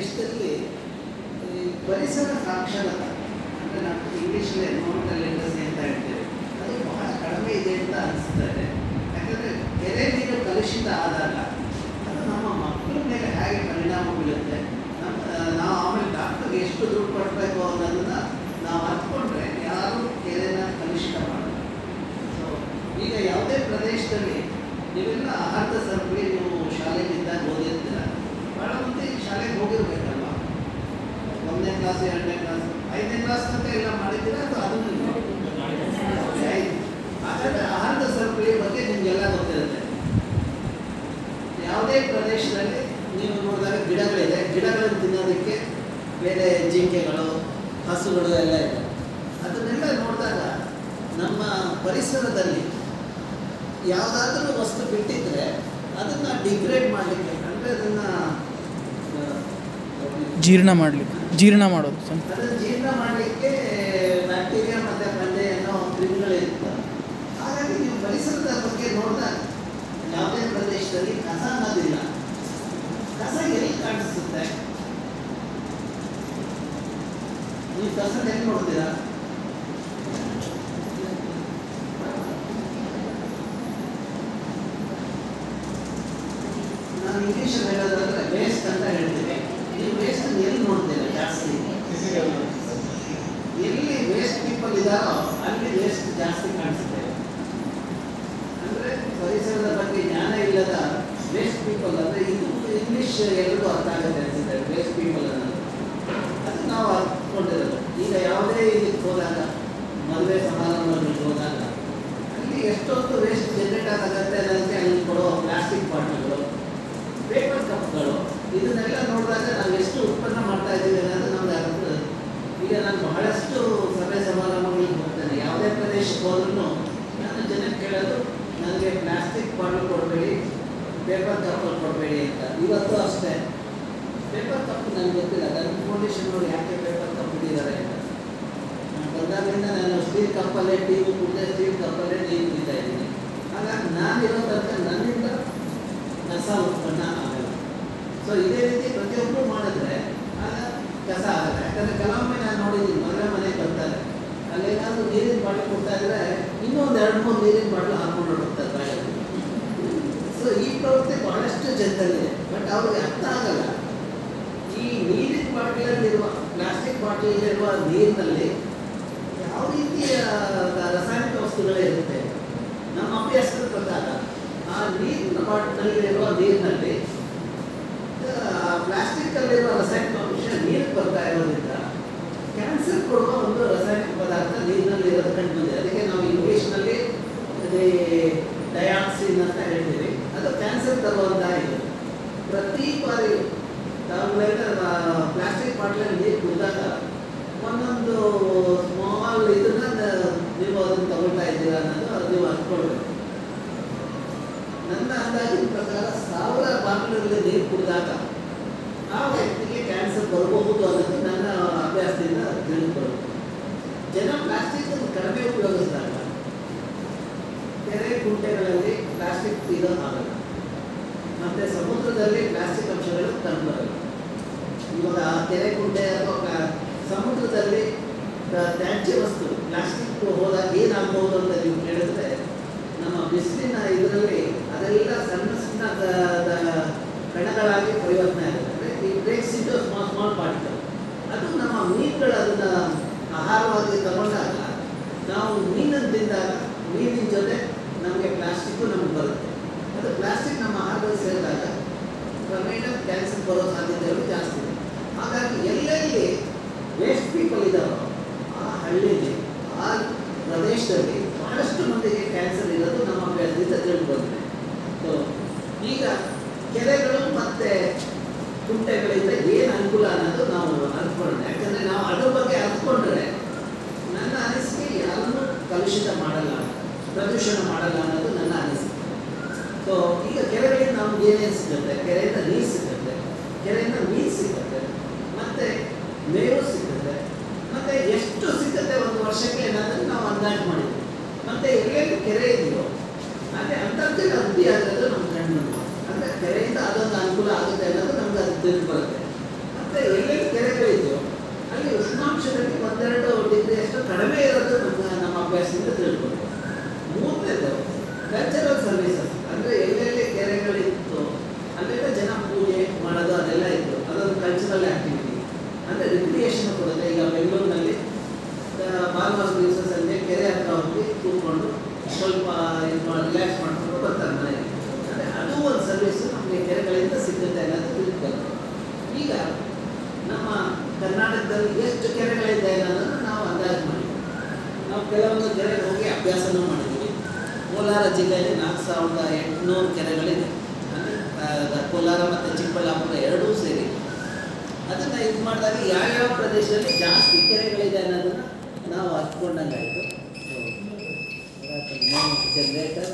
ದೇಶದಲ್ಲಿ ಈ ಪರಿಸರ ಸಾಕ್ಷರತೆ ಅಂದರೆ ನಾವು ಇಂಗ್ಲೀಷಲ್ಲಿ ಎನ್ವೈರನ್ಮೆಂಟಲ್ ಲಿಟ್ರಸಿ ಅಂತ ಹೇಳ್ತೀವಿ ಅದು ಬಹಳ ಕಡಿಮೆ ಇದೆ ಅಂತ ಅನಿಸ್ತಾ ಇದೆ ಯಾಕಂದರೆ ಕೆರೆ ನೀರು ಕಲುಷಿತ ಆದಾಗ ಅದು ನಮ್ಮ ಮಕ್ಕಳ ಮೇಲೆ ಹೇಗೆ ಪರಿಣಾಮ ಬೀಳುತ್ತೆ ನಮ್ಮ ನಾವು ಆಮೇಲೆ ಡಾಕ್ಟರ್ಗೆ ಎಷ್ಟು ದುಡ್ಡು ಕೊಡಬೇಕು ಅನ್ನೋದನ್ನ ನಾವು ಅರ್ಥಕೊಂಡ್ರೆ ಯಾರು ಕೆರೆನ ಕಲುಷಿತ ಮಾಡಲ್ಲ ಸೊ ಈಗ ಯಾವುದೇ ಪ್ರದೇಶದಲ್ಲಿ ನೀವೆಲ್ಲ ಆಹಾರದ ಸರಪಳಿ ನೀವು ಶಾಲೆಗಿದ್ದಾಗ ಓದಿರ್ತೀರ ಭಾಳ ಮಂದಿ ಶಾಲೆಗೆ ಹೋಗಿರ್ಬೇಕಲ್ವ ಒಂದನೇ ಕ್ಲಾಸ್ ಎರಡನೇ ಕ್ಲಾಸ್ ಐದನೇ ಕ್ಲಾಸ್ ತನಕ ಎಲ್ಲ ಮಾಡಿದ್ದೀರಾ ಅಥವಾ ಅದನ್ನು ಆಯ್ತು. ಹಾಗಾದ್ರೆ ಆಹಾರದ ಸರಪಳಿ ಬಗ್ಗೆ ನಿಮಗೆಲ್ಲ ಗೊತ್ತಿರುತ್ತೆ ಯಾವುದೇ ಪ್ರದೇಶದಲ್ಲಿ ನೀವು ನೋಡಿದಾಗ ಗಿಡಗಳಿದೆ ಗಿಡಗಳನ್ನು ತಿನ್ನೋದಕ್ಕೆ ಬೇರೆ ಜಿಂಕೆಗಳು ಹಸುಗಳು ಎಲ್ಲ ಇದೆ ಅದನ್ನೆಲ್ಲ ನೋಡಿದಾಗ ನಮ್ಮ ಪರಿಸರದಲ್ಲಿ ಯಾವುದಾದ್ರೂ ವಸ್ತು ಬಿಟ್ಟಿದ್ರೆ ಅದನ್ನು ಡಿಗ್ರೇಡ್ ಮಾಡಲಿಕ್ಕೆ ಅಂದರೆ ಅದನ್ನು ಜೀರ್ಣ ಮಾಡಲಿಕ್ಕೆ ಜೀರ್ಣ ಮಾಡೋದು ಸ್ವಲ್ಪ ಅದನ್ನು ಜೀರ್ಣ ಮಾಡಲಿಕ್ಕೆ ಬ್ಯಾಕ್ಟೀರಿಯಾ ಮತ್ತು ಪಂಡೆ ಅನ್ನೋ ಕ್ರಿಮಿಗಳಿರ್ತವೆ ಹಾಗಾಗಿ ನೀವು ಪರಿಸರದ ಬಗ್ಗೆ ನೋಡಿದಾಗ ಯಾವುದೇ ಪ್ರದೇಶದಲ್ಲಿ ಕಸ ಅನ್ನೋದಿಲ್ಲ ಕಸ ಎಲ್ಲಿ ಕಾಣಿಸುತ್ತೆ ನೀವು ಕಸ ಹೆಂಗೆ ನೋಡ್ತೀರಾ ನಾನು ಇಂಗ್ಲೀಷಲ್ಲಿ ಹೇಳೋದಾದ್ರೆ ವೇಸ್ಟ್ ಅಂತ ಹೇಳ್ತೀನಿ ನೀವು ವೇಸ್ಟ್ ಎಲ್ಲಿ ನೋಡ್ತೀರಾ ಜಾಸ್ತಿ ಎಲ್ಲಿ ವೇಸ್ಟ್ ಪೀಪಲ್ ಇದ್ದಾರೋ ಅಲ್ಲಿ ವೇಸ್ಟ್ ಜಾಸ್ತಿ ಕಾಣಿಸುತ್ತೆ ಅಂದರೆ ಪರಿಸರದ ಬಗ್ಗೆ ಜ್ಞಾನ ಇಲ್ಲದ ವೇಸ್ಟ್ ಪೀಪಲ್ ಅಂದರೆ ಇದು ಇಂಗ್ಲೀಷ್ ಎಲ್ರಿಗೂ ಅರ್ಥ ಆಗುತ್ತೆ ಅನಿಸುತ್ತೆ ವೇಸ್ಟ್ ಪೀಪಲ್ ಅನ್ನೋದು ಅದು ನಾವು ಅರ್ಥಕೊಂಡಿರೋದು ಈಗ ಯಾವುದೇ ಇದಕ್ಕೆ ಹೋದಾಗ ಮದುವೆ ಸಮಾರಂಭಗಳಿಗೆ ಹೋದಾಗ ಅಲ್ಲಿ ಎಷ್ಟೊಂದು ವೇಸ್ಟ್ ಜನರೇಟ್ ಆಗುತ್ತೆ ಅನ್ನೋದಕ್ಕೆ ಅಲ್ಲಿ ಕೊಡೋ ಪ್ಲಾಸ್ಟಿಕ್ ಬಾಟಲ್ಗಳು ಪೇಪರ್ ಕಪ್ಗಳು ಇದನ್ನೆಲ್ಲ ನೋಡಿದಾಗ ನಾವು ಎಷ್ಟು ಉತ್ಪನ್ನ ಮಾಡ್ತಾ ಇದ್ದೀವಿ ಅನ್ನೋದು ನಮ್ಗೆ ಅರ್ಥ ಈಗ ನಾನು ಬಹಳಷ್ಟು ಸಭೆ ಸಮಾರಂಭಗಳಿಗೆ ಹೋಗ್ತೇನೆ ಯಾವುದೇ ಪ್ರದೇಶಕ್ಕೆ ಹೋದ್ರೂ ನಾನು ಜನಕ್ಕೆ ಕೇಳೋದು ನನಗೆ ಪ್ಲಾಸ್ಟಿಕ್ ಬಾಟಲ್ ಕೊಡಬೇಡಿ ಪೇಪರ್ ಕಪ್ಪಲ್ಲಿ ಕೊಡಬೇಡಿ ಅಂತ ಇವತ್ತು ಅಷ್ಟೇ ಪೇಪರ್ ಕಪ್ ನನಗೆ ಗೊತ್ತಿಲ್ಲ ನನ್ನ ಫೌಂಡೇಶನ್ ನೋಡಿ ಯಾಕೆ ಪೇಪರ್ ಕಪ್ ಇಟ್ಟಿದ್ದಾರೆ ಅಂತ ನಾನು ಬಂದಾಗಲಿಂದ ನಾನು ಸ್ಟೀಲ್ ಕಪ್ಪಲ್ಲೇ ಟೀ ಕುಡಿದೆ ಸ್ಟೀಲ್ ಕಪ್ಪಲ್ಲೇ ನೀರು ಕುಡಿತಾ ಇದ್ದೀನಿ ಹಾಗಾಗಿ ನಾನಿರೋ ತನಕ ನನ್ನಿಂದ ಕಸ ಉತ್ಪನ್ನ ಆಗಲ್ಲ ಸೊ ಇದೇ ರೀತಿ ಪ್ರತಿಯೊಬ್ಬರು ಮಾಡಿದ್ರೆ ಆಗ ಕಸ ಆಗಲ್ಲ ಯಾಕಂದರೆ ಕೆಲವೊಮ್ಮೆ ನಾನು ನೋಡಿದ್ದೀನಿ ಮದುವೆ ಮನೆಗೆ ಬರ್ತಾರೆ ಅಲ್ಲೇನಾದ್ರೂ ನೀರಿನ ಬಾಟಲ್ ಕೊಡ್ತಾ ಇದ್ರೆ ಇನ್ನೊಂದು ಎರಡು ಮೂರು ನೀರಿನ ಬಾಟಲ್ ಹಾಕೊಂಡು ಹೋಗ್ತಾರೆ ಬಾಯಲ್ಲಿ ಸೊ ಈ ಪ್ರವೃತ್ತಿ ಬಹಳಷ್ಟು ಜನರಲ್ಲಿದೆ ಬಟ್ ಅವ್ರಿಗೆ ಅರ್ಥ ಆಗಲ್ಲ ಈ ನೀರಿನ ಬಾಟಲಲ್ಲಿರುವ ಪ್ಲಾಸ್ಟಿಕ್ ಬಾಟಲಲ್ಲಿರುವ ನೀರಿನಲ್ಲಿ ಯಾವ ರೀತಿಯ ರಾಸಾಯನಿಕ ವಸ್ತುಗಳೇ ಇರುತ್ತೆ ನಮ್ಮ ಅಭ್ಯಾಸದ ಪ್ರಕಾರ ಆ ನೀರಿನ ಬಾಟಲಲ್ಲಿರುವ ನೀರಿನಲ್ಲಿ ಪ್ಲಾಸ್ಟಿಕ್ ಅಲ್ಲಿರುವ ರಾಸಾಯನಿಕ ಅಂಶ ನೀರಿಗೆ ಬರ್ತಾ ಇರೋದ್ರಿಂದ ಕ್ಯಾನ್ಸರ್ ಕೊಡುವ ಒಂದು ರಾಸಾಯನಿಕ ಪದಾರ್ಥ ನೀರಿನಲ್ಲಿ ಇರೋದು ಕಂಡು ಬಂದಿದೆ ಅದಕ್ಕೆ ನಾವು ಇಂಗ್ಲೀಷ್ನಲ್ಲಿ ಡಯಾಕ್ಸಿನ್ ಅಂತ ಹೇಳ್ತೀವಿ ಅದು ಕ್ಯಾನ್ಸರ್ ತರುವಂತ ಇದು ಪ್ರತಿ ಬಾರಿ ತಾವುಗಳೆಲ್ಲ ಪ್ಲಾಸ್ಟಿಕ್ ಬಾಟ್ಲಲ್ಲಿ ನೀರು ಕುಡಿದಾಗ ಒಂದೊಂದು ಸ್ಮಾಲ್ ಇದನ್ನ ನೀವು ಅದನ್ನು ತಗೊಳ್ತಾ ಇದ್ದೀರಾ ಅನ್ನೋದು ಅದು ನೀವು ಅನ್ಕೊಳ್ಬೇಕು ನನ್ನ ಅಂದಾಜಿನ ಪ್ರಕಾರ ಸಾವಿರ ಬಾಟಲಲ್ಲಿ ನೀರು ಕುಡಿದಾಗ ಆ ವ್ಯಕ್ತಿಗೆ ಕ್ಯಾನ್ಸರ್ ಬರಬಹುದು ಅನ್ನೋದು ನನ್ನ ಅಭ್ಯಾಸದಿಂದ ತಿಳಿದುಕೊಳ್ಳುತ್ತೆ ಜನ ಪ್ಲಾಸ್ಟಿಕ್ ಕಡಿಮೆ ಉಪಯೋಗಿಸಿದಾಗ ಕೆರೆ ಕುಂಟೆಗಳಲ್ಲಿ ಪ್ಲಾಸ್ಟಿಕ್ ಇರೋ ಆಗಲ್ಲ ಮತ್ತು ಸಮುದ್ರದಲ್ಲಿ ಪ್ಲಾಸ್ಟಿಕ್ ಅಂಶಗಳು ಕಂಡುಬರಲ್ಲ ಇವಾಗ ಆ ಕೆರೆ ಕುಂಟೆ ಅಥವಾ ಕ- ಸಮುದ್ರದಲ್ಲಿ ತ- ತ್ಯಾಜ್ಯ ವಸ್ತು ಪ್ಲಾಸ್ಟಿಕ್ ಹೋದಾಗ ಏನಾಗ್ಬೋದು ಅಂತ ನೀವು ಕೇಳಿದ್ರೆ ನಮ್ಮ ಬಿಸಿಲಿನ ಇದರಲ್ಲಿ ಅದೆಲ್ಲ ಸಣ್ಣ ಸಣ್ಣ ದ- ದ- ಕಣಗಳಾಗಿ ಪರಿವರ್ತನೆ ಆಗುತ್ತೆ ಅಂದರೆ ಈ breaks into small small particle ಅದು ನಮ್ಮ ಮೀನುಗಳು ಅದನ್ನ ಆಹಾರವಾಗಿ ತಗೊಂಡಾಗ ನಾವು ಮೀನನ್ನು ತಿಂದಾಗ ಮೀನಿನ ಜೊತೆ ನಮಗೆ ಪ್ಲಾಸ್ಟಿಕ್ಕು ನಮ್ಗೆ ಬರುತ್ತೆ ಅದು ಪ್ಲಾಸ್ಟಿಕ್ ನಮ್ಮ ಆಹಾರದಲ್ಲಿ ಸೇರಿದಾಗ ಕ್ರಮೇಣ ಕ್ಯಾನ್ಸರ್ ಬರೋ ಸಾಧ್ಯತೆಗಳು ಜಾಸ್ತಿ ಇದೆ ಹಾಗಾಗಿ ಎಲ್ಲೆಲ್ಲಿ ವೇಸ್ಟ್ ಪೀಪಲ್ ಇದ್ದಾರೋ ಆ ಹಳ್ಳಿಲಿ ಆ ಪ್ರದೇಶದಲ್ಲಿ ಬಹಳಷ್ಟು ಮಂದಿಗೆ ಕ್ಯಾನ್ಸರ್ ಇರೋದು ನಮ್ಮ ಅಭ್ಯಾಸದಿಂದ ತಿಳಿದು ಬಂದಿದೆ ಸೊ ಈಗ ಕೆರೆಗಳು ಮತ್ತೆ ಕುಂಟೆಗಳಿಂದ ಏನು ಅನುಕೂಲ ಅನ್ನೋದು ನಾವು ಅರ್ಥಕೊಳ್ಳೋಣ ಯಾಕಂದರೆ ನಾವು ಅದ್ರ ಬಗ್ಗೆ ಅರ್ಥಕೊಂಡ್ರೆ ನನ್ನ ಅನಿಸಿಕೆ ಯಾರನ್ನೂ ಕಲುಷಿತ ಮಾಡಲ್ಲ ಪ್ರದೂಷಣ ಮಾಡಲ್ಲ ಅನ್ನೋದು ನನ್ನ ಅನಿಸಿಕೆ ಸೊ ಈಗ ಕೆರೆಗಳಿಂದ ನಮ್ಗೆ ಏನೇನು ಸಿಗುತ್ತೆ ಕೆರೆಯಿಂದ ನೀರು ಸಿಗುತ್ತೆ ಕೆರೆಯಿಂದ ಮೀನು ಸಿಗುತ್ತೆ ಮತ್ತೆ ಮೇವು ಸಿಗುತ್ತೆ ಮತ್ತೆ ಎಷ್ಟು ಸಿಗುತ್ತೆ ಒಂದು ವರ್ಷಕ್ಕೆ ಅನ್ನೋದನ್ನು ನಾವು ಅಂದಾಜು ಮಾಡಿದ್ವಿ ಮತ್ತೆ ಎಲ್ಲೆಲ್ಲಿ ಕೆರೆ ಇದೆಯೋ ಅದೇ ಅಂತರ್ಜಲ ವೃದ್ಧಿ ಆಗೋದು ನಮ್ಮ ಕಣ್ಣು ಅಂದರೆ ಕೆರೆಯಿಂದ ಅದೊಂದು ಅನುಕೂಲ ಆಗುತ್ತೆ ಅನ್ನೋದು ನಮ್ಗೆ ಅದು ತಿಳಿದು ಬರುತ್ತೆ ಮತ್ತೆ ಒಂದೆರಡು ಡಿಗ್ರಿ ಅಷ್ಟು ಕಡಿಮೆ ಇರೋದು ನಮ್ಮ ನಮ್ಮ ಅಭ್ಯಾಸದಿಂದ ತಿಳ್ಕೊಬೇಕು ಮೂರನೇದು ಕಲ್ಚರಲ್ ಸರ್ವಿಸಸ್ ಅಂದರೆ ಎಲ್ಲೆಲ್ಲಿ ಕೆರೆಗಳಿತ್ತು ಅಲ್ಲೆಲ್ಲ ಜನ ಪೂಜೆ ಮಾಡೋದು ಅದೆಲ್ಲ ಇತ್ತು ಅದೊಂದು ಕಲ್ಚರಲ್ ಆ್ಯಕ್ಟಿವಿಟಿ ಅಂದರೆ ರಿಕ್ರಿಯೇಷನ್ ಕೊಡುತ್ತೆ ಈಗ ಬೆಂಗಳೂರಿನಲ್ಲಿ ಭಾನುವಾರ ದಿವಸ ಸಂಜೆ ಕೆರೆ ಹತ್ರ ಹೋಗಿ ಕೂತ್ಕೊಂಡು ಸ್ವಲ್ಪ ಇದು ಮಾಡಿ ರಿಲ್ಯಾಕ್ಸ್ ಮಾಡ್ಕೊಂಡು ಬರ್ತಾರೆ ಮನೆಗೆ ಅಂದರೆ ಅದು ಒಂದು ಸರ್ವಿಸ್ ನಮಗೆ ಕೆರೆಗಳಿಂದ ಸಿಗುತ್ತೆ ಅನ್ನೋದು ತಿಳ್ಕೊಂಡು ಈಗ ನಮ್ಮ ಕರ್ನಾಟಕದಲ್ಲಿ ಎಷ್ಟು ಕೆರೆಗಳಿದೆ ಅನ್ನೋದನ್ನು ನಾವು ಅಂದಾಜು ಮಾಡಿದ್ವಿ ನಾವು ಕೆಲವೊಂದು ಕೆರೆಗೆ ಹೋಗಿ ಅಭ್ಯಾಸನೂ ಮಾಡಿದ್ವಿ ಕೋಲಾರ ಜಿಲ್ಲೆಯಲ್ಲಿ ನಾಲ್ಕು ಸಾವಿರದ ಎಂಟುನೂರು ಕೆರೆಗಳಿದೆ ಅಂದರೆ ಆ, ಕೋಲಾರ ಮತ್ತು ಚಿಕ್ಕಬಳ್ಳಾಪುರ ಎರಡೂ ಸೇರಿ ಅದನ್ನು ಇದು ಮಾಡಿದಾಗ ಯಾವ್ಯಾವ ಪ್ರದೇಶದಲ್ಲಿ ಜಾಸ್ತಿ ಕೆರೆಗಳಿದೆ ಅನ್ನೋದನ್ನು ನಾವು ಹತ್ಕೊಂಡಂಗಾಯಿತು ಜನರೇಟರ್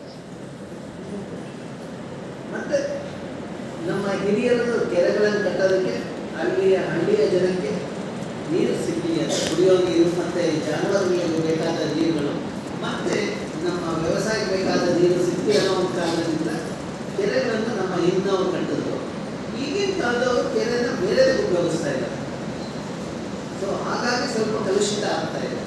ಮತ್ತು ನಮ್ಮ ಹಿರಿಯರು ಕೆರೆಗಳನ್ನು ಕಟ್ಟೋದಕ್ಕೆ ಅಲ್ಲಿಯ ಹಳ್ಳಿಯ ಜನಕ್ಕೆ ನೀರು ಸಿಗಲಿ ಅಂತ ಕುಡಿಯೋ ನೀರು ಮತ್ತು ಜಾನುವಾರುಗಳಿಗೆ ಬೇಕಾದ ನೀರುಗಳು ಮತ್ತು ನಮ್ಮ ವ್ಯವಸಾಯಕ್ಕೆ ಬೇಕಾದ ನೀರು ಸಿಕ್ಕಿ ಅನ್ನೋ ಒಂದು ಕಾರಣದಿಂದ ಕೆರೆಗಳನ್ನು ನಮ್ಮ ಹಿಂದವರು ಕಟ್ಟಿದ್ರು ಈಗಿನ ಕಾಲದವರು ಕೆರೆನ ಬೇರೆದಕ್ಕೆ ಉಪಯೋಗಿಸ್ತಾ ಇದ್ದಾರೆ ಸೊ ಹಾಗಾಗಿ ಸ್ವಲ್ಪ ಕಲುಷಿತ ಆಗ್ತಾ ಇದೆ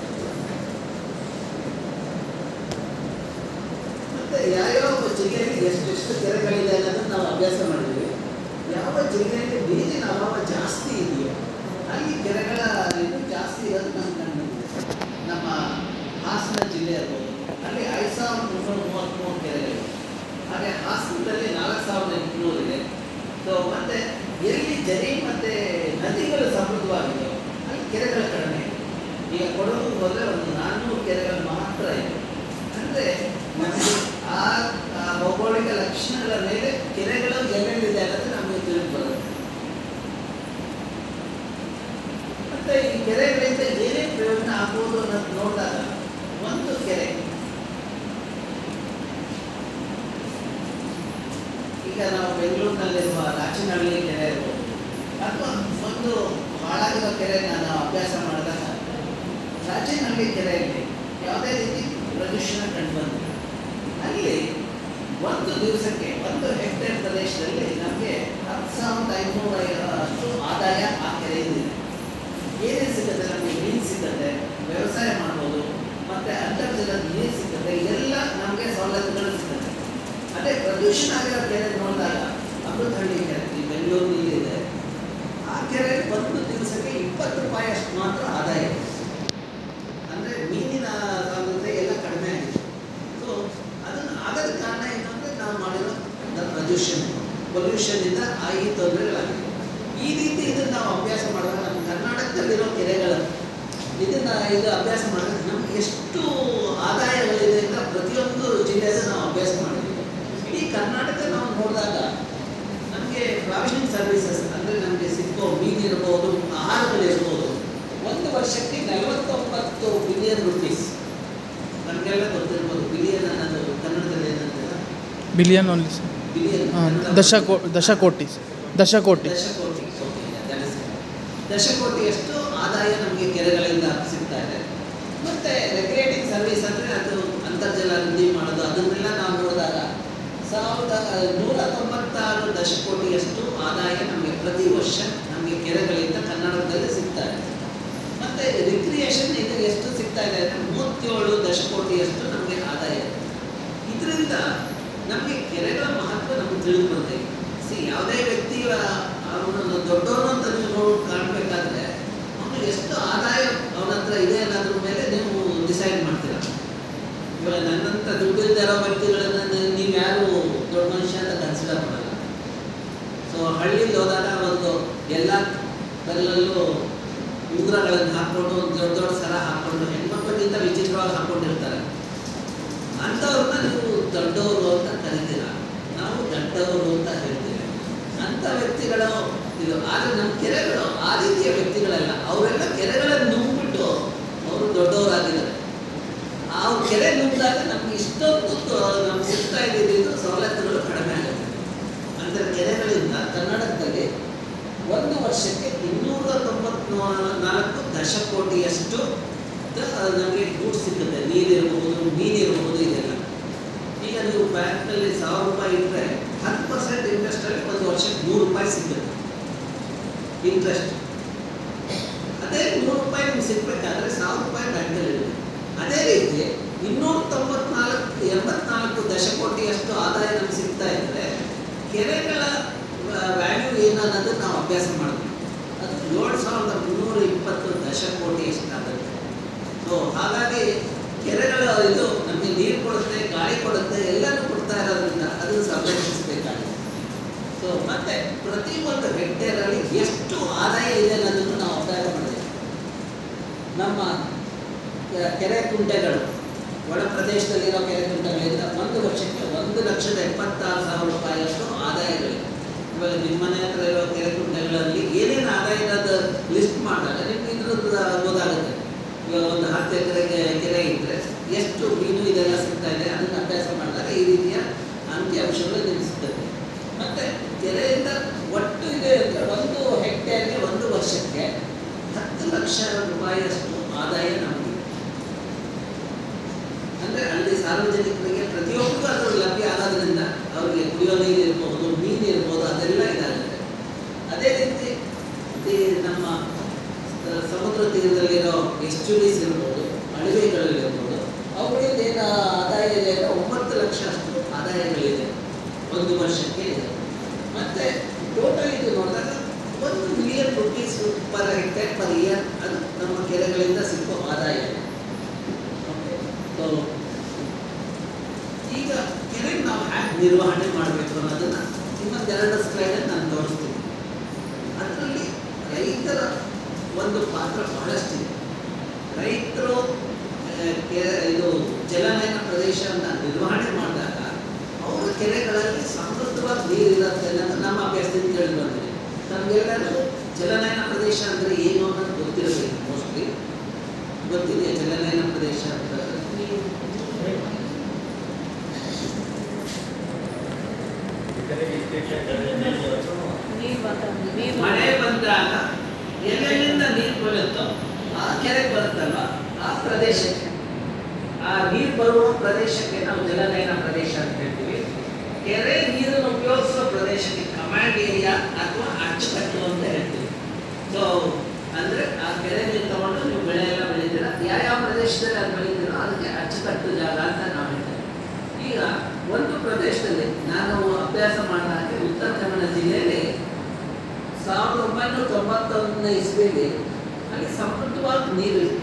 ಮತ್ತೆ ಯಾವ್ಯಾವ ಜಿಲ್ಲೆಯಲ್ಲಿ ಎಷ್ಟೆಷ್ಟು ಕೆರೆಗಳಿದೆ ಅನ್ನೋದನ್ನು ನಾವು ಅಭ್ಯಾಸ ಮಾಡಿದ್ವಿ ಯಾವ ಜಿಲ್ಲೆಯಲ್ಲಿ ನೀರಿನ ಅಭಾವ ಜಾಸ್ತಿ ಇದೆಯೋ ಅಲ್ಲಿ ಕೆರೆಗಳ ಇದು ಜಾಸ್ತಿ ಇರೋದು ನಮ್ಮ ಕಂಡಿದೆ ನಮ್ಮ ಹಾಸನ ಜಿಲ್ಲೆ ಇರ್ಬೋದು ಅಲ್ಲಿ ಐದು ಸಾವಿರದ ಮುನ್ನೂರ ಮೂವತ್ತ್ಮೂರು ಕೆರೆಗಳಿವೆ ಹಾಗೆ ಹಾಸನದಲ್ಲಿ ನಾಲ್ಕು ಸಾವಿರದ ಎಂಟುನೂರು ಇದೆ ಸೊ ಮತ್ತೆ ಎಲ್ಲಿ ಜರಿ ಮತ್ತು ನದಿಗಳು ಸಮೃದ್ಧವಾಗಿದೆಯೋ ಅಲ್ಲಿ ಕೆರೆಗಳ ಕಡಿಮೆ ಇದೆ ಈಗ ಕೊಡಗು ಹೋದರೆ ಒಂದು ನಾನ್ನೂರು ಕೆರೆಗಳು ಮಾತ್ರ ಇದೆ ಅಂದರೆ ನಮಗೆ ಆ ಆ ಭೌಗೋಳಿಕ ಲಕ್ಷಣಗಳ ಮೇಲೆ ಕೆರೆಗಳು ಎಲ್ಲೆಲ್ಲಿದೆ ಅನ್ನೋದು ನಮಗೆ ತಿಳಿದು ಬರುತ್ತೆ ಮತ್ತೆ ಈ ಕೆರೆಗಳಿಂದ ಏನೇನು ಪ್ರಯೋಜನ ಆಗ್ಬೋದು ಅನ್ನೋದು ನೋಡಿದಾಗ ಒಂದು ಕೆರೆ ಈಗ ನಾವು ಬೆಂಗಳೂರಿನಲ್ಲಿರುವ ರಾಚನಹಳ್ಳಿ ಕೆರೆ ಇರ್ಬೋದು ಅಥವಾ ಒಂದು ಹಾಳಾಗಿರೋ ಕೆರೆನ ನಾವು ಅಭ್ಯಾಸ ಮಾಡಿದಾಗ ರಾಚನಹಳ್ಳಿ ಕೆರೆಯಲ್ಲಿ ಯಾವುದೇ ರೀತಿ ಪ್ರದೂಷಣ ಕಂಡುಬಂದಿಲ್ಲ ಅಲ್ಲಿ ಒಂದು ದಿವಸಕ್ಕೆ ಒಂದು ಹೆಕ್ಟೇರ್ ಪ್ರದೇಶದಲ್ಲಿ ನಮಗೆ ಹತ್ತು ಸಾವಿರದ ಐನೂರ ಅಷ್ಟು ಆದಾಯ ಆ ಕೆರೆಯಿಂದ ಇದೆ ಏನೇನು ಸಿಗುತ್ತೆ ನಮಗೆ ಮೀನು ಸಿಗುತ್ತೆ ವ್ಯವಸಾಯ ಮಾಡ್ಬೋದು ಮತ್ತು ಅಂತರ್ಜಲದ ನೀರು ಸಿಗುತ್ತೆ ಎಲ್ಲ ನಮಗೆ ಸವಲತ್ತುಗಳು ಸಿಗುತ್ತೆ ಅದೇ ಪ್ರದೂಷಣ ಆಗಿರೋ ಕೆರೆ ನೋಡಿದಾಗ ಅಮೃತಹಳ್ಳಿ ಕೆರೆ ಈ ಬೆಂಗಳೂರಿನಲ್ಲಿ ಇದೆ ಆ ಕೆರೆ ಒಂದು ದಿವಸಕ್ಕೆ ಇಪ್ಪತ್ತು ರೂಪಾಯಿ ಅಷ್ಟು ಮಾತ್ರ ಆದಾಯ ಇದೆ ಅಂದರೆ ಮೀನಿನ ಸಾಂದ್ರತೆ ಎಲ್ಲ ಕಡಿಮೆ ಆಗಿದೆ ಸೊ ಅದನ್ನು ಆಗದ ಕಾರಣ ಏನಂದರೆ ನಾವು ಮಾಡಿರೋ ಪ್ರದೂಷಣ ಪೊಲ್ಯೂಷನ್ನಿಂದ ಆ ಈ ತೊಂದರೆಗಳಾಗಿದೆ ಈ ರೀತಿ ಇದನ್ನು ನಾವು ಅಭ್ಯಾಸ ಮಾಡಿದಾಗ ನಮ್ಮ ಕರ್ನಾಟಕದಲ್ಲಿರೋ ಕೆರೆಗಳು ಇದನ್ನು ಇದು ಅಭ್ಯಾಸ ಮಾಡಿದ್ರೆ ನಮ್ಗೆ ಎಷ್ಟು ಆದಾಯಗಳಿದೆ ಅಂತ ಪ್ರತಿಯೊಂದು ಜಿಲ್ಲೆಯಲ್ಲೂ ನಾವು ಅಭ್ಯಾಸ ಮಾಡಿದ್ದೀವಿ ಇಡೀ ಕರ್ನಾಟಕ ನಾವು ನೋಡಿದಾಗ ನಮಗೆ ಪ್ರಾವಿಷನ್ ಸರ್ವಿಸಸ್ ಅಂದರೆ ನಮಗೆ ಸಿಕ್ಕೋ ಮೀನಿರ್ಬೋದು ಆಹಾರಗಳಿರ್ಬೋದು ಒಂದು ವರ್ಷಕ್ಕೆ ನಲವತ್ತೊಂಬತ್ತು ಬಿಲಿಯನ್ ರುಪೀಸ್ ನಮಗೆಲ್ಲ ಗೊತ್ತಿರ್ಬೋದು ಬಿಲಿಯನ್ ಅನ್ನೋದು ಕನ್ನಡದಲ್ಲಿ ಏನಂತೀರ ಬಿಲಿಯನ್ ಓನ್ಲಿ ಸರ್ ಬಿಲಿಯನ್ ಹಾಂ ದಶಕೋ ದಶಕೋಟಿ ಸರ್ ದಶಕೋಟಿ ದಶಕೋಟಿ ಓಕೆ that is it. ದಶಕೋಟಿಯಷ್ಟು ಆದಾಯ ನಮಗೆ ಕೆರೆಗಳಿಂದ ಸಿಗ್ತಾ ಇದೆ ಮತ್ತೆ ರೆಗ್ಯುಲೇಟಿಂಗ್ ಸರ್ವಿಸ್ ಅಂದರೆ ಅದು ಅಂತರ್ಜಲ ವೃದ್ಧಿ ಮಾಡೋದು ಅದನ್ನೆಲ್ಲ ನಾವು ನೋಡಿದಾಗ ಸಾವಿರದ ನೂರ ತೊಂಬತ್ತಾರು ದಶಕೋಟಿಯಷ್ಟು ಆದಾಯ ನಮಗೆ ಪ್ರತಿ ವರ್ಷ ನಮಗೆ ಕೆರೆಗಳಿಂದ ಕನ್ನಡದಲ್ಲಿ ಸಿಗ್ತಾ ಇದೆ ಮತ್ತೆ ರಿಕ್ರಿಯೇಷನ್ ಇದು ಎಷ್ಟು ಸಿಗ್ತಾ ಇದೆ ಅಂದರೆ ಮೂವತ್ತೇಳು ದಶಕೋಟಿಯಷ್ಟು ನಮಗೆ ಆದಾಯ ಇದೆ ಇದರಿಂದ ನಮಗೆ ಕೆರೆಗಳ ಮಹತ್ವ ನಮಗೆ ತಿಳಿದು ಬರುತ್ತೆ ಸಿ ಯಾವುದೇ ವ್ಯಕ್ತಿ ಅವನನ್ನು ದೊಡ್ಡವನು ಅಂತ ನೀವು ನೋಡಿ ಕಾಣಬೇಕಾದ್ರೆ ಅವನು ಎಷ್ಟು ಆದಾಯ ಅವನ ಹತ್ರ ಇದೆ ಅನ್ನೋದ್ರ ಮೇಲೆ ನೀವು ಡಿಸೈಡ್ ಮಾಡ್ತೀರಾ ಇವಾಗ ನನ್ನಂಥ ದುಡ್ಡು ಇರೋ ವ್ಯಕ್ತಿಗಳನ್ನ ನೀವು ಯಾರು ದೊಡ್ಡ ಮನುಷ್ಯ ಅಂತ ಕನ್ಸಿಡರ್ ಮಾಡಲ್ಲ ಸೊ ಹಳ್ಳಿಲಿ ಹೋದಾಗ ಒಂದು ಎಲ್ಲ ಬೆಲ್ಲಲ್ಲೂ ಉಂಗುರಗಳನ್ನು ಹಾಕ್ಕೊಂಡು ಒಂದು ದೊಡ್ಡ ದೊಡ್ಡ ಸರ ಹಾಕ್ಕೊಂಡು ಹೆಣ್ಮಕ್ಳಿಗಿಂತ ವಿಚಿತ್ರವಾಗಿ ಹಾಕ್ಕೊಂಡಿರ್ತಾರೆ ಅಂಥವ್ರನ್ನ ನೀವು ದೊಡ್ಡವರು ಅಂತ ಕರಿತೀರ ನಾವು ದೊಡ್ಡವರು ಅಂತ ಹೇಳ್ತೀವಿ ಅಂಥ ವ್ಯಕ್ತಿಗಳು ಇದು ಆದರೆ ನಮ್ಮ ಕೆರೆಗಳು ಆ ರೀತಿಯ ವ್ಯಕ್ತಿಗಳಲ್ಲ ಅವರೆಲ್ಲ ಕೆರೆಗಳನ್ನು ನುಂಗ್ಬಿಟ್ಟು ಅವರು ದೊಡ್ಡವರಾಗಿದ್ದಾರೆ ಆ ಕೆರೆ ನುಗ್ಗಿದಾಗ ನಮ್ಗೆ ಇಷ್ಟೊಂದು ನಮ್ಗೆ ಸಿಗ್ತಾ ಇದ್ದಿದ್ದು ಸವಲತ್ತುಗಳು ಕಡಿಮೆ ಆಗುತ್ತೆ ಅಂದರೆ ಕೆರೆಗಳಿಂದ ಕನ್ನಡದಲ್ಲಿ ಒಂದು ವರ್ಷಕ್ಕೆ ಇನ್ನೂರ ತೊಂಬತ್ನೂ ನಾಲ್ಕು ದಶಕೋಟಿಯಷ್ಟು ದ- ನಮಗೆ ಗೂಡ್ಸ್ ಸಿಗುತ್ತೆ ನೀರಿರಬಹುದು ಮೀನಿರಬಹುದು ಇದೆಲ್ಲ ಈಗ ನೀವು ಬ್ಯಾಂಕ್ನಲ್ಲಿ ಸಾವಿರ ರೂಪಾಯಿ ಇಟ್ಟರೆ ಹತ್ತು ಪರ್ಸೆಂಟ್ ಇಂಟ್ರೆಸ್ಟಲ್ಲಿ ಒಂದು ವರ್ಷಕ್ಕೆ ನೂರು ರೂಪಾಯಿ ಸಿಗುತ್ತೆ ಇಂಟ್ರೆಸ್ಟ್ ಅದೇ ನೂರು ರೂಪಾಯಿ ನಿಮ್ಗೆ ಸಿಗ್ಬೇಕಾದ್ರೆ ಸಾವಿರ ರೂಪಾಯಿ ಬ್ಯಾಂಕಲ್ಲಿ ಇರುತ್ತೆ ಅದೇ ರೀತಿ ಇನ್ನೂರ ತೊಂಬತ್ನಾಲ್ಕು ಎಂಬತ್ನಾಲ್ಕು ದಶಕೋಟಿಯಷ್ಟು ಆದಾಯ ನಮ್ಗೆ ಸಿಗ್ತಾ ಇದ್ರೆ ಕೆರೆಗಳ ವ್ಯಾಲ್ಯೂ ಏನು ಅನ್ನೋದನ್ನ ನಾವು ಅಭ್ಯಾಸ ಮಾಡಬೇಕು ಅದು ಏಳು ಸಾವಿರದ ಮುನ್ನೂರ ಇಪ್ಪತ್ತು ದಶಕೋಟಿ ಎಷ್ಟಾಗುತ್ತೆ ಸೊ ಹಾಗಾಗಿ ಕೆರೆಗಳ ಇದು ನಮಗೆ ನೀರು ಕೊಡುತ್ತೆ ಗಾಳಿ ಕೊಡುತ್ತೆ ಎಲ್ಲನೂ ಕೊಡ್ತಾ ಇರೋದ್ರಿಂದ ಅದನ್ನು ಸಂರಕ್ಷಿಸಬೇಕಾಗಿದೆ ಸೊ ಮತ್ತೆ ಪ್ರತಿ ಒಂದು ಹೆಕ್ಟೇರಲ್ಲಿ ಎಷ್ಟು ಆದಾಯ ಇದೆ ಅನ್ನೋದನ್ನು ನಾವು ಅಭ್ಯಾಸ ಮಾಡಬೇಕು ನಮ್ಮ ಕೆ- ಕೆರೆ ಕುಂಟೆಗಳು ಒಳ ಪ್ರದೇಶದಲ್ಲಿರೋ ಕೆರೆ ಕುಂಟೆಗಳಿಂದ ಒಂದು ವರ್ಷಕ್ಕೆ ಒಂದು ಲಕ್ಷದ ಎಪ್ಪತ್ತಾರು ಸಾವಿರ ರೂಪಾಯಿಯಷ್ಟು ಆದಾಯಗಳಿವೆ ಇವಾಗ ನಿಮ್ಮ ಮನೆ ಹತ್ರ ಇರೋ ಕೆರೆ ಕುಂಟೆಗಳಲ್ಲಿ ಏನೇನು ಆದಾಯ ಇರೋದು ಲಿಸ್ಟ್ ಮಾಡಿದಾಗ ನಿಮ್ಗೆ ಇದ್ರದ್ದು ಗೊತ್ತಾಗುತ್ತೆ ಇವಾಗ ಒಂದು ಹತ್ತು ಎಕರೆಗೆ ಕೆರೆ ಇದ್ದರೆ ಎಷ್ಟು ಮೀನು ಇದೆಲ್ಲ ಸಿಗ್ತಾ ಇದೆ ಅದನ್ನು ಅಭ್ಯಾಸ ಮಾಡಿದಾಗ ಈ ರೀತಿಯ ಅಂಕಿಅಂಶಗಳು ನಿಮ್ಗೆ ಸಿಗ್ತದೆ ಮತ್ತೆ ಕೆರೆಯಿಂದ ಒಟ್ಟು ಇದೆ ಅಂದರೆ ಒಂದು ಹೆಕ್ಟೇರ್ಗೆ ಒಂದು ವರ್ಷಕ್ಕೆ ಹತ್ತು ಲಕ್ಷ ರೂಪಾಯಿಯಷ್ಟು ಆದಾಯ ನಮಗೆ ಅಂದರೆ ಅಲ್ಲಿ ಸಾರ್ವಜನಿಕರಿಗೆ ಪ್ರತಿಯೊಬ್ಬರಿಗೂ ಅದು ಲಭ್ಯ ಆಗೋದ್ರಿಂದ ಅವರಿಗೆ ಕುಡಿಯೋ ನೀರು ಇರ್ಬೋದು ಮೀನು ಇರ್ಬೋದು ಅದೆಲ್ಲ ಇದಾಗುತ್ತೆ ಅದೇ ರೀತಿ ಈ ನಮ್ಮ ಸ- ಸಮುದ್ರ ತೀರದಲ್ಲಿರೋ ಎಸ್ಚುರೀಸ್ ಇರ್ಬೋದು ಅಣಬೆಗಳಿರ್ಬೋದು ಅವುಗಳಿಂದ ಏನು ಆದಾಯ ಇದೆ ಅಂದರೆ ಒಂಬತ್ತು ಲಕ್ಷ ಅಷ್ಟು ಆದಾಯಗಳಿದೆ ಒಂದು ವರ್ಷಕ್ಕೆ ಇದೆ ಮತ್ತು ಟೋಟಲ್ ಇದು ನೋಡಿದಾಗ ಒಂದು million rupees per hectare per year ಅದು ನಮ್ಮ ಕೆರೆಗಳಿಂದ ಸಿಕ್ಕೋ ಆದಾಯ ಓಕೆ ಸೊ ಈಗ ಕೆರೆ ನಾವು ಹ್ಯಾಕ್ ನಿರ್ವಹಣೆ ಮಾಡಬೇಕು ಅನ್ನೋದನ್ನ ಇನ್ನೊಂದೆರಡು ಸ್ಲೈಡಲ್ಲಿ ನಾನು ತೋರಿಸ್ತೀನಿ ಅದರಲ್ಲಿ ರೈತರ ಒಂದು ಪಾತ್ರ ಬಹಳಷ್ಟಿದೆ ರೈತರು ಆ, ಕೆ- ಇದು ಜಲನಯನ ಪ್ರದೇಶವನ್ನು ನಿರ್ವಹಣೆ ಮಾಡಿದಾಗ ಅವರ ಕೆರೆಗಳಲ್ಲಿ ಸಮೃದ್ಧವಾಗಿ ನೀರಿರುತ್ತೆ ಅನ್ನೋದು ನಮ್ಮ ಅಭ್ಯಾಸದಿಂದ ಕೇಳಿ ಬಂದಿದೆ ನಮಗೆಲ್ಲರೂ ಜಲನಯನ ಪ್ರದೇಶ ಅಂದರೆ ಏನು ಅನ್ನೋದು ಗೊತ್ತಿರಬೇಕು ಮೋಸ್ಟ್ಲಿ ಗೊತ್ತಿದೆಯಾ ಜಲನಯನ ಪ್ರದೇಶ ಅಂತ ಮಳೆ ಬಂದಾಗ ಎಲ್ಲೆಲ್ಲಿಂದ ನೀರು ಬರುತ್ತೋ ಆ ಕೆರೆಗೆ ಬರುತ್ತಲ್ವ ಆ ಪ್ರದೇಶಕ್ಕೆ ಆ ನೀರು ಬರುವ ಪ್ರದೇಶಕ್ಕೆ ನಾವು ಜಲನಯನ ಪ್ರದೇಶ ಅಂತ ಹೇಳ್ತೀವಿ ಕೆರೆ ನೀರನ್ನು ಉಪಯೋಗಿಸೋ ಪ್ರದೇಶಕ್ಕೆ ಕಮಾಂಡ್ ಏರಿಯಾ ಅಥವಾ ಅಚ್ಚುಕಟ್ಟು ಅಂತ ಹೇಳ್ತೀವಿ ಸೊ ಅಂದ್ರೆ ಆ ಕೆರೆ ನೀರು ತಗೊಂಡು ನೀವು ಬೆಳೆ ಎಲ್ಲ ಬೆಳಿತೀರ ಯಾವ ಪ್ರದೇಶದಲ್ಲಿ ಅದು ಬೆಳಿತೀರೋ ಅದಕ್ಕೆ ಅಚ್ಚುಕಟ್ಟು ಜಾಗ ಅಂತ ನಾವು ಹೇಳ್ತೇವೆ ಈಗ ಒಂದು ಪ್ರದೇಶದಲ್ಲಿ ನಾನು ಅಭ್ಯಾಸ ಮಾಡಿದ ಹಾಗೆ ಉತ್ತರ ಕನ್ನಡ ಜಿಲ್ಲೆಯಲ್ಲಿ ಸಾವಿರದ ಒಂಬೈನೂರ ತೊಂಬತ್ತೊಂದನೇ ಇಸ್ವಿಯಲ್ಲಿ ಅಲ್ಲಿ ಸಮೃದ್ಧವಾಗಿ ನೀರು ಇತ್ತು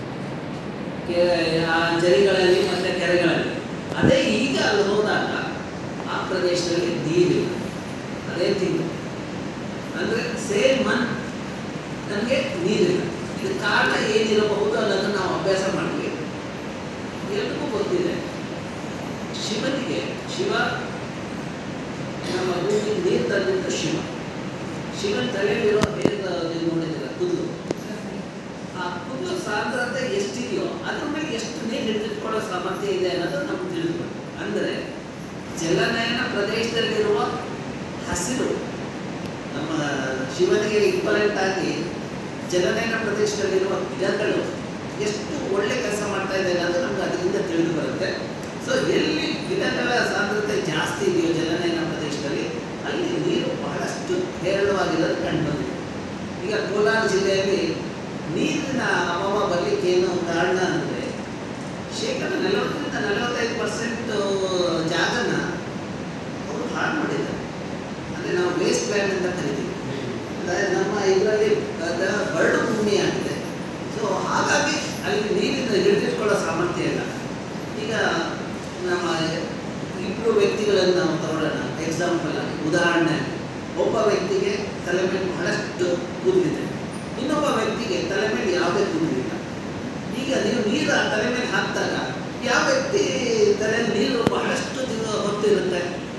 ಕೆ- ಆ ಜರಿಗಳಲ್ಲಿ ಮತ್ತು ಕೆರೆಗಳಲ್ಲಿ ಅದೇ ಈಗ ಅಲ್ಲಿ ಹೋದಾಗ ಆ ಪ್ರದೇಶದಲ್ಲಿ ನೀರಿಲ್ಲ ಅದೇ ತಿಂಗಳು ಅಂದರೆ ಸೇಮ್ ಮನ್ ನಮಗೆ ನೀರಿಲ್ಲ ಇದು ಕಾರಣ ಏನಿರಬಹುದು ಅನ್ನೋದನ್ನು ನಾವು ಅಭ್ಯಾಸ ಮಾಡ್ತೀವಿ ಎಲ್ರಿಗೂ ಗೊತ್ತಿದೆ ಶಿವನಿಗೆ ಶಿವ ನಮ್ಮ ಭೂಮಿಗೆ ನೀರು ತಂದಿದ್ದು ಶಿವ ಶಿವನ ತಲೆಯಲ್ಲಿರೋ ಹೇಗ ನೀವು ನೋಡಿದ್ದೀರ ಕೂದಲು ಆ ಕೂದಲು ಸಾಂದ್ರತೆ ಎಷ್ಟಿದೆಯೋ ಅದ್ರ ಮೇಲೆ ಎಷ್ಟು ನೀರು ಹಿಡಿದಿಟ್ಕೊಳ್ಳೋ ಸಾಮರ್ಥ್ಯ ಇದೆ ಅನ್ನೋದು ನಮ್ಗೆ ತಿಳಿದ್ಬೇಕು ಅಂದರೆ ಜಲನಯನ ಪ್ರದೇಶದಲ್ಲಿರುವ ಹಸಿರು ನಮ್ಮ ಶಿವನಿಗೆ ಈಕ್ವಲೆಂಟ್ ಆಗಿ ಜಲನಯನ ಪ್ರದೇಶದಲ್ಲಿರುವ ಗಿಡಗಳು ಎಷ್ಟು ಒಳ್ಳೆ ಕೆಲಸ ಮಾಡ್ತಾ ಇದೆ ಅನ್ನೋದು ನಮ್ಗೆ ಅದರಿಂದ ತಿಳಿದು ಬರುತ್ತೆ ಸೊ ಎಲ್ಲಿ ಗಿಡಗಳ ಸಾಂದ್ರತೆ ಜಾಸ್ತಿ ಇದೆಯೋ ಜಲನಯನ ಪ್ರದೇಶದಲ್ಲಿ ಅಲ್ಲಿ ನೀರು ಬಹಳಷ್ಟು ಹೇರಳವಾಗಿರೋದು ಕಂಡುಬಂದಿದೆ ಈಗ ಕೋಲಾರ ಜಿಲ್ಲೆಯಲ್ಲಿ ನೀರಿನ ಅಭಾವ ಬರ್ಲಿಕ್ಕೆ ಏನು ಕಾರಣ ಅಂದರೆ ಶೇಕಡ ನಲವತ್ತರಿಂದ ನಲವತ್ತೈದು ಪರ್ಸೆಂಟ್ ಜಾಗನ ಅವರು ಹಾಳು ಮಾಡಿದ್ದಾರೆ ಅಂದರೆ ನಾವು ವೇಸ್ಟ್ ಲ್ಯಾಂಡ್ ಅಂತ ಕರಿತೀವಿ ಅಂದರೆ ನಮ್ಮ ಇದರಲ್ಲಿ ಬರಡು ಭೂಮಿ ಆಗಿದೆ ಸೊ ಹಾಗಾಗಿ ಅಲ್ಲಿ ನೀರಿನ ಹಿಡಿದಿಟ್ಕೊಳ್ಳೋ ಸಾಮರ್ಥ್ಯ ಇಲ್ಲ ಈಗ ನಮ್ಮ ಇಬ್ಬರು ವ್ಯಕ್ತಿಗಳನ್ನು ನಾವು ತಗೊಳ್ಳೋಣ ಎಕ್ಸಾಂಪಲ್ ಆಗಿ ಉದಾಹರಣೆ ಒಬ್ಬ ವ್ಯಕ್ತಿಗೆ ತಲೆ ಮೇಲೆ ಬಹಳಷ್ಟು ಕೂದಲಿದೆ ಇನ್ನೊಬ್ಬ ವ್ಯಕ್ತಿಗೆ ತಲೆ ಮೇಲೆ ಯಾವುದೇ ಕೂದಲಿಲ್ಲ ಈಗ ನೀವು ನೀರು ಆ ತಲೆ ಮೇಲೆ ಹಾಕಿದಾಗ ಯಾವ ವ್ಯಕ್ತಿ ತಲೆಯಲ್ಲಿ ನೀರು ಬಹಳಷ್ಟು ದಿನ ಹೊತ್ತಿರುತ್ತೆ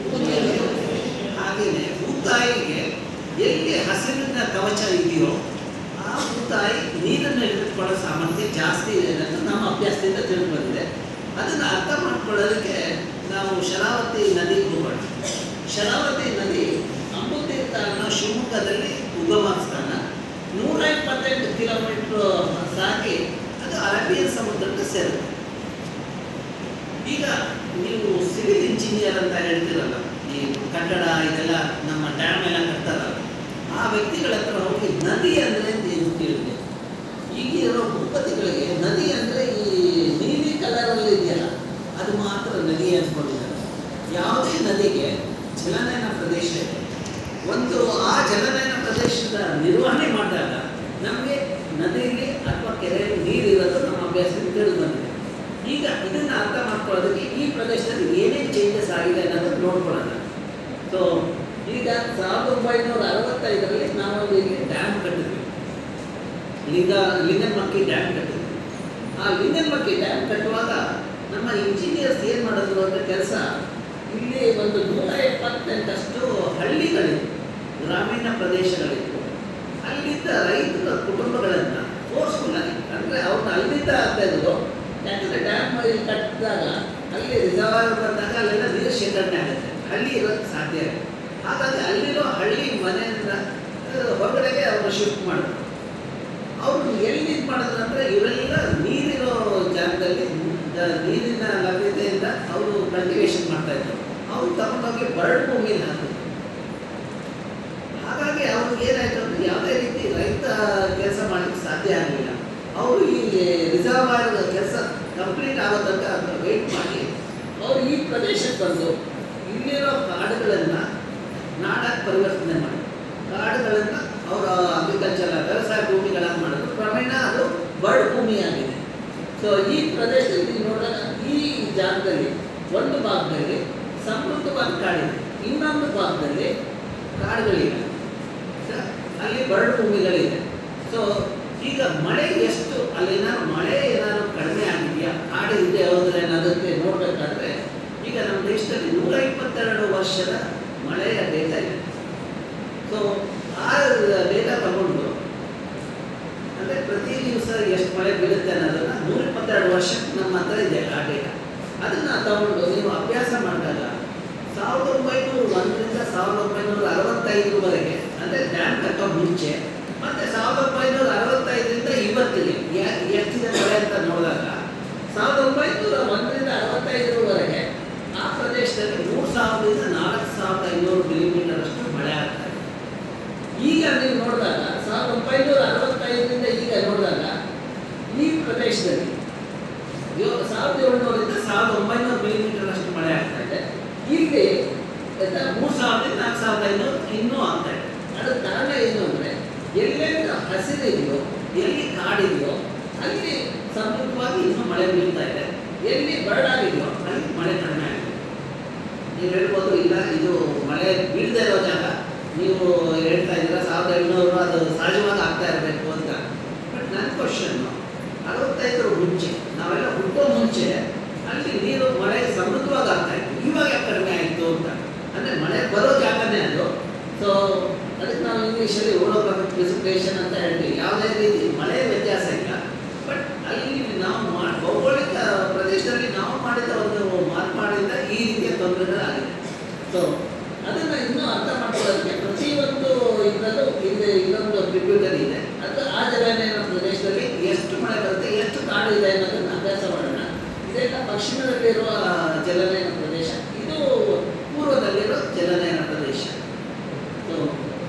ಹಾಗೆಯೇ ಭೂತಾಯಿಗೆ ಎಲ್ಲಿ ಹಸಿರಿನ ಕವಚ ಇದೆಯೋ ಆ ಭೂತಾಯಿ ನೀರನ್ನು ಹಿಡಿದುಕೊಳ್ಳೋ ಸಾಮರ್ಥ್ಯ ಜಾಸ್ತಿ ಇದೆ ಅನ್ನೋದು ನಮ್ಮ ಅಭ್ಯಾಸದಿಂದ ತಿಳಿದು ಬಂದಿದೆ ಅದನ್ನು ಅರ್ಥ ಮಾಡ್ಕೊಳ್ಳೋದಕ್ಕೆ ನಾವು ಶರಾವತಿ ನದಿಗೆ ಹೋಗೋಣ ಶರಾವತಿ ನದಿ ಅಂಬುತೀರ್ಥ ಅನ್ನೋ ಶಿವಮೊಗ್ಗದಲ್ಲಿ ಉಗಮ ಸ್ಥಾನ ನೂರ ಇಪ್ಪತ್ತೆಂಟು ಕಿಲೋಮೀಟ್ರ್ ಸಾಗಿ ಅದು ಅರೇಬಿಯನ್ ಸಮುದ್ರಕ್ಕೆ ಸೇರುತ್ತೆ ಈಗ ನೀವು ಸಿವಿಲ್ ಇಂಜಿನಿಯರ್ ಅಂತ ಹೇಳ್ತೀರಲ್ಲ ಈ ಕಟ್ಟಡ ಇದೆಲ್ಲ ನಮ್ಮ ಡ್ಯಾಮ್ ಎಲ್ಲ ಕಟ್ತಾರಲ್ಲ ಆ ವ್ಯಕ್ತಿಗಳ ಹತ್ರ ಹೋಗಿ ನದಿ ಅಂದರೆ ಏನು ಕೇಳಿದೆ ಈಗಿರೋ ಭೂಪತಿಗಳಿಗೆ ನದಿ ಅಂದರೆ ಈ ನೀಲಿ ಕಲರಲ್ಲಿ ಇದೆಯಲ್ಲ ಅದು ಮಾತ್ರ ನದಿ ಅಂದ್ಕೊಂಡಿದ್ದಾರೆ ಯಾವುದೇ ನದಿಗೆ ಜಲನಯನ ಪ್ರದೇಶ ಇದೆ ಒಂದು ಆ ಜಲನಯನ ಪ್ರದೇಶದ ನಿರ್ವಹಣೆ ಮಾಡಿದಾಗ ನಮಗೆ ನದಿಯಲ್ಲಿ ಅಥವಾ ಕೆರೆಯಲ್ಲಿ ನೀರಿರೋದು ನಮ್ಮ ಅಭ್ಯಾಸದಲ್ಲಿ ತಿಳಿದು ಬಂದಿದೆ ಈಗ ಇದನ್ನು ಅರ್ಥ ಮಾಡ್ಕೊಳ್ಳೋದಕ್ಕೆ ಈ ಪ್ರದೇಶದಲ್ಲಿ ಏನೇನು ಚೇಂಜಸ್ ಆಗಿದೆ ಅನ್ನೋದನ್ನು ನೋಡ್ಕೊಳ್ಳೋಣ ಸೊ ಈಗ ಸಾವಿರದ ಒಂಬೈನೂರ ಅರವತ್ತೈದರಲ್ಲಿ ನಾವೊಂದು ಇಲ್ಲಿ ಡ್ಯಾಮ್ ಕಟ್ಟಿದ್ವಿ ಲಿಂಗ ಲಿಂಗನಮಕ್ಕಿ ಡ್ಯಾಮ್ ಕಟ್ಟಿದ್ವಿ ಆ ಲಿಂಗನಮಕ್ಕಿ ಡ್ಯಾಮ್ ಕಟ್ಟುವಾಗ ನಮ್ಮ ಇಂಜಿನಿಯರ್ಸ್ ಏನು ಮಾಡಿದ್ರು ಅಂತ ಕೆಲಸ ಇಲ್ಲಿ ಒಂದು ನೂರ ಎಪ್ಪತ್ತೆಂಟಷ್ಟು ಹಳ್ಳಿಗಳಿತ್ತು ಗ್ರಾಮೀಣ ಪ್ರದೇಶಗಳಿತ್ತು ಅಲ್ಲಿದ್ದ ರೈತರ ಕುಟುಂಬಗಳನ್ನು ಫೋರ್ಸ್ಫುಲ್ ಆಗಿ ಅಂದರೆ ಅವ್ರನ್ನ ಅಲ್ಲಿಂದ ತೆಗೆದು ಯಾಕಂದರೆ ಡ್ಯಾಮ್ ಇಲ್ಲಿ ಕಟ್ಟಿದಾಗ ಅಲ್ಲಿ ರಿಸರ್ವಾಯರ್ ಬಂದಾಗ ಅಲ್ಲೆಲ್ಲ ನೀರು ಶೇಖರಣೆ ಆಗುತ್ತೆ ಹಳ್ಳಿ ಇರೋಕ್ಕೆ ಸಾಧ್ಯ ಇಲ್ಲ ಹಾಗಾಗಿ ಅಲ್ಲಿರೋ ಹಳ್ಳಿ ಮನೆಯಿಂದ ಆ, ಹೊರಗಡೆಗೆ ಅವರು ಶಿಫ್ಟ್ ಮಾಡಿದ್ರು ಅವರು ಎಲ್ಲಿ ಇದು ಮಾಡಿದ್ರು ಅಂದರೆ ಇವರೆಲ್ಲ ನೀರಿರೋ ಜಾಗದಲ್ಲಿ ದ- ನೀರಿನ ಲಭ್ಯತೆಯಿಂದ ಅವರು ಕಲ್ಟಿವೇಶನ್ ಮಾಡ್ತಾ ಇದ್ರು ಅವ್ರು ತಗೊಂಡೋಗಿ ಬರಡು ಭೂಮಿಲಿ ಹಾಕಿದ್ರು ಹಾಗಾಗಿ ಅವ್ರಿಗೆ ಏನಾಯ್ತು ಅಂದರೆ ಯಾವುದೇ ರೀತಿ ರೈತ ಕೆಲಸ ಮಾಡಲಿಕ್ಕೆ ಸಾಧ್ಯ ಆಗಲಿಲ್ಲ ಅವರು ಈ ರಿಸರ್ವಾಯರ್ ಕೆಲಸ ಕಂಪ್ಲೀಟ್ ಆಗೋ ತನಕ ಅದನ್ನ ವೆಯ್ಟ್ ಮಾಡಿ ಅವರು ಈ ಪ್ರದೇಶಕ್ಕೆ ಬಂದು ಇಲ್ಲಿರೋ ಕಾಡುಗಳನ್ನು ನಾಡಕ್ಕೆ ಪರಿವರ್ತನೆ ಮಾಡಿ ಕಾಡುಗಳನ್ನು ಅವರ ಅಗ್ರಿಕಲ್ಚರ್ ವ್ಯವಸಾಯ ಭೂಮಿಗಳಾಗಿ ಮಾಡಿದ್ರು ಕ್ರಮೇಣ ಅದು ಬರಡು ಭೂಮಿಯಾಗಿದೆ ಸೊ ಈ ಪ್ರದೇಶದಲ್ಲಿ ನೀವು ನೋಡಿದಾಗ ಈ ಜಾಗದಲ್ಲಿ ಒಂದು ಭಾಗದಲ್ಲಿ ಸಮೃದ್ಧವಾದ ಕಾಡಿದೆ ಇನ್ನೊಂದು ಭಾಗದಲ್ಲಿ ಕಾಡುಗಳಿವೆ ಸೊ ಅಲ್ಲಿ ಬರಡು ಭೂಮಿಗಳಿದೆ ಸೊ ಈಗ ಮಳೆ ಎಷ್ಟು ಅಲ್ಲಿ ಏನಾದ್ರು ಮಳೆ ಏನಾದ್ರು ಕಡಿಮೆ ಆಗಿದೆಯಾ ಕಾಡು ಇದೆ ಹೋದ್ರೆ ಅನ್ನೋದಕ್ಕೆ ನೋಡಬೇಕಾದ್ರೆ ಈಗ ನಮ್ಮ ದೇಶದಲ್ಲಿ ನೂರ ಇಪ್ಪತ್ತೆರಡು ವರ್ಷದ ಮಳೆಯ ಡೇಟಾ ಇದೆ ಸೊ ಆ ಡೇಟಾ ತಗೊಂಡು ಅಂದರೆ ಪ್ರತಿ ದಿವಸ ಎಷ್ಟು ಮಳೆ ಬೀಳುತ್ತೆ ಅನ್ನೋದನ್ನ ನೂರ ಇಪ್ಪತ್ತೆರಡು ವರ್ಷ ನಮ್ಮ ಹತ್ರ ಇದೆ ಆ ಡೇಟಾ ಅದನ್ನು ತಗೊಂಡು ನೀವು ಅಭ್ಯಾಸ ಮಾಡಿದಾಗ ಸಾವಿರದ ಒಂಬೈನೂರ ಒಂದರಿಂದ ಸಾವಿರದ ಒಂಬೈನೂರ ಅರವತ್ತೈದರವರೆಗೆ ಅಂದರೆ ಡ್ಯಾಮ್ ಕಟ್ಟೋ ಮುಂಚೆ ಮತ್ತು ಸಾವಿರದ ಒಂಬೈನೂರ ಅರವತ್ತೈದರಿಂದ ಇವತ್ತಿಗೆ ಯಾ- ಎಷ್ಟಿದೆ ಮಳೆ ಅಂತ ನೋಡಿದಾಗ ಸಾವಿರದ ಒಂಬೈನೂರ ಒಂದರಿಂದ ಅರವತ್ತೈದರವರೆಗೆ ಆ ಪ್ರದೇಶದಲ್ಲಿ ಮೂರು ಸಾವಿರದಿಂದ ನಾಲ್ಕು ಸಾವಿರದ ಐನೂರು ಮಿಲಿಮೀಟರ್ ಅಷ್ಟು ಮಳೆ ಆಗ್ತಾ ಇದೆ ಈಗ ನೀವು ನೋಡಿದಾಗ ಸಾವಿರದ ಒಂಬೈನೂರ ಅರವತ್ತೈದರಿಂದ ಈಗ ನೋಡಿದಾಗ ಈ ಪ್ರದೇಶದಲ್ಲಿ ಯೋ- ಸಾವಿರದ ಏಳ್ನೂರಿಂದ ಸಾವಿರದ ಒಂಬೈನೂರು ಮಿಲಿಮೀಟರ್ ಅಷ್ಟು ಮಳೆ ಆಗ್ತಾ ಇದೆ ಇಲ್ಲಿ ಆಯ್ತಾ, ಮೂರು ಸಾವಿರದಿಂದ ನಾಲ್ಕು ಸಾವಿರದ ಐನೂರು ಇನ್ನೂ ಆಗ್ತಾ ಇದೆ ಅದಕ್ಕೆ ಕಾರಣ ಏನು ಅಂದರೆ ಎಲ್ಲೆಲ್ಲ ಹಸಿರಿದೆಯೋ ಎಲ್ಲಿ ಕಾಡಿದೆಯೋ ಅಲ್ಲಿ ಸಮೃದ್ಧವಾಗಿ ಇನ್ನೂ ಮಳೆ ಬೀಳ್ತಾ ಇದೆ ಎಲ್ಲಿ ಬರಡಾಗಿದೆಯೋ ಅಲ್ಲಿ ಮಳೆ ಕಡಿಮೆ ಆಗಿದೆ ನೀವು ಹೇಳ್ಬೋದು ಇಲ್ಲ ಇದು ಮಳೆ ಬೀಳದೇ ಇರೋ ಜಾಗ ನೀವು ಹೇಳ್ತಾ ಇದ್ದೀರಾ ಸಾವಿರದ ಏಳ್ನೂರು ಅದು ಸಹಜವಾಗಿ ಆಗ್ತಾ ಇರಬೇಕು ಅಂತ ಬಟ್ ನನ್ನ ಕ್ವಶನ್ನು ಅರವತ್ತೈದರ ಮುಂಚೆ ನಾವೆಲ್ಲ ಹುಟ್ಟೋ ಮುಂಚೆ ಅಲ್ಲಿ ನೀರು ಮಳೆ ಸಮೃದ್ಧವಾಗಿ ಆಗ್ತಾ ಇತ್ತು ಇವಾಗ ಯಾಕೆ ಕಡಿಮೆ ಆಯಿತು ಅಂತ ಅಂದರೆ ಮಳೆ ಬರೋ ಜಾಗನೇ ಅದು ಸೊ ಅದಕ್ಕೆ ನಾವು ಇಂಗ್ಲೀಷಲ್ಲಿ ಓಡೋಗ್ರಾಫಿಕ್ ಪ್ರಿಸಿಪಿಟೇಷನ್ ಅಂತ ಹೇಳ್ತೀವಿ ಯಾವುದೇ ರೀತಿ ಮಳೆ ವ್ಯತ್ಯಾಸ ಇಲ್ಲ ಬಟ್ ಅಲ್ಲಿ ನಾವು ಮಾ ಭೌಗೋಳಿಕ ಪ್ರದೇಶದಲ್ಲಿ ನಾವು ಮಾಡಿದ ಒಂದು ಮಾರ್ಪಾಡಿಂದ ಈ ರೀತಿಯ ತೊಂದರೆಗಳಾಗಿದೆ ಸೊ ಅದನ್ನು ಇನ್ನೂ ಅರ್ಥ ಮಾಡ್ಕೊಳ್ಳೋದಕ್ಕೆ ಪ್ರತಿಯೊಂದು ಇದರಲ್ಲೂ ಇದು ಇನ್ನೊಂದು ಟ್ರಿಬ್ಯೂಟರಿ ಇದೆ ಅದು ಆ ಜಲನಯನ ಪ್ರದೇಶದಲ್ಲಿ ಎಷ್ಟು ಮಳೆ ಬರುತ್ತೆ ಎಷ್ಟು ಕಾಡು ಇದೆ ಅನ್ನೋದನ್ನು ಅಭ್ಯಾಸ ಮಾಡೋಣ ಇದೆಲ್ಲ ಪಶ್ಚಿಮದಲ್ಲಿರುವ ಜಲನಯನ ಪ್ರದೇಶ ಇದು ಪೂರ್ವದಲ್ಲಿರೋ ಜಲನಯನ ಪ್ರದೇಶ ಸೊ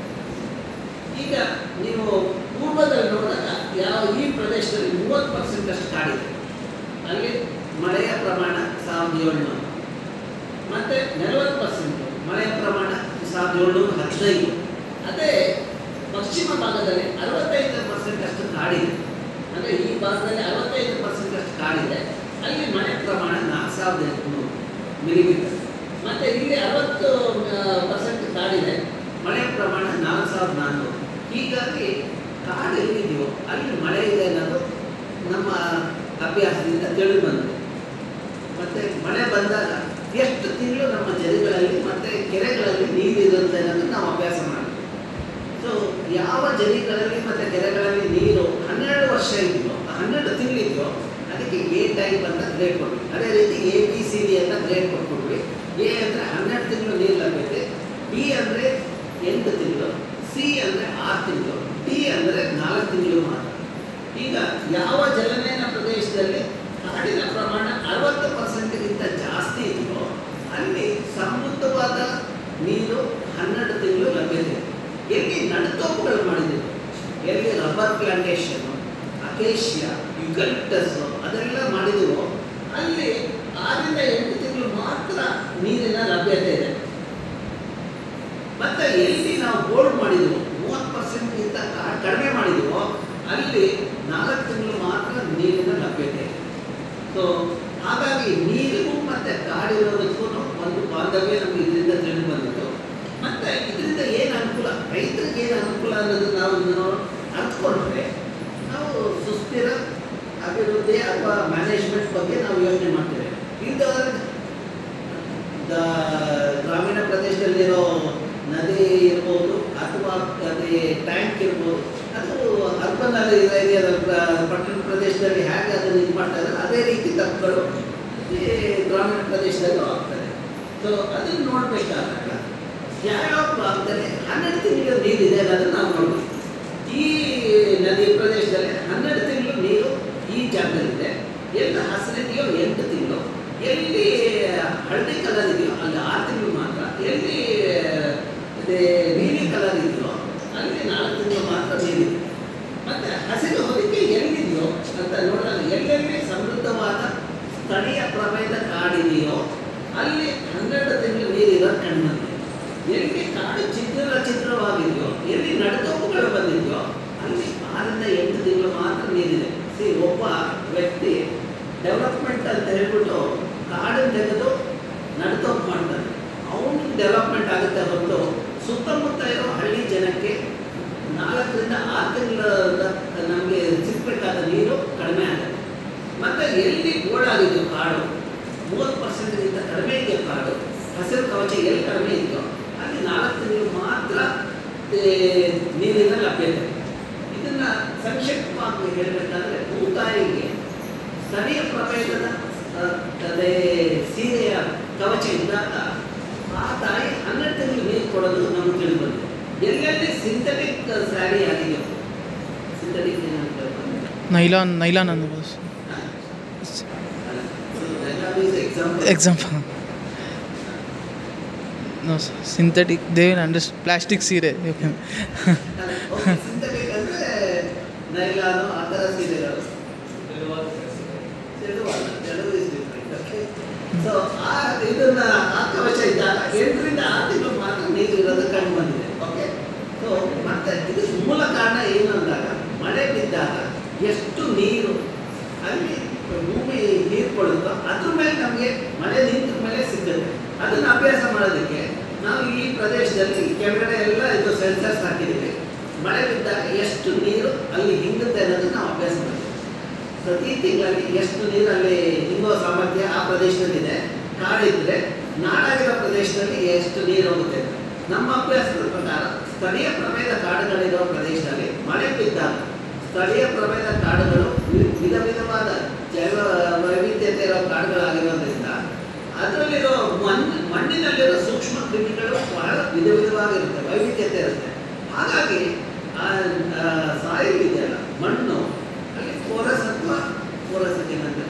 ಈಗ ನೀವು ಪೂರ್ವದಲ್ಲಿ ನೋಡಿದಾಗ ಯಾವ ಈ ಪ್ರದೇಶದಲ್ಲಿ ಮೂವತ್ತು ಪರ್ಸೆಂಟ್ ಅಷ್ಟು ಕಾಡಿದೆ ಅಲ್ಲಿ ಮಳೆಯ ಪ್ರಮಾಣ ಸಾವಿರದ ಏಳ್ನೂರು ಮತ್ತು ನಲವತ್ತು ಪರ್ಸೆಂಟ್ ಮಳೆಯ ಪ್ರಮಾಣ ಸಾವಿರದ ಏಳ್ನೂರ ಹದಿನೈದು ಅದೇ ಪಶ್ಚಿಮ ಭಾಗದಲ್ಲಿ ಅರವತ್ತೈದು ಪರ್ಸೆಂಟ್ ಅಷ್ಟು ಕಾಡಿದೆ ಅಂದರೆ ಈ ಭಾಗದಲ್ಲಿ ಅರವತ್ತೈದು ಪರ್ಸೆಂಟ್ ಅಷ್ಟು ಕಾಡಿದೆ ಅಲ್ಲಿ ಮಳೆ ಪ್ರಮಾಣ ನಾಲ್ಕು ಸಾವಿರದ ಎಂಟುನೂರು ಮಿಲಿಮೀಟರ್ ಮತ್ತು ಇಲ್ಲಿ ಅರವತ್ತು ಪರ್ಸೆಂಟ್ ಕಾಡಿದೆ ಮಳೆಯ ಪ್ರಮಾಣ ನಾಲ್ಕು ಸಾವಿರದ ನಾನ್ನೂರು ಹೀಗಾಗಿ ಕಾಡು ಎಲ್ಲಿದೆಯೋ ಅಲ್ಲಿ ಮಳೆ ಇದೆ ಅನ್ನೋದು ನಮ್ಮ ಅಭ್ಯಾಸದಿಂದ ತಿಳಿದು ಬಂದಿದೆ ಮತ್ತು ಮಳೆ ಬಂದಾಗ ಎಷ್ಟು ತಿಂಗಳು ನಮ್ಮ ಜರಿಗಳಲ್ಲಿ ಮತ್ತು ಕೆರೆಗಳಲ್ಲಿ ನೀರಿರುತ್ತೆ ಅನ್ನೋದನ್ನು ನಾವು ಅಭ್ಯಾಸ ಮಾಡಬೇಕು ಸೊ ಯಾವ ಜರಿಗಳಲ್ಲಿ ಮತ್ತು ಕೆರೆಗಳಲ್ಲಿ ನೀರು ಹನ್ನೆರಡು ವರ್ಷ ಇದೆಯೋ ಹನ್ನೆರಡು ತಿಂಗಳಿದೆಯೋ ಅದಕ್ಕೆ ಎ ಟೈಪ್ ಅಂತ ಗ್ರೇಡ್ ಕೊಡ್ವಿ ಅದೇ ರೀತಿ ಎ ಬಿ ಸಿ ಡಿ ಅಂತ ಗ್ರೇಡ್ ಕೊಟ್ಬಿಡ್ವಿ ಎ ಅಂದರೆ ಹನ್ನೆರಡು ತಿಂಗಳು ನೀರು ಲಭ್ಯತೆ ಬಿ ಅಂದರೆ ಎಂಟು ತಿಂಗಳು ಸಿ ಅಂದರೆ ಆರು ತಿಂಗಳು ಡಿ ಅಂದರೆ ನಾಲ್ಕು ತಿಂಗಳು ಮಾತ್ರ ಈಗ ಯಾವ ಜಲನಯನ ಪ್ರದೇಶದಲ್ಲಿ ಕಾಡಿನ ಪ್ರಮಾಣ ಅರವತ್ತು ಪರ್ಸೆಂಟ್ಗಿಂತ ಜಾಸ್ತಿ ಇದೆಯೋ ಅಲ್ಲಿ ಸಮೃದ್ಧವಾದ ನೀರು ಹನ್ನೆರಡು ತಿಂಗಳು ಲಭ್ಯತೆ ಇದೆ. ಎಲ್ಲಿ ನಡುತೋಪುಗಳು ಮಾಡಿದ್ದೀವಿ ಎಲ್ಲಿ ರಬ್ಬರ್ ಪ್ಲಾಂಟೇಶನ್ ಅಕೇಶಿಯಾ ಯುಕಲಿಪ್ಟಸ್ ಅದೆಲ್ಲ ಮಾಡಿದ್ರು ಅಲ್ಲಿ ಆರರಿಂದ ಎಂಟು ತಿಂಗಳು ಮಾತ್ರ ನೀರಿನ ಲಭ್ಯತೆ ಇದೆ ಮತ್ತೆ ಎಲ್ಲಿ ನಾವು ಬೋಲ್ಡ್ ಮಾಡಿದ್ವು ಮೂವತ್ತು ಪರ್ಸೆಂಟ್ಗಿಂತ ಕಡಿಮೆ ಮಾಡಿದ್ವು ಅಲ್ಲಿ ನಾಲ್ಕು ತಿಂಗಳು ಮಾತ್ರ ನೀರಿನ ಲಭ್ಯತೆ ಇದೆ ಸೊ ಹಾಗಾಗಿ ನೀರಿಗೂ ಮತ್ತೆ ಕಾಡಿರೋದಕ್ಕೂ ಒಂದು ಬಾಂಧವ್ಯ ನಮಗೆ ಇದರಿಂದ ತಿಳಿದು ಬಂದಿತ್ತು ಮತ್ತೆ ಇದರಿಂದ ಏನು ಅನುಕೂಲ ರೈತರಿಗೆ ಏನು ಅನುಕೂಲ ಅನ್ನೋದು ನಾವು ಇದನ್ನು ಅರ್ಥಕೊಂಡ್ರೆ ನಾವು ಸುಸ್ಥಿರ ಅಭಿವೃದ್ಧಿ ಅಥವಾ ಮ್ಯಾನೇಜ್ಮೆಂಟ್ ಬಗ್ಗೆ ನಾವು ಯೋಚನೆ ಮಾಡ್ತೇವೆ ಇದು ದ- ಗ್ರಾಮೀಣ ಪ್ರದೇಶದಲ್ಲಿರೋ ನದಿ ಇರ್ಬೋದು ಅಥವಾ ಅದೇ ಟ್ಯಾಂಕ್ ಇರ್ಬೋದು ಅದು ಅರ್ಬನ್ ಏರಿಯಾದ ಪಟ್ಟಣ ಪ್ರದೇಶದಲ್ಲಿ ಹೇಗೆ ಅದನ್ನು ಇದು ಮಾಡ್ತಾ ಇದ್ದಾರೆ ಅದೇ ರೀತಿ ತಪ್ಪುಗಳು ಈ ಗ್ರಾಮೀಣ ಪ್ರದೇಶದಲ್ಲೂ ಆಗ್ತದೆ ಸೊ ಅದನ್ನು ನೋಡಬೇಕಾದಾಗ ಯಾವ್ಯಾವ ಭಾಗದಲ್ಲಿ ಹನ್ನೆರಡು ತಿಂಗಳ ನೀರಿದೆ ಅನ್ನೋದನ್ನು ನಾವು ನೋಡ್ಬೇಕು ಈ ನದಿ ಪ್ರದೇಶದಲ್ಲಿ ಹನ್ನೆರಡು ತಿಂಗಳು ನೀರು ಈ ಜಾಗದಲ್ಲಿದೆ ಎಲ್ಲಿ ಹಸಿರಿದೆಯೋ ಎಂಟು ತಿಂಗಳು ಎಲ್ಲಿ ಹಳದಿ ಕಲರ್ ಇದೆಯೋ ಅಲ್ಲಿ ಆರು ತಿಂಗಳು ಮಾತ್ರ ಎಲ್ಲಿ ಅದೇ ನೀಲಿ ಕಲರ್ ಇದೆಯೋ ಅಲ್ಲಿ ನಾಲ್ಕು ತಿಂಗಳು ಮಾತ್ರ ನೀರಿದೆ ಮತ್ತೆ ಹಸಿರು ಹೊದಿಕೆ ಎಲ್ಲಿದೆಯೋ ಅಂತ ನೋಡಿದಾಗ ಎಲ್ಲೆಲ್ಲಿ ಸಮೃದ್ಧವಾದ ಸ್ಥಳೀಯ ಪ್ರಭೇದ ಕಾಡಿದೆಯೋ ಅಲ್ಲಿ ಹನ್ನೆರಡು ತಿಂಗಳು ನೀರಿರೋದು ಕಂಡು ಎಲ್ಲಿ ಕಾಡು ಚಿತ್ರ ಚಿತ್ರವಾಗಿದೆಯೋ ಎಲ್ಲಿ ನಡುತೋಪುಗಳು ಬಂದಿದೆಯೋ ಅಲ್ಲಿ ಆರರಿಂದ ಎಂಟು ತಿಂಗಳು ಮಾತ್ರ ನೀರಿದೆ ಸಿ ಒಬ್ಬ ವ್ಯಕ್ತಿ ಡೆವಲಪ್ಮೆಂಟ್ ಅಂತ ಹೇಳ್ಬಿಟ್ಟು ಕಾಡನ್ನು ತೆಗೆದು ನಡುತೋಪು ಮಾಡ್ತಾನೆ ಅವನಿಗೆ ಡೆವಲಪ್ಮೆಂಟ್ ಆಗುತ್ತೆ ಹೊರತು ಸುತ್ತಮುತ್ತ ಇರೋ ಹಳ್ಳಿ ಜನಕ್ಕೆ ನಾಲ್ಕರಿಂದ ಆರು ತಿಂಗಳ ನಮಗೆ ಸಿಗಬೇಕಾದ ನೀರು ಕಡಿಮೆ ಆಗುತ್ತೆ ಮತ್ತು ಎಲ್ಲಿ ಗೋಳಾಗಿದೆಯೋ ಕಾಡು ಮೂವತ್ತು ಪರ್ಸೆಂಟ್ಗಿಂತ ಕಡಿಮೆ ಇದೆಯೋ ಕಾಡು ಹಸಿರು ಕವಚ ಎಲ್ಲಿ ಕಡಿಮೆ ಇದೆಯೋ ಅಲ್ಲಿ ನಾಲ್ಕು ತಿಂಗಳು ಮಾತ್ರ ಏ, ನೀರಿನ ಲಭ್ಯತೆ ಇದನ್ನು ಸಂಕ್ಷಿಪ್ತವಾಗಿ ಹೇಳಬೇಕಾದ್ರೆ ಭೂತಾಯಿಗೆ ಸ್ಥಳೀಯ ಪ್ರಭೇದದ ಆ, ಅದೇ ಸೀರೆಯ ಕವಚ ಇದ್ದಾಗ ಆ ತಾಯಿ ಹನ್ನೆರಡು ತಿಂಗಳು ನೀರು ಕೊಡೋದು ನಮಗೆ ತಿಳಿದು ಬಂದಿದೆ ಎಲ್ಲೆಲ್ಲಿ ಸಿಂಥೆಟಿಕ್ ಸ್ಯಾರಿ ಆಗಿದೆಯೋ ಸಿಂಥೆಟಿಕ್ ಏನಂತ ನೈಲಾನ್ ನೈಲಾನ್ ಅನ್ನೋದು example example no synthetic they under plastic ಸೀರೆ ಯು ಕ್ಯಾನ್ ಸಿಂಥೆಟಿಕ್ ಅಂದ್ರೆ ನೈಲಾನು ಆ ಥರ ಸೀರೆಗಳು ತೆಳುವಲ್ಲ ತೆಳುವು is different, okay? So, ಆ ಇದನ್ನ ಆ ಕವಚ ಇದ್ದಾಗ ಎಂಟರಿಂದ ಆರು ತಿಂಗಳು ಮಾತ್ರ ನೀರು ಇರೋದು ಕಂಡು ಬಂದಿದೆ ಓಕೆ ಸೊ ಮತ್ತೆ ಇದು ಮೂಲ ಕಾರಣ ಏನು ಅಂದಾಗ ಮಳೆ ಬಿದ್ದಾಗ ಎಷ್ಟು ನೀರು ಅಲ್ಲಿ ಭೂಮಿ ನೀರು ಕೊಡುತ್ತೋ ಅದ್ರ ಮೇಲೆ ನಮಗೆ ಮಳೆ ನಿಂತ ಮೇಲೆ ಸಿಗುತ್ತೆ ಅದನ್ನು ಅಭ್ಯಾಸ ಮಾಡೋದಕ್ಕೆ ನಾವು ಈ ಪ್ರದೇಶದಲ್ಲಿ ಕೆಳಗಡೆ ಎಲ್ಲ ಇದು ಸೆನ್ಸರ್ಸ್ ಹಾಕಿದ್ದೀವಿ ಮಳೆ ಬಿದ್ದಾಗ ಎಷ್ಟು ನೀರು ಅಲ್ಲಿ ಹಿಂಗುತ್ತೆ ಅನ್ನೋದನ್ನ ನಾವು ಅಭ್ಯಾಸ ಮಾಡ್ತೀವಿ ಪ್ರತಿ ತಿಂಗಳಲ್ಲಿ ಎಷ್ಟು ನೀರು ಅಲ್ಲಿ ಹಿಂಗೋ ಸಾಮರ್ಥ್ಯ ಆ ಪ್ರದೇಶದಲ್ಲಿದೆ ಕಾಡಿದ್ರೆ ನಾಡಾಗಿರೋ ಪ್ರದೇಶದಲ್ಲಿ ಎಷ್ಟು ನೀರು ಹೋಗುತ್ತೆ ಅಂತ. ನಮ್ಮ ಅಭ್ಯಾಸದ ಪ್ರಕಾರ ಸ್ಥಳೀಯ ಪ್ರಭೇದ ಕಾಡುಗಳಿರೋ ಪ್ರದೇಶದಲ್ಲಿ ಮಳೆ ಬಿದ್ದಾಗ ಸ್ಥಳೀಯ ಪ್ರಭೇದ ಕಾಡುಗಳು ವಿ- ವಿಧ ವಿಧವಾದ ಜೈವ ವೈವಿಧ್ಯತೆ ಇರೋ ಕಾಡುಗಳಾಗಿರೋದ್ರಿಂದ ಅದರಲ್ಲಿರೋ ಮಣ್ಣು ಮಣ್ಣಿನಲ್ಲಿರೋ ಸೂಕ್ಷ್ಮ ಕ್ರಿಮಿಗಳು ಬಹಳ ವಿಧ ವಿಧವಾಗಿರುತ್ತೆ ವೈವಿಧ್ಯತೆ ಇರುತ್ತೆ ಹಾಗಾಗಿ ಸಾಯಿಲ್ ಇದೆಯಲ್ಲ ಮಣ್ಣು ಅಲ್ಲಿ ಕೋರಸ್ ಅಥವಾ ಕೋರಸ್ ಏನಂತಾರೆ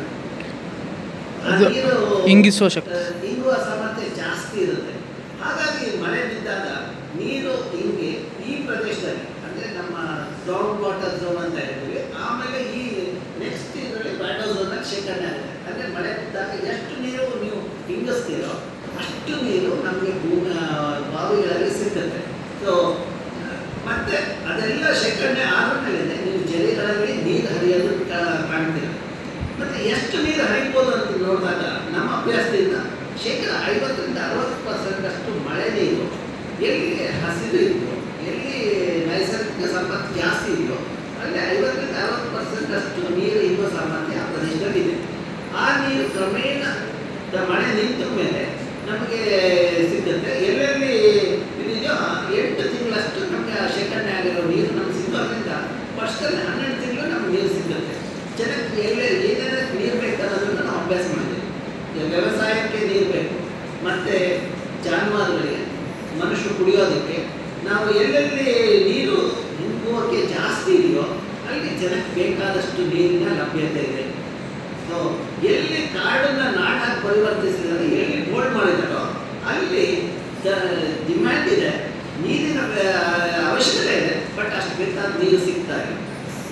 ಆ ಅದು ನೀರು, ಇಂಗಿಸುವ ಶಕ್ತಿ. ಆ, ಇಂಗುವ ಸಾಮರ್ಥ್ಯ ಜಾಸ್ತಿ ಇರುತ್ತೆ ಹಾಗಾಗಿ ಮಳೆ ಬಿದ್ದಾಗ ನೀರು ಹಿಂಗೆ ಈ ಪ್ರದೇಶದಲ್ಲಿ ಅಂದರೆ ನಮ್ಮ ಗ್ರೌಂಡ್ ವಾಟರ್ ಝೋನ್ ಅಂತ ಹೇಳ್ತೀವಿ ಆಮೇಲೆ ಈ ನೆಕ್ಸ್ಟ್ ಇದರಲ್ಲಿ ಬ್ಯಾಡೋ ಝೋನಲ್ಲಿ ಶೇಖರಣೆ ಆಗುತ್ತೆ ಅಂದರೆ ಮಳೆ ಬಿದ್ದಾಗ ಎಷ್ಟು ನೀರು ನೀವು ಹಿಂಗಿಸ್ತೀರೋ ಅಷ್ಟು ನೀರು ನಮಗೆ ಭೂಮಿ ಆ, ಬಾವಿಗಳಲ್ಲಿ ಸಿಗುತ್ತೆ ಸೊ ಮತ್ತೆ ಅದೆಲ್ಲ ಶೇಖರಣೆ ಆದ ಮೇಲೆ ನೀವು ಜರಿಗಳಲ್ಲಿ ನೀರು ಹರಿಯೋದು ಕಾ- ಕಾಣ್ತೀರ ಮತ್ತೆ ಎಷ್ಟು ನೀರು ಹರಿಬೋದು ಅಂತ ನೋಡಿದಾಗ ನಮ್ಮ ಅಭ್ಯಾಸದಿಂದ ಶೇಕಡ ಐವತ್ತರಿಂದ ಅರವತ್ತು ಪರ್ಸೆಂಟ್ ಅಷ್ಟು ಮಳೆ ನೀರು ಎಲ್ಲಿ ಹಸಿರು ಇದೆಯೋ ಎಲ್ಲಿ ನೈಸರ್ಗಿಕ ಸಂಪತ್ತು ಜಾಸ್ತಿ ಇದೆಯೋ ಅಲ್ಲಿ ಐವತ್ತರಿಂದ ಅರವತ್ತು ಪರ್ಸೆಂಟ್ ಅಷ್ಟು ನೀರು ಇರುವ ಸಾಮರ್ಥ್ಯ ಆ ಪ್ರದೇಶದಲ್ಲಿ ಇದೆ ಆ ನೀರು ಕ್ರಮೇಣ ದ- ಮಳೆ ನಿಂತ ಮೇಲೆ ನಮಗೆ ಸಿಗುತ್ತೆ ಎಲ್ಲೆಲ್ಲಿ ಇದೆಯೋ ಆ ಎಂಟು ತಿಂಗಳಷ್ಟು ನಮಗೆ ಆ ಶೇಖರಣೆ ಆಗಿರೋ ನೀರು ನಮ್ಗೆ ಸಿಗೋದ್ರಿಂದ ಫಸ್ಟಲ್ಲಿ ಹನ್ನೆರಡು ತಿಂಗಳು ನಮ್ಗೆ ನೀರು ಸಿಗುತ್ತೆ ಜನಕ್ಕೆ ಎಲ್ಲೇ ಏನೇನು ನೀರು ಬೇಕು ಅನ್ನೋದನ್ನು ನಾವು ಅಭ್ಯಾಸ ಮಾಡಿದ್ದೀವಿ ಈಗ ವ್ಯವಸಾಯಕ್ಕೆ ನೀರು ಬೇಕು ಮತ್ತು ಜಾನುವಾರುಗಳಿಗೆ ಮನುಷ್ಯರು ಕುಡಿಯೋದಕ್ಕೆ ನಾವು ಎಲ್ಲೆಲ್ಲಿ ನೀರು ಹಿಂಗುವಕ್ಕೆ ಜಾಸ್ತಿ ಇದೆಯೋ ಅಲ್ಲಿ ಜನಕ್ಕೆ ಬೇಕಾದಷ್ಟು ನೀರಿನ ಲಭ್ಯತೆ ಇದೆ ಸೊ ಎಲ್ಲಿ ಕಾಡನ್ನ ನಾಟಾಗಿ ಪರಿವರ್ತಿಸಿದರೆ ಎಲ್ಲಿ ಬೋಲ್ಡ್ ಮಾಡಿದಾರೋ ಅಲ್ಲಿ ಡಿಮ್ಯಾಂಡ್ ಇದೆ ನೀರಿನ ಆ, ಅವಶ್ಯಕತೆ ಇದೆ ಬಟ್ ಅಷ್ಟು ಬೇಕಾದ ನೀರು ಸಿಗ್ತಾ ಇಲ್ಲ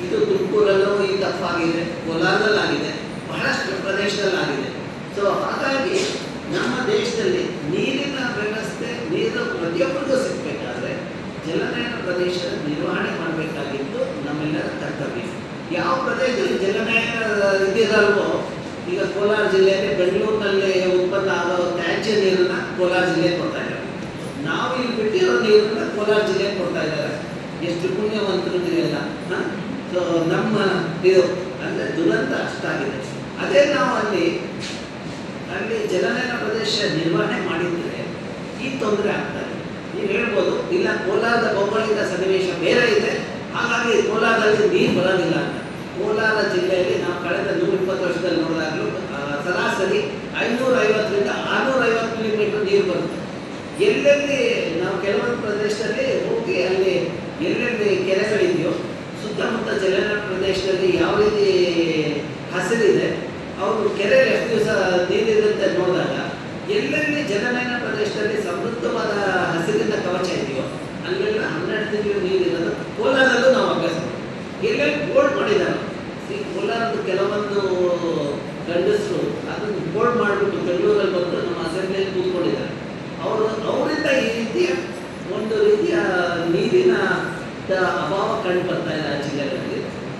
ಇದು ತುಮಕೂರಲ್ಲೂ ಈ ತಪ್ಪಾಗಿದೆ ಕೋಲಾರದಲ್ಲಾಗಿದೆ ಬಹಳಷ್ಟು ಪ್ರದೇಶದಲ್ಲಾಗಿದೆ ಸೊ ಹಾಗಾಗಿ ನಮ್ಮ ದೇಶದಲ್ಲಿ ನೀರಿನ ವ್ಯವಸ್ಥೆ ನೀರು ಪ್ರತಿಯೊಬ್ಬರಿಗೂ ಸಿಗಬೇಕಾದ್ರೆ ಜಲನಯನ ಪ್ರದೇಶದ ನಿರ್ವಹಣೆ ಮಾಡಬೇಕಾಗಿದ್ದು ನಮ್ಮೆಲ್ಲರ ಕರ್ತವ್ಯ ಯಾವ ಪ್ರದೇಶದಲ್ಲಿ ಜಲನಯನ ಇದಿರಲ್ವೋ ಈಗ ಕೋಲಾರ ಜಿಲ್ಲೆಯಲ್ಲಿ ಬೆಂಗಳೂರಿನಲ್ಲಿ ಉತ್ಪನ್ನ ಆಗೋ ತ್ಯಾಜ್ಯ ನೀರನ್ನ ಕೋಲಾರ ಜಿಲ್ಲೆಗೆ ಕೊಡ್ತಾ ಇದ್ದಾರೆ ನಾವು ಇಲ್ಲಿ ಬಿಟ್ಟಿರೋ ನೀರನ್ನ ಕೋಲಾರ ಜಿಲ್ಲೆಗೆ ಕೊಡ್ತಾ ಇದ್ದಾರೆ ಎಷ್ಟು ಪುಣ್ಯವಂತರು ನೀವೆಲ್ಲ ಸೊ ನಮ್ಮ ಇದು ಅಂದರೆ ದುರಂತ ಅಷ್ಟಾಗಿದೆ ಅದೇ ನಾವು ಅಲ್ಲಿ ಅಲ್ಲಿ ಜಲನಯನ ಪ್ರದೇಶ ನಿರ್ವಹಣೆ ಮಾಡಿದ್ರೆ ಈ ತೊಂದರೆ ಆಗ್ತದೆ ನೀವು ಹೇಳ್ಬೋದು ಇಲ್ಲ ಕೋಲಾರದ ಭೌಗೋಳಿಕ ಸನ್ನಿವೇಶ ಬೇರೆ ಇದೆ ಹಾಗಾಗಿ ಕೋಲಾರದಲ್ಲಿ ನೀರು ಬರೋದಿಲ್ಲ ಅಂತ ಕೋಲಾರ ಜಿಲ್ಲೆಯಲ್ಲಿ ನಾವು ಕಳೆದ ನೂರ ಇಪ್ಪತ್ತು ವರ್ಷದಲ್ಲಿ ನೋಡಿದಾಗಲೂ ಆ, ಸರಾಸರಿ ಐನೂರ ಐವತ್ತರಿಂದ ಆರುನೂರ ಐವತ್ತು ಮಿಲಿಮೀಟರ್ ನೀರು ಬರುತ್ತೆ ಎಲ್ಲೆಲ್ಲಿ ನಾವು ಕೆಲವೊಂದು ಪ್ರದೇಶದಲ್ಲಿ ಹೋಗಿ ಅಲ್ಲಿ ಎಲ್ಲೆಲ್ಲಿ ಕೆರೆಗಳಿದೆಯೋ ಸುತ್ತಮುತ್ತ ಜಲನ ಪ್ರದೇಶದಲ್ಲಿ ಯಾವ ರೀತಿ ಹಸಿರಿದೆ ಅವರು ಕೆರೆಯಲ್ಲಿ ಎಷ್ಟು ದಿವಸ ನೀರಿರುತ್ತೆ ನೋಡಿದಾಗ ಎಲ್ಲೆಲ್ಲಿ ಜಲನಯನ ಪ್ರದೇಶದಲ್ಲಿ ಸಮೃದ್ಧವಾದ ಹಸಿರಿನ ಕವಚ ಇದೆಯೋ ಅಲ್ಲೆಲ್ಲ ಹನ್ನೆರಡು ತಿಂಗಳು ನೀರಿರೋದು ಕೋಲಾರದಲ್ಲೂ ನಾವು ಅಭ್ಯಾಸ ಮಾಡ್ತೀವಿ ಎಲ್ಲೆಲ್ಲಿ ಬೋರ್ಡ್ ಮಾಡಿದ್ದಾರೆ ಈ ಕೋಲಾರದ ಕೆಲವೊಂದು ಗಂಡಸರು ಅದನ್ನು ಬೋರ್ಡ್ ಮಾಡಿಬಿಟ್ಟು ಬೆಂಗಳೂರಲ್ಲಿ ಬಂದು ನಮ್ಮ ಅಸೆಂಬ್ಲಿಯಲ್ಲಿ ಕೂತ್ಕೊಂಡಿದ್ದಾರೆ ಅವರು ಅವರಿಂದ ಈ ರೀತಿಯ ಒಂದು ರೀತಿಯ ನೀರಿನ ದ- ಅಭಾವ ಕಂಡು ಬರ್ತಾ ಇದೆ ಆ ಜಿಲ್ಲೆಗಳಲ್ಲಿ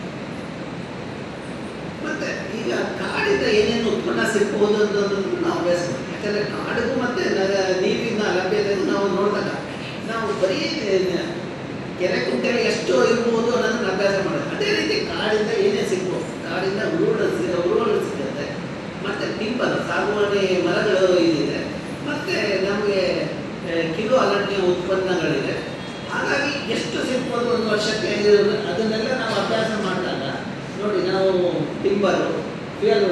ಮತ್ತೆ ಈಗ ಕಾಡಿಂದ ಏನೇನು ಉತ್ಪನ್ನ ಸಿಗ್ಬೋದು ಅನ್ನೋದನ್ನು ನಾವು ಅಭ್ಯಾಸ ಮಾಡ್ತೀವಿ ಯಾಕಂದ್ರೆ ಕಾಡಿಗೂ ಮತ್ತೆ ನ- ನೀರಿನ ಲಭ್ಯತೆಗೂ ನಾವು ನೋಡಿದಾಗ ನಾವು ಬರೀ ನ- ಕೆರೆ ಕುಂಟೆಗೆ ಎಷ್ಟು ಇರ್ಬೋದು ಅನ್ನೋದನ್ನ ಅಭ್ಯಾಸ ಮಾಡೋದು ಅದೇ ರೀತಿ ಕಾಡಿಂದ ಏನೇ ಸಿಗ್ಬೋದು ಕಾಡಿಂದ ಉರುಳು ಸಿ- ಉರುವಲು ಸಿಗುತ್ತೆ ಮತ್ತೆ ಟಿಂಬರ್ ಸಾಗುವಾನಿ ಮರಗಳು ಇದಿದೆ ಮತ್ತೆ ನಮಗೆ ಕಿರು ಅರಣ್ಯ ಉತ್ಪನ್ನಗಳಿದೆ ಹಾಗಾಗಿ ಎಷ್ಟು ಸಿಗ್ಬೋದು ಒಂದು ವರ್ಷಕ್ಕೆ ಇದು- ಅದನ್ನೆಲ್ಲ ನಾವು ಅಭ್ಯಾಸ ಮಾಡಿದಾಗ ನೋಡಿ ನಾವು ಟಿಂಬರು ಫ್ಯೂಯಲ್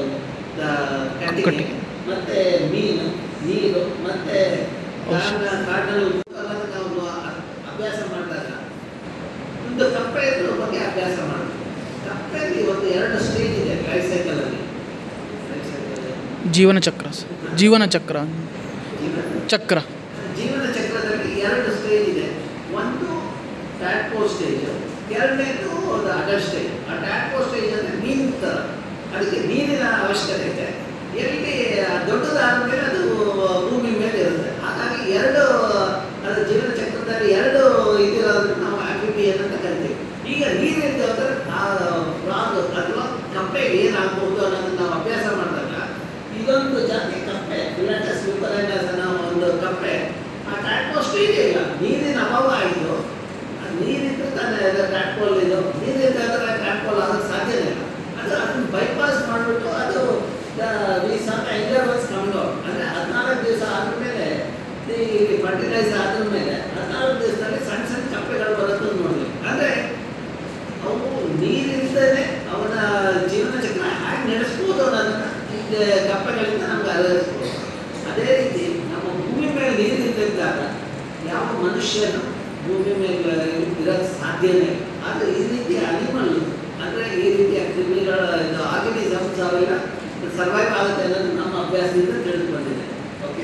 ಕಟ್ಟಿಗೆ ಕಟ್ಟಿಗೆ. ಮತ್ತೆ ಮೀನು ನೀರು ಮತ್ತೆ ಔಷಧ. ಕಾಡಿನ- ಕಾಡಿನಲ್ಲಿ ಉತ್ಪನ್ನದ ನಾವು ಅ- ಅಭ್ಯಾಸ ಮಾಡಿದಾಗ ಒಂದು ಕಪ್ಪೆ ಇದ್ರ ಬಗ್ಗೆ ಅಭ್ಯಾಸ ಮಾಡಬೇಕು ಕಪ್ಪೆಯಲ್ಲಿ ಒಂದು ಎರಡು ಸ್ಟೇಜ್ ಇದೆ ಲೈಫ್ ಸೈಕಲಲ್ಲಿ ಲೈಫ್ ಸೈಕಲ್ ಜೀವನ ಚಕ್ರ ಸರ್. ಜೀವನ ಚಕ್ರ ಜೀವನ ಚಕ್ರ ಜೀವನ ಚಕ್ರದಲ್ಲಿ ಎರಡು ಸ್ಟೇಜ್ ಇದೆ ಒಂದು ಟ್ಯಾಟ್ಪೋ ಸ್ಟೇಜ್ ಎರಡನೇದು ಒಂದು ಅಡಲ್ಟ್ ಸ್ಟೇಜ್ ಆ ಟ್ಯಾಟ್ಪೋ ಸ್ಟೇಜ್ ಅಂದರೆ ಮೀನು ಥರ ಅದಕ್ಕೆ ನೀರಿನ ಅವಶ್ಯಕತೆ ಇದೆ ಎಲ್ಲಿ ದೊಡ್ಡದಾದ ಮೇಲೆ ಅದು ಭೂಮಿ ಮೇಲೆ ಇರುತ್ತೆ ಹಾಗಾಗಿ ಎರಡು ಅದರ ಜೀವನ ಚಕ್ರದಲ್ಲಿ ಎರಡು ಇದಿರೋದ್ರೆ ನಾವು ಆಂಫಿಬಿಯನ್ ಅಂತ ಕರಿತೀವಿ ಈಗ ನೀರಿದ್ದು ಅಂದ್ರೆ ಆ ಫ್ರಾಗ್ ಅಥವಾ ಕಪ್ಪೆಗೆ ಏನಾಗ್ಬೋದು ಅನ್ನೋದನ್ನ ನಾವು ಅಭ್ಯಾಸ ಮಾಡಿದಾಗ ಇದೊಂದು ಜಾತಿ ಕಪ್ಪೆ ಫಿಲಾಟಸ್ ವಿಪರೈನಸ್ ಅನ್ನೋ ಒಂದು ಕಪ್ಪೆ ಆ ಟ್ಯಾಟ್ಪೋ ಸ್ಟೇಜ್ ಇಲ್ಲ ನೀರಿನ ಅಭಾವ ಆಯಿತು ನೀರಿದ್ದು ತಾನೇ ಟ್ಯಾಟ್ಪೋಲ್ ಇದು ನೀರಿದ್ದಾದ್ರೆ ಟ್ಯಾಟ್ಪೋಲ್ ಆಗೋಕ್ಕೆ ಸಾಧ್ಯನೇ ಇಲ್ಲ ಅದು ಅದನ್ನ ಬೈಪಾಸ್ ಮಾಡಿಬಿಟ್ಟು ಅದು ವಿ ಸಾಕ ಎಂಜರ್ಸ್ ಕಮಿಂಗ್ ಔಟ್ ಅಂದರೆ ಹದಿನಾಲ್ಕು ದಿವಸ ಆದಮೇಲೆ ಈ ಫರ್ಟಿಲೈಸ್ ಆದ್ಮೇಲೆ ಹದಿನಾಲ್ಕು ದಿವಸದಲ್ಲಿ ಸಣ್ಣ ಸಣ್ಣ ಕಪ್ಪೆಗಳು ಬರೋದು ನೋಡಿದ್ವಿ ಅಂದರೆ ಅವು ನೀರಿಲ್ದೇ ಅವನ ಜೀವನ ಚಕ್ರ ಹ್ಯಾಂಗೆ ನಡೆಸ್ಬೋದು ಅನ್ನೋದನ್ನ ಈಗ ಕಪ್ಪೆಗಳಿಂದ ನಮ್ಗೆ ಅರಿವಿಸ್ಬೋದು ಅದೇ ರೀತಿ ನಮ್ಮ ಭೂಮಿ ಮೇಲೆ ನೀರಿದ್ದಾಗ ಯಾವ ಮನುಷ್ಯನು ಭೂಮಿ ಮೇಲೆ ಇರೋಕ್ಕೆ ಸಾಧ್ಯನೇ ಇಲ್ಲ. ಆದರೆ ಈ ರೀತಿಯ ಅನಿಮಲ್ ಅಂದರೆ ಈ ರೀತಿಯ ಕ್ರಿಮಿಗಳ ಇದು ಆರ್ಗನಿಸಮ್ಸ್ ಅವೆಲ್ಲ ಸರ್ವೈವ್ ಆಗುತ್ತೆ ಅನ್ನೋದು ನಮ್ಮ ಅಭ್ಯಾಸದಿಂದ ತಿಳಿದು ಬಂದಿದೆ ಓಕೆ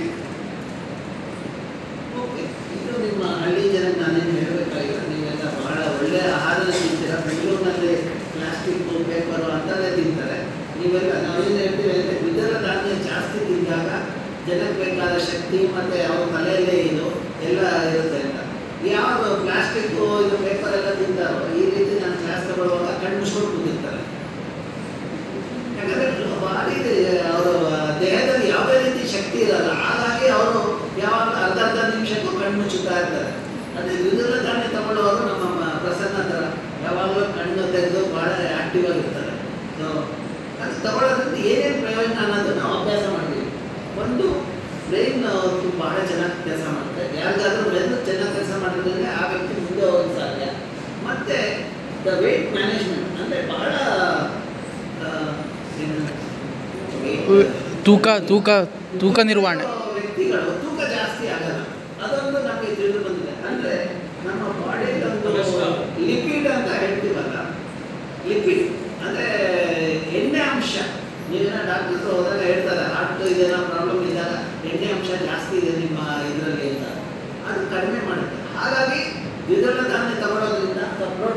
ಓಕೆ ಇದು ನಿಮ್ಮ ಹಳ್ಳಿ ಜನಕ್ಕೆ ನಾನೇನು ಹೇಳಬೇಕಾಗಿಲ್ಲ ನೀವೆಲ್ಲ ಬಹಳ ಒಳ್ಳೆಯ ಆಹಾರ ತಿಂತೀರ ಬೆಂಗಳೂರಿನಲ್ಲಿ ಪ್ಲಾಸ್ಟಿಕ್ ಪೇಪರು ಅಂತಲೇ ತಿಂತಾರೆ ನೀವೆಲ್ಲ ನಾವೇನು ಹೇಳ್ತೀವಿ ಅಂದರೆ ದ್ವಿದಳ ಧಾನ್ಯ ಜಾಸ್ತಿ ತಿಂದಾಗ ಜನಕ್ಕೆ ಬೇಕಾದ ಶಕ್ತಿ ಮತ್ತು ಅವ್ರ ತಲೆಯಲ್ಲೇ ಇದು ಎಲ್ಲ ಇರುತ್ತೆ ಅಂತ ಯಾವ ಪ್ಲಾಸ್ಟಿಕ್ಕು ಇದು ಪೇಪರ್ ಎಲ್ಲ ತಿಂತಾರೋ ಈ ರೀತಿ ನಾನು ಕ್ಲಾಸ್ ತಗೊಳ್ಳುವಾಗ ಕಣ್ಣು ಮುಚ್ಕೊಂಡು ಕೂತಿರ್ತಾರೆ ಯಾಕಂದ್ರೆ ಭಾರಿ ಅವರ ದೇಹದಲ್ಲಿ ಯಾವುದೇ ರೀತಿ ಶಕ್ತಿ ಇರಲ್ಲ ಹಾಗಾಗಿ ಅವರು ಯಾವಾಗ ಅರ್ಧ ಅರ್ಧ ನಿಮಿಷಕ್ಕೂ ಕಣ್ಣು ಮುಚ್ಚುತ್ತಾ ಇರ್ತಾರೆ ಅದೇ ದ್ವಿದಳ ಧಾನ್ಯ ತಗೊಳ್ಳೋರು ನಮ್ಮ ಮ- ಪ್ರಸನ್ನ ಥರ ಯಾವಾಗಲೂ ಕಣ್ಣು ತೆಗೆದು ಭಾಳ ಆಕ್ಟಿವ್ ಆಗಿರ್ತಾರೆ ಸೊ ಅದು ತಗೊಳ್ಳೋದ್ರಿಂದ ಏನೇನು ಪ್ರಯೋಜನ ಅನ್ನೋದು ನಾವು ಅಭ್ಯಾಸ ಮಾಡ್ತೀವಿ ಒಂದು ಬ್ರೈನ್ ಭಾಳ ಚೆನ್ನಾಗಿ ಕೆಲಸ ಮಾಡುತ್ತೆ ಯಾರಿಗಾದ್ರೂ ಮೆದುಳು ಚೆನ್ನಾಗಿ ಕೆಲಸ ಮಾಡಿದ್ರೆ ಆ ವ್ಯಕ್ತಿ ಮುಂದೆ ಹೋಗೋದು ಸಾಧ್ಯ ಮತ್ತು ದ ವೇಟ್ ಮ್ಯಾನೇಜ್ಮೆಂಟ್ ಅಂದರೆ ಬಹಳ ಆ, ಏನು? weight- ತೂಕ ತೂಕ ತೂಕ ನಿರ್ವಹಣೆ ವ್ಯಕ್ತಿಗಳು ತೂಕ ಜಾಸ್ತಿ ಆಗಲ್ಲ ಅದೊಂದು ನಮಗೆ ತಿಳಿದು ಬಂದಿದೆ ಅಂದ್ರೆ ನಮ್ಮ ಬಾಡಿಯಲ್ಲಿ ಒಂದು ಲಿಪಿಡ್ ಅಂತ ಹೇಳ್ತೀವಲ್ಲ ಲಿಪಿಡ್ ಅಂದ್ರೆ ಎಣ್ಣೆ ಅಂಶ ನೀವೇನ ಡಾಕ್ಟರ್ ಹೋದಾಗ ಹೇಳ್ತಾರೆ ಹಾರ್ಟ್ ಇದೇನೋ ಪ್ರಾಬ್ಲಮ್ ಇದ್ದಾಗ ಎಣ್ಣೆ ಅಂಶ ಜಾಸ್ತಿ ಇದೆ ನಿಮ್ಮ ಇದರಲ್ಲಿ ಅಂತ ಅದು ಕಡಿಮೆ ಮಾಡುತ್ತೆ ಹಾಗಾಗಿ ದ್ವಿದಳ ಧಾನ್ಯ ತಗೊಳ್ಳೋದ್ರಿಂದ ಅಥವಾ ಪ್ರೋಟೀನ್ ತಗೊಳ್ಳೋದ್ರಿಂದ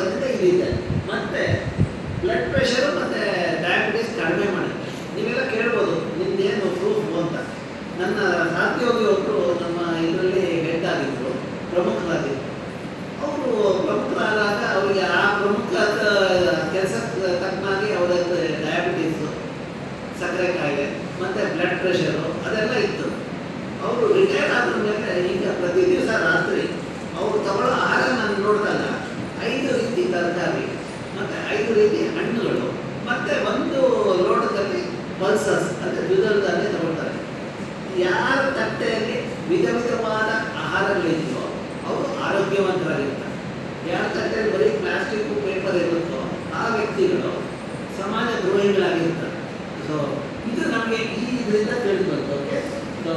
ಕೊಡೋದ್ರಿಂದ ಇಲ್ಲಿದೆ ಮತ್ತು ಬ್ಲಡ್ ಪ್ರೆಷರು ಮತ್ತು ಡಯಾಬಿಟಿಸ್ ಕಡಿಮೆ ಮಾಡುತ್ತೆ ನೀವೆಲ್ಲ ಕೇಳ್ಬೋದು ನಿಮ್ದೇನು ಪ್ರೂಫ್ ಅಂತ ನನ್ನ ಸಹೋದ್ಯೋಗಿ ಒಬ್ಬರು ನಮ್ಮ ಇದರಲ್ಲಿ ಹೆಡ್ ಆಗಿದ್ದರು ಪ್ರಮುಖರಾಗಿದ್ದರು ಅವರು ಪ್ರಮುಖರಾದಾಗ ಅವರಿಗೆ ಆ ಪ್ರಮುಖ ಕೆಲಸಕ್ಕೆ ತಕ್ಕನಾಗಿ ಅವರದ್ದು ಡಯಾಬಿಟೀಸು ಸಕ್ಕರೆ ಕಾಯಿಲೆ ಮತ್ತು ಬ್ಲಡ್ ಪ್ರೆಷರು ಅದೆಲ್ಲ ಇತ್ತು ಅವರು ರಿಟೈರ್ ಆದ ಮೇಲೆ ಈಗ ಪ್ರತಿ ದಿವಸ ರಾತ್ರಿ ಅವರು ತಗೊಳ್ಳೋ ಆಹಾರ ನಾನು ನೋಡಿದಾಗ ಐದು ರೀತಿ ತರಕಾರಿ ಮತ್ತು ಐದು ರೀತಿ ಹಣ್ಣುಗಳು ಮತ್ತು ಒಂದು ಲೋಟದಲ್ಲಿ ಪಲ್ಸಸ್ ಅಂದರೆ ದ್ವಿದಳ ಧಾನ್ಯ ತಗೊಳ್ತಾರೆ ಯಾರ ತಟ್ಟೆಯಲ್ಲಿ ವಿಧ ವಿಧವಾದ ಆಹಾರಗಳಿದೆಯೋ ಅವರು ಆರೋಗ್ಯವಂತರಾಗಿರ್ತಾರೆ ಯಾರ ತಟ್ಟೆಯಲ್ಲಿ ಬರೀ ಪ್ಲಾಸ್ಟಿಕ್ ಪೇಪರ್ ಇರುತ್ತೋ ಆ ವ್ಯಕ್ತಿಗಳು ಸಮಾಜ ದ್ರೋಹಿಗಳಾಗಿರ್ತಾರೆ ಸೊ ಇದು ನಮಗೆ ಈ ಇದರಿಂದ ತಿಳಿದು ಓಕೆ ಸೊ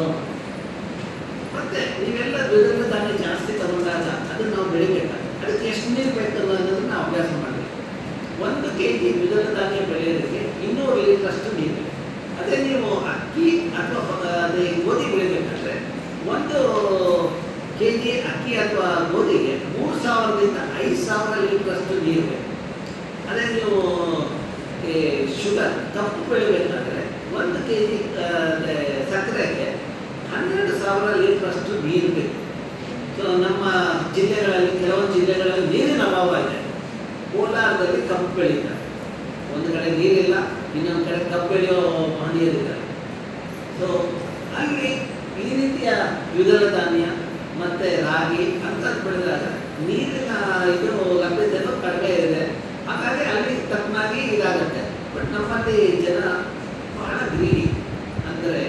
ಮತ್ತೆ ನೀವೆಲ್ಲ ದ್ವಿದಳ ಧಾನ್ಯ ಜಾಸ್ತಿ ತಗೊಂಡಾಗ ಅದನ್ನು ನಾವು ಬೆಳಿಬೇಕಾಗ ಅದಕ್ಕೆ ಎಷ್ಟು ನೀರು ಬೇಕಲ್ಲ ಅನ್ನೋದನ್ನ ನಾವು ಅಭ್ಯಾಸ ಮಾಡಬೇಕು ಒಂದು ಕೆ ಜಿ ದ್ವಿದಳ ಧಾನ್ಯ ಬೆಳೆಯೋದಕ್ಕೆ ಇನ್ನೂರು ಲೀಟ್ರಷ್ಟು ನೀರು ಬೇಕು ಅದೇ ನೀವು ಅಕ್ಕಿ ಅಥವಾ ಅದೇ ಗೋಧಿ ಬೆಳಿಬೇಕಾದ್ರೆ ಒಂದು ಕೆ ಜಿ ಅಕ್ಕಿ ಅಥವಾ ಗೋಧಿಗೆ ಮೂರು ಸಾವಿರದಿಂದ ಐದು ಸಾವಿರ ಲೀಟ್ರಷ್ಟು ನೀರು ಬೇಕು ಅದೇ ನೀವು ಈ ಶುಗರ್ ಕಪ್ಪು ಬೆಳಿಬೇಕಾದ್ರೆ ಒಂದು ಕೆ ಜಿ ಸಕ್ಕರೆಗೆ ಹನ್ನೆರಡು ಸಾವಿರ ಲೀಟ್ರಷ್ಟು ನೀರು ಬೇಕು ಸೊ ನಮ್ಮ ಜಿಲ್ಲೆಗಳಲ್ಲಿ ಕೆಲವೊಂದು ಜಿಲ್ಲೆಗಳಲ್ಲಿ ನೀರಿನ ಅಭಾವ ಇದೆ ಕೋಲಾರದಲ್ಲಿ ಕಬ್ಬು ಬೆಳೀತಾರೆ ಒಂದು ಕಡೆ ನೀರಿಲ್ಲ ಇನ್ನೊಂದು ಕಡೆ ಕಬ್ಬು ಬೆಳೆಯೋ ಮಹನೀಯರಿದ್ದಾರೆ ಸೊ ಅಲ್ಲಿ ಈ ರೀತಿಯ ದ್ವಿದಳ ಧಾನ್ಯ ಮತ್ತು ರಾಗಿ ಅಂಥದ್ದು ಬೆಳೆದಾಗ ನೀರಿನ ಇದು ಲಭ್ಯತೆಯೂ ಕಡಿಮೆ ಇದೆ ಹಾಗಾಗಿ ಅಲ್ಲಿ ತಕ್ಕನಾಗಿ ಇದಾಗುತ್ತೆ ಬಟ್ ನಮ್ಮಲ್ಲಿ ಜನ ಬಹಳ ಗ್ರೀಡಿ ಅಂದರೆ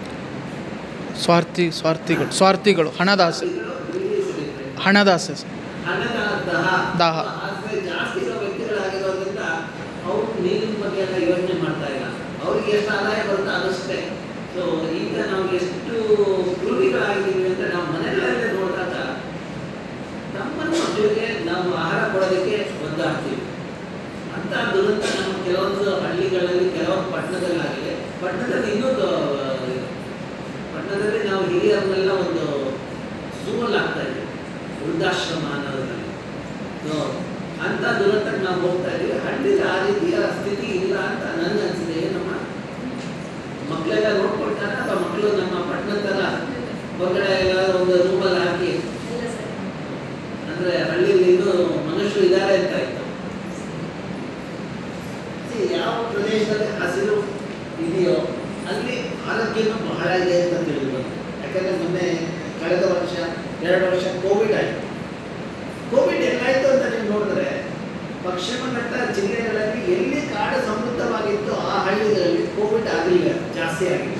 ಸ್ವಾರ್ಥಿ ಸ್ವಾರ್ಥಿಗಳು ಸ್ವಾರ್ಥಿಗಳು ಹಣದಾಸೆ ಹಣದಾಸೆ ಸರ್. ಹಣದ ದಹ ದಾಹ. ಆಸೆ ಜಾಸ್ತಿ ಇರೋ ವ್ಯಕ್ತಿಗಳಾಗಿರೋದ್ರಿಂದ ಅವರು ನೀರಿನ ಬಗ್ಗೆ ಎಲ್ಲ ಯೋಚನೆ ಮಾಡ್ತಾ ಇಲ್ಲ ಅವ್ರಿಗೆ ಎಷ್ಟು ಆದಾಯ ಬರುತ್ತೋ ಅದಷ್ಟೇ ಸೊ ಈಗ ನಾವು ಎಷ್ಟು ಕ್ರೂರಿಗಳಾಗಿದ್ದೀವಿ ಅಂತ ನಾವು ಮನೆಗಳಲ್ಲೇ ನೋಡಿದಾಗ ನಮ್ಮನ್ನು ಮಕ್ಕಳಿಗೆ ನಾವು ಆಹಾರ ಕೊಡೋದಕ್ಕೆ ಒದ್ದಾಡ್ತೀವಿ ಅಂತ ದುರಂತ ನಮ್ಮ ಕೆಲವೊಂದು ಹಳ್ಳಿಗಳಲ್ಲಿ ಕೆಲವೊಂದು ಪಟ್ಟಣದಲ್ಲಾಗಿದೆ ಪಟ್ಟಣದಲ್ಲಿ ಇನ್ನೂ ದ- ಪಟ್ಟಣದಲ್ಲಿ ನಾವು ಹಿರಿಯರನ್ನೆಲ್ಲ ಒಂದು ಝೂಮಲ್ಲಿ ಆಗ್ತಾ ಇದ್ದೀವಿ ವೃದ್ಧಾಶ್ರಮ ಅನ್ನೋದ್ರಲ್ಲಿ ಸೊ ಅಂಥ ದುರಂತಕ್ಕೆ ನಾವು ಹೋಗ್ತಾ ಇದ್ದೀವಿ ಹಳ್ಳಿಲಿ ಆ ರೀತಿಯ ಸ್ಥಿತಿ ಇಲ್ಲ ಅಂತ ನನಗೆ ಅನಿಸಿದೆ ನಮ್ಮ ಮಕ್ಕಳೆಲ್ಲ ನೋಡ್ಕೊಳ್ತಾರೆ ಅಥವಾ ಮಕ್ಕಳು ನಮ್ಮ ಪಟ್ಟಣ ಥರ ಹೊರಗಡೆ ಎಲ್ಲ ಒಂದು ರೂಮಲ್ಲಿ ಹಾಕಿ ಅಂದರೆ ಹಳ್ಳಿಲಿ ಇನ್ನೂ ಮನುಷ್ಯರು ಇದ್ದಾರೆ ಅಂತ ಇತ್ತು See, ಯಾವ ಪ್ರದೇಶದಲ್ಲಿ ಹಸಿರು ಇದೆಯೋ ಅಲ್ಲಿ ಆರೋಗ್ಯನೂ ಬಹಳ ಇದೆ ಅಂತ ತಿಳಿದು ಬಂತು ಯಾಕಂದರೆ ಮೊನ್ನೆ ಕಳೆದ ವರ್ಷ ಎರಡು ವರ್ಷ ಕೋವಿಡ್ ಆಯಿತು ಕೋವಿಡ್ ಎಲ್ಲಾಯಿತು ಅಂತ ನೀವು ನೋಡಿದ್ರೆ ಪಶ್ಚಿಮ ಘಟ್ಟ ಜಿಲ್ಲೆಗಳಲ್ಲಿ ಎಲ್ಲಿ ಕಾಡು ಸಮೃದ್ಧವಾಗಿತ್ತು ಆ ಹಳ್ಳಿಗಳಲ್ಲಿ ಕೋವಿಡ್ ಆಗಲಿಲ್ಲ ಜಾಸ್ತಿ ಆಗಿಲ್ಲ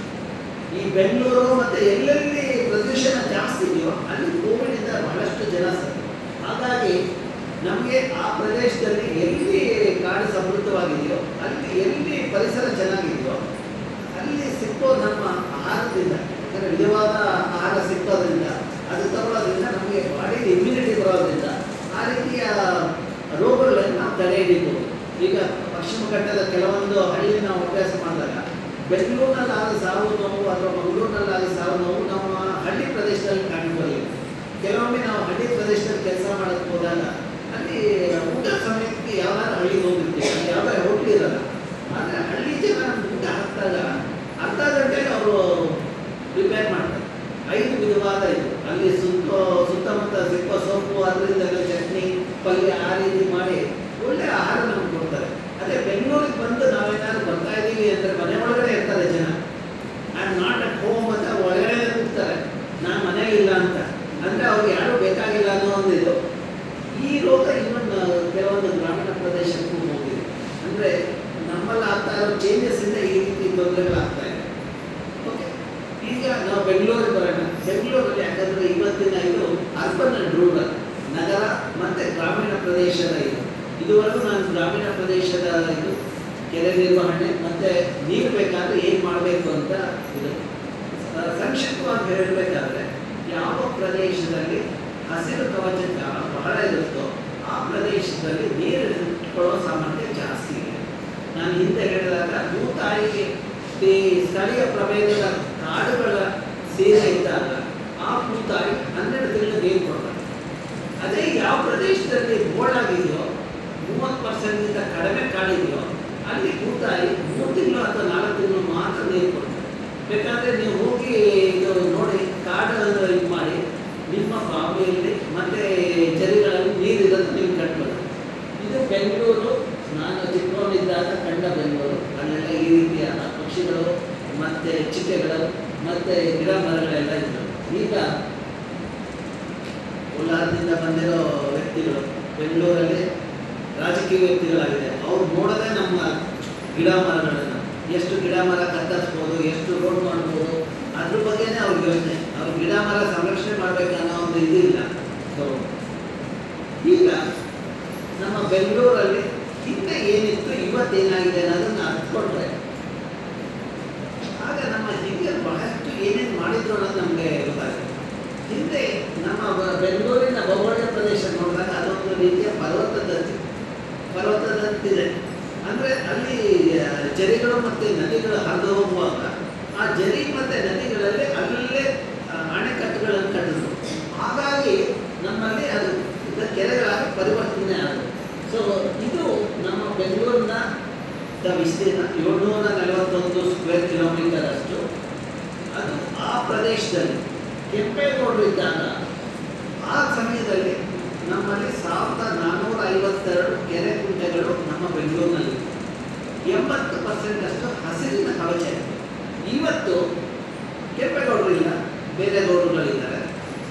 ಈ ಬೆಂಗಳೂರು ಮತ್ತು ಎಲ್ಲೆಲ್ಲಿ ಪ್ರದೂಷಣ ಜಾಸ್ತಿ ಇದೆಯೋ ಅಲ್ಲಿ ಕೋವಿಡಿಂದ ಬಹಳಷ್ಟು ಜನ ಸತ್ತು ಹಾಗಾಗಿ ನಮಗೆ ಆ ಪ್ರದೇಶದಲ್ಲಿ ಎಲ್ಲಿ ಕಾಡು ಸಮೃದ್ಧವಾಗಿದೆಯೋ ಅಲ್ಲಿ ಎಲ್ಲಿ ಪರಿಸರ ಚೆನ್ನಾಗಿದೆಯೋ ಅಲ್ಲಿ ಸಿಕ್ಕೋ ನಮ್ಮ ಆಹಾರದಿಂದ ಯಾಕಂದರೆ ವಿಧವಾದ ಆಹಾರ ಸಿಕ್ಕೋದ್ರಿಂದ ಅದು ತಗೊಳ್ಳೋದ್ರಿಂದ ನಮಗೆ ಬಾಡಿ ಇಮ್ಯುನಿಟಿ ಬರೋದ್ರಿಂದ ಆ ರೀತಿಯ ರೋಗಗಳನ್ನು ನಾವು ತಡೆ ಹಿಡಿಬೋದು ಈಗ ಪಶ್ಚಿಮ ಘಟ್ಟದ ಕೆಲವೊಂದು ಹಳ್ಳಿ ನಾವು ಅಭ್ಯಾಸ ಮಾಡಿದಾಗ ಬೆಂಗಳೂರಿನಲ್ಲಿ ಆದ ಸಾವು ನೋವು ಅಥವಾ ಮಂಗಳೂರಿನಲ್ಲಿ ಆದ ಸಾವು ನೋವು ನಮ್ಮ ಹಳ್ಳಿ ಪ್ರದೇಶದಲ್ಲಿ ಕಂಡುಬರಲಿಲ್ಲ ಕೆಲವೊಮ್ಮೆ ನಾವು ಹಳ್ಳಿ ಪ್ರದೇಶದಲ್ಲಿ ಕೆಲಸ ಮಾಡೋಕ್ಕೆ ಹೋದಾಗ ಅಲ್ಲಿ ಊಟ ಸಮಯಕ್ಕೆ ಯಾವ್ದಾದ್ರು ಹಳ್ಳಿಗೆ ಹೋಗಿರ್ತೀವಿ ಅಲ್ಲಿ ಯಾವ್ದಾದ್ರು ಹೋಟ್ಲ್ ಇರಲ್ಲ ಆದರೆ ಹಳ್ಳಿ ಜನ ಊಟ ಹಾಕಿದಾಗ ಅರ್ಧ ಗಂಟೆಗೆ ಅವರು ಪ್ರಿಪೇರ್ ಮಾಡ್ತಾರೆ ಐದು ವಿಧವಾದ ಇದು ಅಲ್ಲಿ ಸುತ್ತ ಸುತ್ತಮುತ್ತ ಸಿಕ್ಕೋ ಸೊಪ್ಪು ಅದರಿಂದ ಚಟ್ನಿ ಪಲ್ಯ ಆ ರೀತಿ ಮಾಡಿ ಒಳ್ಳೆ ಆಹಾರ ನಮ್ಗೆ ಕೊಡ್ತಾರೆ ಅದೇ ಬೆಂಗಳೂರಿಗೆ ಬಂದು ನಾವೇನಾದ್ರು ಬರ್ತಾ ಇದ್ದೀವಿ ಅಂದರೆ ಮನೆ ಒಳಗಡೆ ಇರ್ತಾರೆ ಜನ I am not at home ಅಂತ ಒಳಗಡೆ ಕೂಗ್ತಾರೆ ನಾನು ಮನೆಯಲ್ಲಿಲ್ಲ ಅಂತ ಅಂದರೆ ಅವ್ರಿಗೆ ಯಾರೂ ಬೇಕಾಗಿಲ್ಲ ಅನ್ನೋ ಒಂದು ಇದು ಈ ರೋಗ ಇವನ್ ಕೆಲವೊಂದು ಗ್ರಾಮೀಣ ಪ್ರದೇಶಕ್ಕೂ ಹೋಗಿದೆ ಅಂದರೆ ನಮ್ಮಲ್ಲಿ ಆಗ್ತಾ ಇರೋ ಚೇಂಜಸ್ಸಿಂದ ಈ ರೀತಿ ತೊಂದರೆಗಳಾಗ್ತಾ ಇದೆ ಓಕೆ ಈಗ ನಾವು ಬೆಂಗಳೂರಿಗೆ ಬರೋಣ ಬೆಂಗಳೂರಲ್ಲಿ ಯಾಕಂದರೆ ಇವತ್ತಿನ ಇದು ಅರ್ಬನ್ ಅಂಡ್ ರೂರಲ್ ನಗರ ಮತ್ತು ಗ್ರಾಮೀಣ ಪ್ರದೇಶದ ಇದು ಇದುವರೆಗೂ ನಾನು ಗ್ರಾಮೀಣ ಪ್ರದೇಶದ ಇದು ಕೆರೆ ನಿರ್ವಹಣೆ ಮತ್ತು ನೀರು ಬೇಕಾದರೆ ಏನು ಮಾಡಬೇಕು ಅಂತ ಇದು ಆ, ಸಂಕ್ಷಿಪ್ತವಾಗಿ ಹೇಳಬೇಕಾದ್ರೆ ಯಾವ ಪ್ರದೇಶದಲ್ಲಿ ಹಸಿರು ಕವಚ ಜಾ- ಬಹಳ ಇರುತ್ತೋ ಆ ಪ್ರದೇಶದಲ್ಲಿ ನೀರು ಇಟ್ಕೊಳ್ಳೋ ಸಾಮರ್ಥ್ಯ ಜಾಸ್ತಿ ಇದೆ ನಾನು ಹಿಂದೆ ಹೇಳಿದಾಗ ಭೂತಾಯಿಗೆ ಈ ಸ್ಥಳೀಯ ಪ್ರಭೇದದ ಕಾಡುಗಳ ಸೇರೆ ಇದ್ದಾಗ ಆ ಭೂತಾಯಿ ಹನ್ನೆರಡು ತಿಂಗಳು ನೀರು ಕೊಡ್ತಾರೆ ಅದೇ ಯಾವ ಪ್ರದೇಶದಲ್ಲಿ ಬೋಳಾಗಿದೆಯೋ ಅಲ್ಲಿ ಭೂತಾಯಿ ಮೂರು ತಿಂಗಳು ಅಥವಾ ನಾಲ್ಕು ತಿಂಗಳು ಮಾತ್ರ ನೀರು ಕೊಡ್ತಾರೆ ಬೇಕಾದ್ರೆ ನೀವು ಹೋಗಿ ಇದು ನೋಡಿ ಕಾಡು ಇದು ಮಾಡಿ ನಿಮ್ಮ ಬಾವಿಯಲ್ಲಿ ಮತ್ತೆ ಚರಿಗಳಲ್ಲಿ ನೀರಿರೋದು ನೀವು ಕಟ್ಬೋದು ಇದು ಬೆಂಗಳೂರು ನಾನು ಚಿಕ್ಕವನಿದ್ದಾಗ ಕಂಡ ಬೆಂಗಳೂರು ಅಲ್ಲೆಲ್ಲ ಈ ರೀತಿಯಾದ ಪಕ್ಷಿಗಳು ಮತ್ತೆ ಚಿಟ್ಟೆಗಳು ಮತ್ತೆ ಗಿಡ ಮರಗಳೆಲ್ಲ ಇದ್ದವು ಈಗ ಕೋಲಾರದಿಂದ ಬಂದಿರೋ ವ್ಯಕ್ತಿಗಳು ಬೆಂಗಳೂರಲ್ಲಿ ರಾಜಕೀಯ ವ್ಯಕ್ತಿಗಳಾಗಿದೆ ಅವ್ರು ನೋಡೋದೇ ನಮ್ಮ ಗಿಡ ಮರಗಳನ್ನು ಎಷ್ಟು ಗಿಡ ಮರ ಕತ್ತರಿಸ್ಬೋದು ಎಷ್ಟು ರೋಡ್ ಮಾಡ್ಬೋದು ಅದ್ರ ಬಗ್ಗೆನೇ ಅವ್ರಿಗೆ ಯೋಚನೆ ಅವ್ರು ಗಿಡ ಮರ ಸಂರಕ್ಷಣೆ ಮಾಡ್ಬೇಕನ್ನೋ ಒಂದು ಇದಿಲ್ಲ ಸೊ ಈಗ ನಮ್ಮ ಬೆಂಗಳೂರಲ್ಲಿ ಹಿಂದೆ ಏನಿತ್ತು ಇವತ್ತೇನಾಗಿದೆ ಅನ್ನೋದನ್ನ ಅರ್ಥಕೊಂಡ್ರೆ ಆಗ ನಮ್ಮ ಹಿರಿಯರು ಬಹಳಷ್ಟು ಏನೇನು ಮಾಡಿದ್ರು ಅನ್ನೋದು ನಮಗೆ ಗೊತ್ತಾಗುತ್ತೆ ಹಿಂದೆ ನಮ್ಮ ಬ- ಬೆಂಗಳೂರಿನ ಭೌಗೋಳಿಕ ಪ್ರದೇಶ ನೋಡಿದಾಗ ಅದೊಂದು ರೀತಿಯ ಪರ್ವತದಂತೆ ಪರ್ವತದಂತಿದೆ ಅಂದರೆ ಅಲ್ಲಿ ಆ, ಜರಿಗಳು ಮತ್ತು ನದಿಗಳು ಹರಿದು ಹೋಗುವಾಗ ಆ ಜರಿ ಮತ್ತು ನದಿಗಳಲ್ಲಿ ಅಲ್ಲೇ ಆ, ಅಣೆಕಟ್ಟುಗಳನ್ನು ಕಟ್ಟಿದ್ರು ಹಾಗಾಗಿ ನಮ್ಮಲ್ಲಿ ಅದು ಇದು ಕೆರೆಗಳಾಗಿ ಪರಿವರ್ತನೆ ಆದವು ಸೊ ಇದು ನಮ್ಮ ಬೆಂಗಳೂರಿನ ದ ವಿಸ್ತೀರ್ಣ ಏಳ್ನೂರ ನಲವತ್ತೊಂದು ಸ್ಕ್ವೇರ್ ಕಿಲೋಮೀಟರ್ ಅಷ್ಟು ಅದು ಆ ಪ್ರದೇಶದಲ್ಲಿ ಕೆಂಪೇಗೌಡರು ಇದ್ದಾಗ ಆ ಸಮಯದಲ್ಲಿ ನಮ್ಮಲ್ಲಿ ಸಾವಿರದ ನಾನ್ನೂರ ಐವತ್ತೆರಡು ಕೆರೆ ಕುಂಟೆಗಳು ನಮ್ಮ ಬೆಂಗಳೂರಿನಲ್ಲಿ ಎಂಬತ್ತು ಪರ್ಸೆಂಟ್ ಅಷ್ಟು ಹಸಿರಿನ ಕವಚ ಇದೆ ಇವತ್ತು ಕೆಂಪೇಗೌಡರು ಇಲ್ಲ ಬೇರೆ ಗೌಡರುಗಳಿದ್ದಾರೆ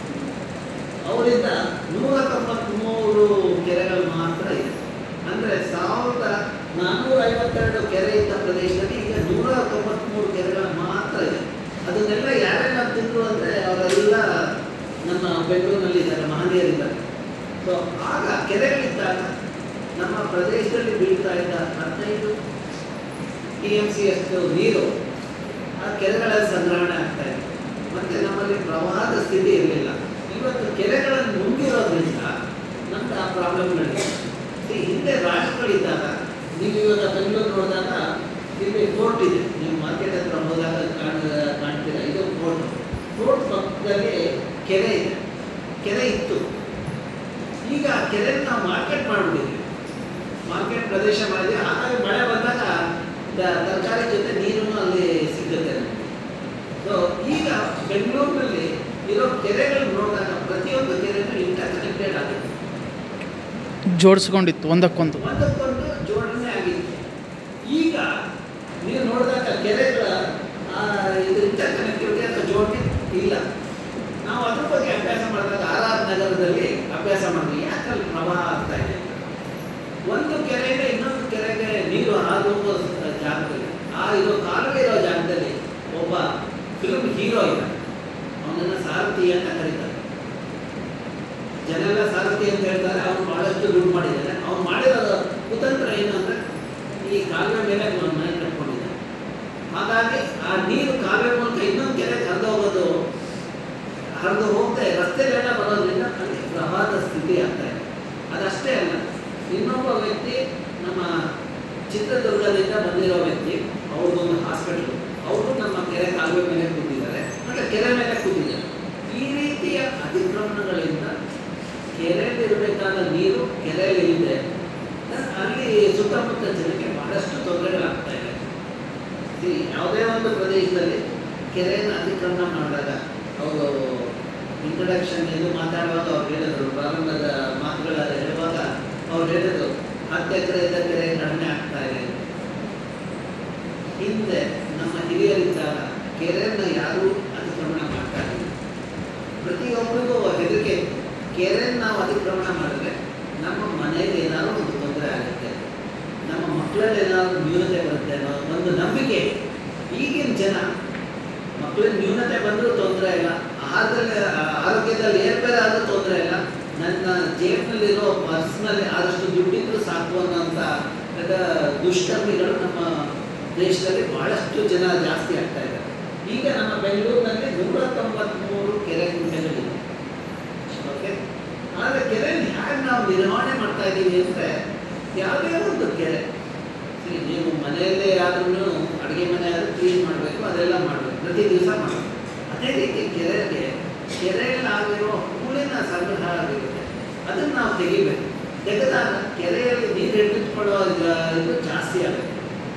ಅವರಿಂದ ನೂರ ತೊಂಬತ್ತ್ಮೂರು ಕೆರೆಗಳು ಮಾತ್ರ ಇದೆ ಅಂದರೆ ಸಾವಿರದ ನಾನ್ನೂರ ಐವತ್ತೆರಡು ಕೆರೆ ಇದ್ದ ಪ್ರದೇಶದಲ್ಲಿ ಈಗ ನೂರ ತೊಂಬತ್ತ್ಮೂರು ಕೆರೆಗಳು ಮಾತ್ರ ಇದೆ ಅದನ್ನೆಲ್ಲ ಯಾರೆಲ್ಲ ತಿಂದರು ಅಂದರೆ ಅವರೆಲ್ಲ ನಮ್ಮ ಬೆಂಗಳೂರಿನಲ್ಲಿ ಇದ್ದಾರೆ ಮಹನೀಯರಿದ್ದಾರೆ ಸೊ ಆಗ ಕೆರೆಗಳಿದ್ದಾಗ ನಮ್ಮ ಪ್ರದೇಶದಲ್ಲಿ ಬೀಳ್ತಾ ಇದ್ದ ಹದಿನೈದು ಟಿ ಎಮ್ ಸಿ ಅಷ್ಟು ನೀರು ಆ ಕೆರೆಗಳ ಸಂಗ್ರಹಣೆ ಆಗ್ತಾ ಇದೆ ಮತ್ತೆ ನಮ್ಮಲ್ಲಿ ಪ್ರವಾಹದ ಸ್ಥಿತಿ ಇರಲಿಲ್ಲ ಇವತ್ತು ಕೆರೆಗಳನ್ನು ನುಂಗಿರೋದ್ರಿಂದ ನಮ್ಗೆ ಆ ಪ್ರಾಬ್ಲಮ್ಗಳಿದೆ See, ಹಿಂದೆ ರಾಷ್ಟ್ರಗಳಿದ್ದಾಗ ನೀವು ಇವಾಗ ಬೆಂಗಳೂರು ನೋಡಿದಾಗ ಇಲ್ಲಿ ಕೋರ್ಟ್ ಇದೆ ನೀವು ಮಾರ್ಕೆಟ್ ಹತ್ರ ಹೋದಾಗ ಕಾಣ ಕಾಣ್ತೀರಾ ಇದು ಕೋರ್ಟ್ ಕೋರ್ಟ್ ಪಕ್ಕದಲ್ಲಿ ಕೆರೆ ಇದೆ ಕೆರೆ ಇತ್ತು ಈಗ ಆ ಕೆರೆ ನಾವು ಮಾರ್ಕೆಟ್ ಮಾಡಿಬಿಟ್ಟಿದ್ವಿ ಮಾರ್ಕೆಟ್ ಪ್ರದೇಶ ಮಾಡಿದ್ವಿ ಹಾಗಾಗಿ ಮಳೆ ಬಂದಾಗ ದ- ತರಕಾರಿ ಜೊತೆ ನೀರನ್ನು ಅಲ್ಲಿ ಸಿಗುತ್ತೆ ನಮಗೆ ಸೊ ಈಗ ಬೆಂಗಳೂರಿನಲ್ಲಿ ಇರೋ ಕೆರೆಗಳು ನೋಡಿದಾಗ ಪ್ರತಿಯೊಂದು ಕೆರೆನೂ ಇಂಟರ್ ಕನೆಕ್ಟೆಡ್ ಆಗುತ್ತೆ ಜೋಡಿಸ್ಕೊಂಡಿತ್ತು ಒಂದಕ್ಕೊಂದು ಒಂದಕ್ಕೊಂದು ಜೋಡಣೆ ಆಗಿತ್ತು ಈಗ ನೀವು ನೋಡಿದಾಗ ಕೆರೆಗಳ ಆ, ಇದು ಇಂಟರ್ ಕನೆಕ್ಟಿವಿಟಿ ಅಥವಾ ಜೋಡಣೆ ಇಲ್ಲ ನಾವು ಅದ್ರ ಬಗ್ಗೆ ಅಭ್ಯಾಸ ಮಾಡಿದಾಗ ಆರ್ ಆರ್ ನಗರದಲ್ಲಿ ಅಭ್ಯಾಸ ಮಾಡಿದ್ವಿ ಯಾಕಲ್ಲಿ ಪ್ರವಾಹ ಆಗ್ತಾ ಇದೆ ಅಂತ. ಒಂದು ಕೆರೆಯಿಂದ ಇನ್ನೊಂದು ಕೆರೆಗೆ ನೀರು ಹಾದು ಹೋಗೋ ಸ- ಜಾಗದಲ್ಲಿ ಆ ಇರೋ ಕಾಲುವೆ ಇರೋ ಜಾಗದಲ್ಲಿ ಒಬ್ಬ ಫಿಲ್ಮ್ ಹೀರೋ ಇದ್ದಾನೆ ಅವನನ್ನು ಸಾರಥಿ ಅಂತ ಕರೀತಾರೆ ಜನೆಲ್ಲ ಸಾರಥಿ ಅಂತ ಹೇಳ್ತಾರೆ ಅವನು ಬಹಳಷ್ಟು ದುಡ್ಡು ಮಾಡಿದ್ದಾನೆ ಅವ್ನು ಮಾಡಿರೋ ಕುತಂತ್ರ ಏನು ಅಂದರೆ ಈ ಕಾಲುವೆ ಮೇಲೆ ಅವನು ಮನೆ ಕಟ್ಕೊಂಡಿದ್ದಾನೆ ಹಾಗಾಗಿ ಆ ನೀರು ಕಾಲುವೆ ಮೂಲಕ ಇನ್ನೊಂದು ಕೆರೆ ಹರಿದು ಹೋಗೋದು ಹರಿದು ಹೋಗದೆ ರಸ್ತೆಲೆಲ್ಲ ಬರೋದ್ರಿಂದ ಅಲ್ಲಿ ಪ್ರವಾಹದ ಸ್ಥಿತಿ ಆಗ್ತಾ ಇದೆ ಅದಷ್ಟೇ ಅಲ್ಲ ಇನ್ನೊಬ್ಬ ವ್ಯಕ್ತಿ ನಮ್ಮ ಚಿತ್ರದುರ್ಗದಿಂದ ಬಂದಿರೋ ವ್ಯಕ್ತಿ ಅವ್ರದ್ದೊಂದು ಹಾಸ್ಪಿಟ್ಲು ಅವರು ನಮ್ಮ ಕೆರೆ ಕಾಲುವೆ ಮೇಲೆ ಕೂತಿದ್ದಾರೆ ಅಂದರೆ ಕೆರೆ ಮೇಲೆ ಕೂತಿದ್ದಾರೆ ಈ ರೀತಿಯ ಅತಿಕ್ರಮಣಗಳಿಂದ ಕೆರೆಯಲ್ಲಿರಬೇಕಾದ ನೀರು ಕೆರೆಯಲ್ಲಿ ಇಲ್ಲದೆ ಅಲ್ಲಿ ಸುತ್ತಮುತ್ತ ಜನಕ್ಕೆ ಬಹಳಷ್ಟು ತೊಂದರೆಗಳಾಗ್ತಾ ಇದೆ See, ಯಾವುದೇ ಒಂದು ಪ್ರದೇಶದಲ್ಲಿ ಕೆರೆಯನ್ನು ಅತಿಕ್ರಮಣ ಮಾಡಿದಾಗ ಅವರು ಇಂಟ್ರಡಕ್ಷನ್ ಇದು ಮಾತಾಡುವಾಗ ಅವ್ರು ಹೇಳಿದ್ರು ಪ್ರಾರಂಭದ ಮಾತುಗಳ ಹೇಳುವಾಗ ಅವ್ರು ಹೇಳಿದ್ರು ಹತ್ತು ಎಕರೆ ಇದ್ದ ಕೆರೆ ಕಡಿಮೆ ಆಗ್ತಾ ಇದೆ ಹಿಂದೆ ನಮ್ಮ ಹಿರಿಯರಿದ್ದಾಗ ಕೆರೆಯನ್ನು ಯಾರೂ ಅತಿಕ್ರಮಣ ಮಾಡ್ತಾ ಇರಲಿಲ್ಲ ಪ್ರತಿಯೊಬ್ಬರಿಗೂ ಹೆದರಿಕೆ ಇತ್ತು. ಕೆರೆಯನ್ನು ನಾವು ಅತಿಕ್ರಮಣ ಮಾಡಿದ್ರೆ ನಮ್ಮ ಮನೆಯಲ್ಲಿ ಏನಾದ್ರು ಒಂದು ತೊಂದರೆ ಆಗುತ್ತೆ ನಮ್ಮ ಮಕ್ಕಳಲ್ಲಿ ಏನಾದ್ರು ನ್ಯೂನತೆ ಬರುತ್ತೆ ಅನ್ನೋ ಒಂದು ನಂಬಿಕೆ ಈಗಿನ ಜನ ಮಕ್ಕಳಿಗೆ ನ್ಯೂನತೆ ಬಂದರೂ ತೊಂದರೆ ಇಲ್ಲ ಆಹಾರದಲ್ಲಿ ಆ- ಆರೋಗ್ಯದಲ್ಲಿ ಏರ್ಪೇರ್ ಆದರೂ ತೊಂದರೆ ಇಲ್ಲ ನನ್ನ ಜೇಬಿನಲ್ಲಿರೋ ಪರ್ಸ್ನಲ್ಲಿ ಆದಷ್ಟು ದುಡ್ಡಿದ್ರು ಸಾಕು ಅನ್ನೋಂಥ ಅದ ದುಷ್ಕರ್ಮಿಗಳು ನಮ್ಮ ದೇಶದಲ್ಲಿ ಬಹಳಷ್ಟು ಜನ ಜಾಸ್ತಿ ಆಗ್ತಾ ಇದ್ದಾರೆ ಈಗ ನಮ್ಮ ಬೆಂಗಳೂರಿನಲ್ಲಿ ನೂರ ತೊಂಬತ್ತ್ಮೂರು ಕೆರೆ ಕುಂಟೆಗಳಿವೆ ಓಕೆ ಆದರೆ ಕೆರೆ ಹೇಗೆ ನಾವು ನಿರ್ವಹಣೆ ಮಾಡ್ತಾ ಇದ್ದೀವಿ ಅಂದರೆ ಯಾವುದೇ ಒಂದು ಕೆರೆ ಸರಿ ನೀವು ಮನೆಯಲ್ಲೇ ಆದ್ರೂ ಅಡುಗೆ ಮನೆ ಆದರೂ ಕ್ಲೀನ್ ಮಾಡಬೇಕು ಅದೆಲ್ಲ ಮಾಡಬೇಕು ಪ್ರತಿ ದಿವಸ ಮಾಡಬೇಕು ಅದೇ ರೀತಿ ಕೆರೆಗೆ ಕೆರೆಯಲ್ಲಿ ಆಗಿರೋ ಹೂಳಿನ ಸಂಗ್ರಹ ಆಗಿರುತ್ತೆ ಅದನ್ನು ನಾವು ತೆಗಿಬೇಕು ತೆಗೆದಾಗ ಕೆರೆಯಲ್ಲಿ ನೀರು ಹಿಡಿದುಕೊಳ್ಳೋ ಇದು ಜಾಸ್ತಿ ಆಗುತ್ತೆ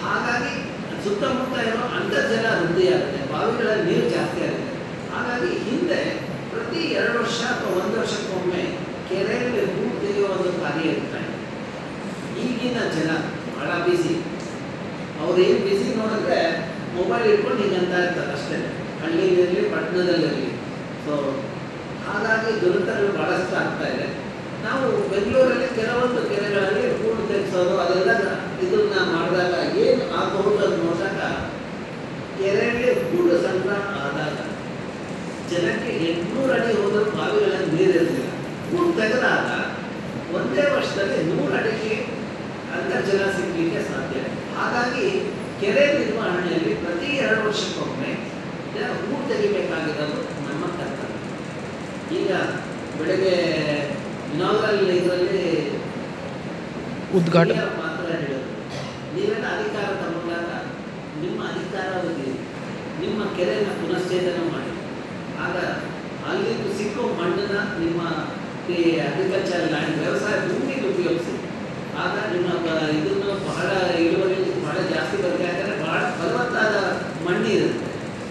ಹಾಗಾಗಿ ಸುತ್ತಮುತ್ತ ಇರೋ ಅಂತರ್ಜಲ ವೃದ್ಧಿಯಾಗುತ್ತೆ ಬಾವಿಗಳಲ್ಲಿ ನೀರು ಜಾಸ್ತಿ ಆಗುತ್ತೆ ಹಾಗಾಗಿ ಹಿಂದೆ ಪ್ರತಿ ಎರಡು ವರ್ಷ ಅಥವಾ ಒಂದು ವರ್ಷಕ್ಕೊಮ್ಮೆ ಕೆರೆಯಲ್ಲಿ ಹೂವು ತೆಗೆಯುವ ಒಂದು ಕಾರ್ಯ ಇರ್ತಾ ಇದೆ ಈಗಿನ ಜನ ಬಹಳ ಬಿಸಿ ಅವ್ರು ಏನು ಬಿಸಿ ನೋಡಿದ್ರೆ ಮೊಬೈಲ್ ಇಟ್ಕೊಂಡು ಹಿಂಗಂತ ಇರ್ತಾರೆ ಅಷ್ಟೇ ಹಳ್ಳಿಲಿರಲಿ ಪಟ್ಟಣದಲ್ಲಿರಲಿ ಸೊ ಹಾಗಾಗಿ ದುರಂತಗಳು ಭಾಳಷ್ಟು ಆಗ್ತಾ ಇದೆ ನಾವು ಬೆಂಗಳೂರಲ್ಲಿ ಕೆಲವೊಂದು ಕೆರೆಗಳಲ್ಲಿ ಹೂಳು ತೆಗೆಸೋದು ಅದೆಲ್ಲ ಇದನ್ನ ಮಾಡಿದಾಗ ಏನು ಆಗಬಹುದು ಅಂತ ನೋಡಿದಾಗ ಕೆರೆಯಲ್ಲಿ ಹೂಳು ಸಂಗ್ರಹ ಆದಾಗ ಜನಕ್ಕೆ ಎಂಟುನೂರು ಅಡಿ ಹೋದರೂ ಬಾವಿಗಳಲ್ಲಿ ನೀರಿರಲಿಲ್ಲ ಹೂಳು ತೆಗೆದಾಗ ಒಂದೇ ವರ್ಷದಲ್ಲಿ ನೂರು ಅಡಿಗೆ ಅಂತರ್ಜಲ ಸಿಗಲಿಕ್ಕೆ ಸಾಧ್ಯ ಹಾಗಾಗಿ ಕೆರೆ ನಿರ್ವಹಣೆಯಲ್ಲಿ ಪ್ರತಿ ಎರಡು ವರ್ಷಕ್ಕೊಮ್ಮೆ ಜನ ಹೂವು ತೆಗಿಬೇಕಾಗಿರೋದು ನಮ್ಮ ಕರ್ತವ್ಯ ಈಗ ಬೆಳಗ್ಗೆ ಇನಾಗರಲ್ ಇದರಲ್ಲಿ ಉದ್ಘಾಟನೆ ಹಿರಿಯರು ಮಾತ್ರ ಹೇಳೋದು ನೀವೆಲ್ಲ ಅಧಿಕಾರ ತಗೊಂಡಾಗ ನಿಮ್ಮ ಅಧಿಕಾರಾವಧಿ ನಿಮ್ಮ ಕೆರೆಯನ್ನು ಪುನಶ್ಚೇತನ ಮಾಡಿ ಆಗ ಅಲ್ಲಿ ಸಿಕ್ಕೋ ಮಣ್ಣನ್ನ ನಿಮ್ಮ ಈ ಅಗ್ರಿಕಲ್ಚರ್ ಲ್ಯಾಂಡ್ ವ್ಯವಸಾಯ ಭೂಮಿಗೆ ಉಪಯೋಗಿಸಿ ಆಗ ನಿಮ್ಮ ಬ- ಇದನ್ನು ಬಹಳ ಇಳುವರಿ ಬಹಳ ಜಾಸ್ತಿ ಬರುತ್ತೆ ಯಾಕಂದರೆ ಬಹಳ ಫಲವತ್ತಾದ ಮಣ್ಣು ಇರುತ್ತೆ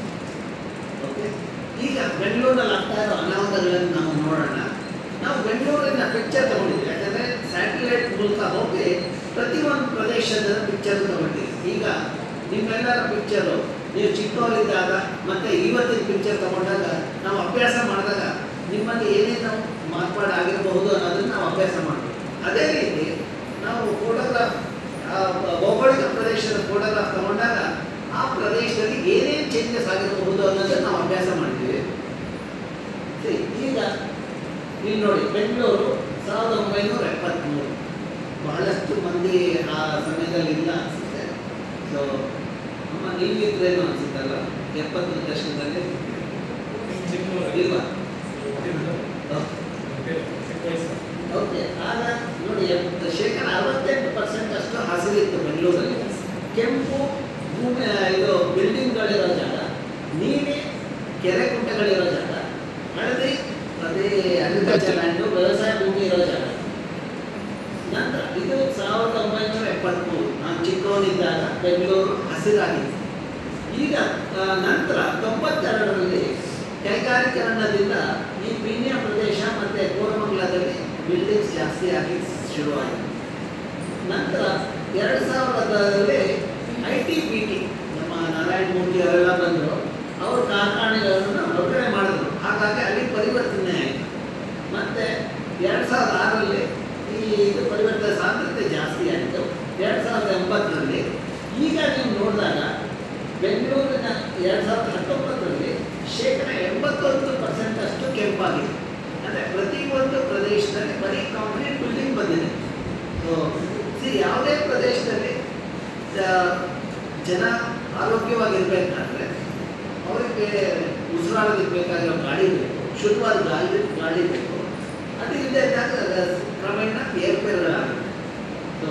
ಓಕೆ ಈಗ ಬೆಂಗಳೂರಲ್ಲಿ ಆಗ್ತಾ ಇರೋ ಅನಾಹುತಗಳನ್ನು ನಾವು ನೋಡೋಣ ನಾವು ಬೆಂಗಳೂರಿನ ಪಿಕ್ಚರ್ ತಗೊಂಡಿದ್ವಿ ಯಾಕಂದರೆ ಸ್ಯಾಟಲೈಟ್ ಮೂಲಕ ಹೋಗಿ ಪ್ರತಿಯೊಂದು ಪ್ರದೇಶದ ಪಿಕ್ಚರ್ ತಗೊಂಡಿದ್ವಿ ಈಗ ನಿಮ್ಮೆಲ್ಲರ ಪಿಕ್ಚರು ನೀವು ಚಿಕ್ಕವರಿದ್ದಾಗ ಮತ್ತೆ ಇವತ್ತಿನ ಪಿಕ್ಚರ್ ತಗೊಂಡಾಗ ನಾವು ಅಭ್ಯಾಸ ಮಾಡಿದಾಗ ನಿಮ್ಮಲ್ಲಿ ಏನೇನು ಮಾರ್ಪಾಡು ಆಗಿರಬಹುದು ಅನ್ನೋದನ್ನು ನಾವು ಅಭ್ಯಾಸ ಮಾಡ್ತೀವಿ ಅದೇ ರೀತಿ ನಾವು ಫೋಟೋಗ್ರಾಫ್ ಭೌಗೋಳಿಕ ಪ್ರದೇಶದ ಫೋಟೋಗ್ರಾಫ್ ತಗೊಂಡಾಗ ಆ ಪ್ರದೇಶದಲ್ಲಿ ಏನೇನು ಚೇಂಜಸ್ ಆಗಿರಬಹುದು ಅನ್ನೋದನ್ನು ನಾವು ಅಭ್ಯಾಸ ಮಾಡ್ತೀವಿ ಸರಿ, ಈಗ ಇಲ್ಲಿ ನೋಡಿ ಬೆಂಗಳೂರು ಸಾವಿರದ ಒಂಬೈನೂರ ಎಪ್ಪತ್ತ್ಮೂರು ಬಹಳಷ್ಟು ಮಂದಿ ಆ ಸಮಯದಲ್ಲಿ ಇಲ್ಲ ಅನಿಸುತ್ತೆ ಸೊ ನಮ್ಮ ನೀವಿದ್ರೇನು ಅನಿಸುತ್ತಲ್ಲ ಎಪ್ಪತ್ತು ದಶಕದಲ್ಲಿ ಇಲ್ವಾ ಓಕೆ ಆಗ ನೋಡಿ ಎಪ್ಪ- ಶೇಕಡ ಅರವತ್ತೆಂಟು ಪರ್ಸೆಂಟ್ ಅಷ್ಟು ಹಸಿರಿತ್ತು ಬೆಂಗಳೂರಲ್ಲಿ ಕೆಂಪು ಭೂಮಿ ಇದು ಬಿಲ್ಡಿಂಗ್ಗಳಿರೋ ಜಾಗ ನೀಲಿ ಕೆರೆ ಕುಂಟೆಗಳಿರೋ ಜಾಗ ಹಳದಿ ಅದೇ ಅಗ್ರಿಕಲ್ಚರ್ ಲ್ಯಾಂಡು ವ್ಯವಸಾಯ ಭೂಮಿ ಇರೋ ಜಾಗ ನಂತರ ಇದು ಸಾವಿರದ ಒಂಬೈನೂರ ಎಪ್ಪತ್ತ್ಮೂರು ನಾನು ಚಿಕ್ಕವನಿದ್ದಾಗ ಬೆಂಗಳೂರು ಹಸಿರಾಗಿತ್ತು ಈಗ ಆ, ನಂತರ ತೊಂಬತ್ತೆರಡರಲ್ಲಿ ಕೈಗಾರೀಕರಣದಿಂದ ಈ ಪೀಣ್ಯ ಪ್ರದೇಶ ಮತ್ತು ಕೋರಮಂಗಲದಲ್ಲಿ ಬಿಲ್ಡಿಂಗ್ಸ್ ಜಾಸ್ತಿ ಆಗಿ ಶುರುವಾಯಿತು ನಂತರ ಎರಡು ಸಾವಿರದಲ್ಲಿ ಐ ಟಿ ಬಿ ಟಿ ನಮ್ಮ ನಾರಾಯಣ ಮೂರ್ತಿ ಅವರೆಲ್ಲ ಬಂದರು ಅವರು ಕಾರ್ಖಾನೆಗಳನ್ನು ಹೊರಗಡೆ ಮಾಡಿದ್ರು ಹಾಗಾಗಿ ಅಲ್ಲಿ ಪರಿವರ್ತನೆ ಆಯಿತು ಮತ್ತು ಎರಡು ಸಾವಿರದ ಆರರಲ್ಲಿ ಈ ಇದು ಪರಿವರ್ತನೆ ಸಾಂದ್ರತೆ ಜಾಸ್ತಿ ಆಯಿತು ಎರಡು ಸಾವಿರದ ಎಂಬತ್ತರಲ್ಲಿ ಈಗ ನೀವು ನೋಡಿದಾಗ ಬೆಂಗಳೂರಿನ ಎರಡು ಸಾವಿರದ ಹತ್ತೊಂಬತ್ತರಲ್ಲಿ ಶೇಕಡ ಎಂಬತ್ತೊಂದು ಪರ್ಸೆಂಟ್ ಅಷ್ಟು ಕೆಂಪಾಗಿದೆ ಅಂದರೆ ಪ್ರತಿಯೊಂದು ಪ್ರದೇಶದಲ್ಲಿ ಬರೀ ಕಾಂಕ್ರೀಟ್ ಬಿಲ್ಡಿಂಗ್ ಬಂದಿದೆ ಸೊ ಸಿ ಯಾವುದೇ ಪ್ರದೇಶದಲ್ಲಿ ಆ, ಜನ ಆರೋಗ್ಯವಾಗಿರ್ಬೇಕಾದ್ರೆ ಅವರಿಗೆ ಉಸಿರಾಡೋದಕ್ಕೆ ಬೇಕಾಗಿರೋ ಗಾಡಿ ಬೇಕು ಶುದ್ಧವಾದ ಗಾಳಿ ಗಾಳಿ ಬೇಕು ಅದು ಇಲ್ಲದೆ ಇದ್ದಾಗ ಅದು ಕ್ರಮೇಣ ಏರ್ಪೇರುಗಳಾಗುತ್ತೆ ಸೊ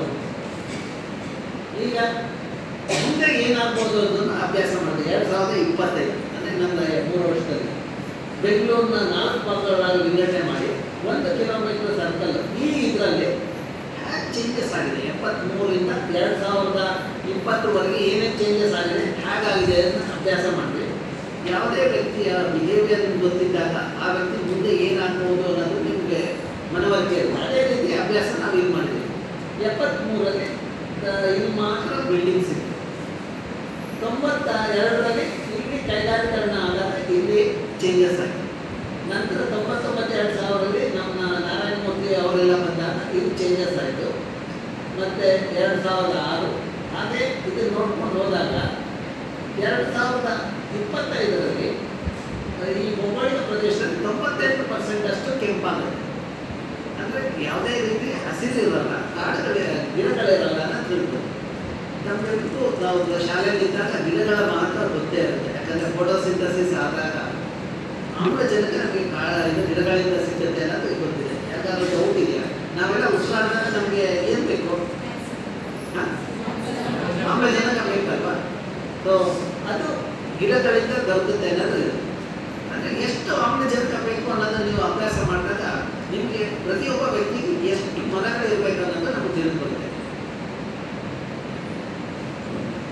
ಈಗ ಮುಂದೆ ಏನಾಗ್ಬೋದು ಅನ್ನೋದನ್ನು ಅಭ್ಯಾಸ ಮಾಡಿದೆ ಎರಡು ಸಾವಿರದ ಇಪ್ಪತ್ತೈದು ಅಂದರೆ ನನ್ನ ಮೂರು ವರ್ಷದಲ್ಲಿ ಬೆಂಗಳೂರಿನ ನಾಲ್ಕು ಭಾಗಗಳಾಗಿ ವಿಂಗಡಣೆ ಮಾಡಿ ಒಂದು ಕಿಲೋಮೀಟರ್ ಸರ್ಕಲ್ ಈ ಇದರಲ್ಲಿ ಹ್ಯಾಕ್ ಚೇಂಜಸ್ ಆಗಿದೆ ಎಪ್ಪತ್ತ್ಮೂರಿಂದ ಎರಡು ಸಾವಿರದ ಇಪ್ಪತ್ತರವರೆಗೆ ಏನೇನು ಚೇಂಜಸ್ ಆಗಿದೆ ಹೇಗಾಗಿದೆ ಅಂತ ಅಭ್ಯಾಸ ಮಾಡಿದ್ವಿ ಯಾವುದೇ ವ್ಯಕ್ತಿಯ ಬಿಹೇವಿಯರ್ ನಿಮ್ಗೆ ಗೊತ್ತಿದ್ದಾಗ ಆ ವ್ಯಕ್ತಿ ಮುಂದೆ ಏನಾಗ್ಬೋದು ಅನ್ನೋದು ನಿಮಗೆ ಮನವರಿಕೆ ಇರುತ್ತೆ ಅದೇ ರೀತಿ ಅಭ್ಯಾಸ ನಾವು ಇಲ್ಲಿ ಮಾಡಿದ್ವಿ ಎಪ್ಪತ್ತ್ಮೂರರಲ್ಲಿ ಆ, ಇಲ್ಲಿ ಮಾತ್ರ ಬಿಲ್ಡಿಂಗ್ಸ್ ಇತ್ತು ತೊಂಬತ್ತ ಎರಡರಲ್ಲಿ ಇಲ್ಲಿ ಕೈಗಾರೀಕರಣ ಆದಾಗ ಇಲ್ಲಿ ಚೇಂಜಸ್ ಆಯಿತು ನಂತರ ತೊಂಬತ್ತೊಂಬತ್ತು ಎರಡು ಸಾವಿರದಲ್ಲಿ ನಮ್ಮ ನಾರಾಯಣ ಮೂರ್ತಿ ಅವರೆಲ್ಲ ಬಂದಾಗ ಇದು ಚೇಂಜಸ್ ಆಯಿತು ಮತ್ತು ಎರಡು ಸಾವಿರದ ಆರು ಹಾಗೆ ಇದು ನೋಡ್ಕೊಂಡು ಹೋದಾಗ ಎರಡು ಸಾವಿರದ ಇಪ್ಪತ್ತೈದರಲ್ಲಿ ಈ ಭೌಗೋಳಿಕ ಪ್ರದೇಶದಲ್ಲಿ ತೊಂಬತ್ತೆಂಟು ಪರ್ಸೆಂಟ್ ಅಷ್ಟು ಕೆಂಪಾಗುತ್ತೆ ಅಂದರೆ ಯಾವುದೇ ರೀತಿ ಹಸಿರಿರಲ್ಲ ಕಾಡುಗಳೇ ಗಿಡಗಳಿರಲ್ಲ ಅಂತ ತಿಳ್ಕೊಂಡು ನಮಗೆಲ್ಲರಿಗೂ ನಾವು ಶಾಲೆಯಲ್ಲಿದ್ದಾಗ ಗಿಡಗಳ ಮಹತ್ವ ಗೊತ್ತೇ ಇರುತ್ತೆ ಯಾಕಂದರೆ ಫೋಟೋಸಿಂಥಸಿಸ್ ಆದಾಗ ಆಮ್ಲಜನಕ ನಮಗೆ ಕಾ ಇದು ಗಿಡಗಳಿಂದ ಸಿಗುತ್ತೆ ಅನ್ನೋದು ಗೊತ್ತಿದೆ ಯಾಕಂದ್ರೆ ಡೌಟ್ ಇದೆಯಾ ನಾವೆಲ್ಲ ಉಸಿರಾಡಿದಾಗ ನಮಗೆ ಏನು ಬೇಕು ಹಾಂ ಆಮ್ಲಜನಕ ಬೇಕಲ್ವಾ ಸೊ ಅದು ಗಿಡಗಳಿಂದ ದೊರಕುತ್ತೆ ಅನ್ನೋದು ಇದೆ ಅಂದರೆ ಎಷ್ಟು ಆಮ್ಲಜನಕ ಬೇಕು ಅನ್ನೋದನ್ನು ನೀವು ಅಭ್ಯಾಸ ಮಾಡಿದಾಗ ನಿಮಗೆ ಪ್ರತಿಯೊಬ್ಬ ವ್ಯಕ್ತಿಗೆ ಎಷ್ಟು ಮರಗಳಿರಬೇಕು ಅನ್ನೋದು ನಮಗೆ ತಿಳಿದುಬರುತ್ತೆ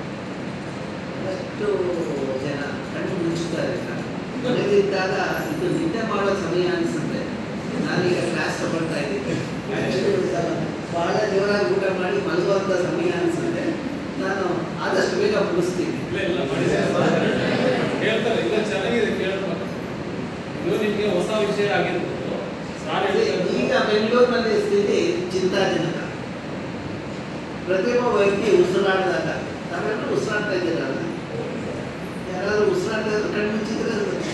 ಬಂದಾಗ ಇದು ನಿದ್ದೆ ಮಾಡೋ ಸಮಯ ಅನಿಸುತ್ತೆ ನಾನೀಗ ಕ್ಲಾಸ್ ತಗೊಳ್ತಾ ಇದ್ದೀನಿ Actually, ಬಹಳ ಜೋರಾಗಿ ಊಟ ಮಾಡಿ ಮಲಗುವಂಥ ಸಮಯ ಅನಿಸುತ್ತೆ ನಾನು ಆದಷ್ಟು ಬೇಗ ಮುಗಿಸ್ತೀನಿ ಇಲ್ಲ ಇಲ್ಲ ಮಾಡಿದ್ದಾರೆ ಹೇಳ್ತಾರೆ ಇಲ್ಲ ಚೆನ್ನಾಗಿದೆ ಕೇಳ್ಬೇಕು ಇದು ನಿಮಗೆ ಹೊಸ ವಿಷಯ ಆಗಿರ್ಬೋದು ಸಾರ್ ಹೇಳಿದ್ದು ಈಗ ಬೆಂಗಳೂರಿನಲ್ಲಿ ಸ್ಥಿತಿ ಚಿಂತಾಜನಕ ಪ್ರತಿಯೊಬ್ಬ ವ್ಯಕ್ತಿ ಉಸಿರಾಡಿದಾಗ ತಾವೆಲ್ಲರೂ ಉಸಿರಾಡ್ತಾ ಇದ್ದೀರಲ್ಲ ಯಾರಾದ್ರೂ ಉಸಿರಾಡ್ತಾ ಇದ್ರೆ ಕಣ್ಣು ಮುಚ್ಚಿದ್ರೆ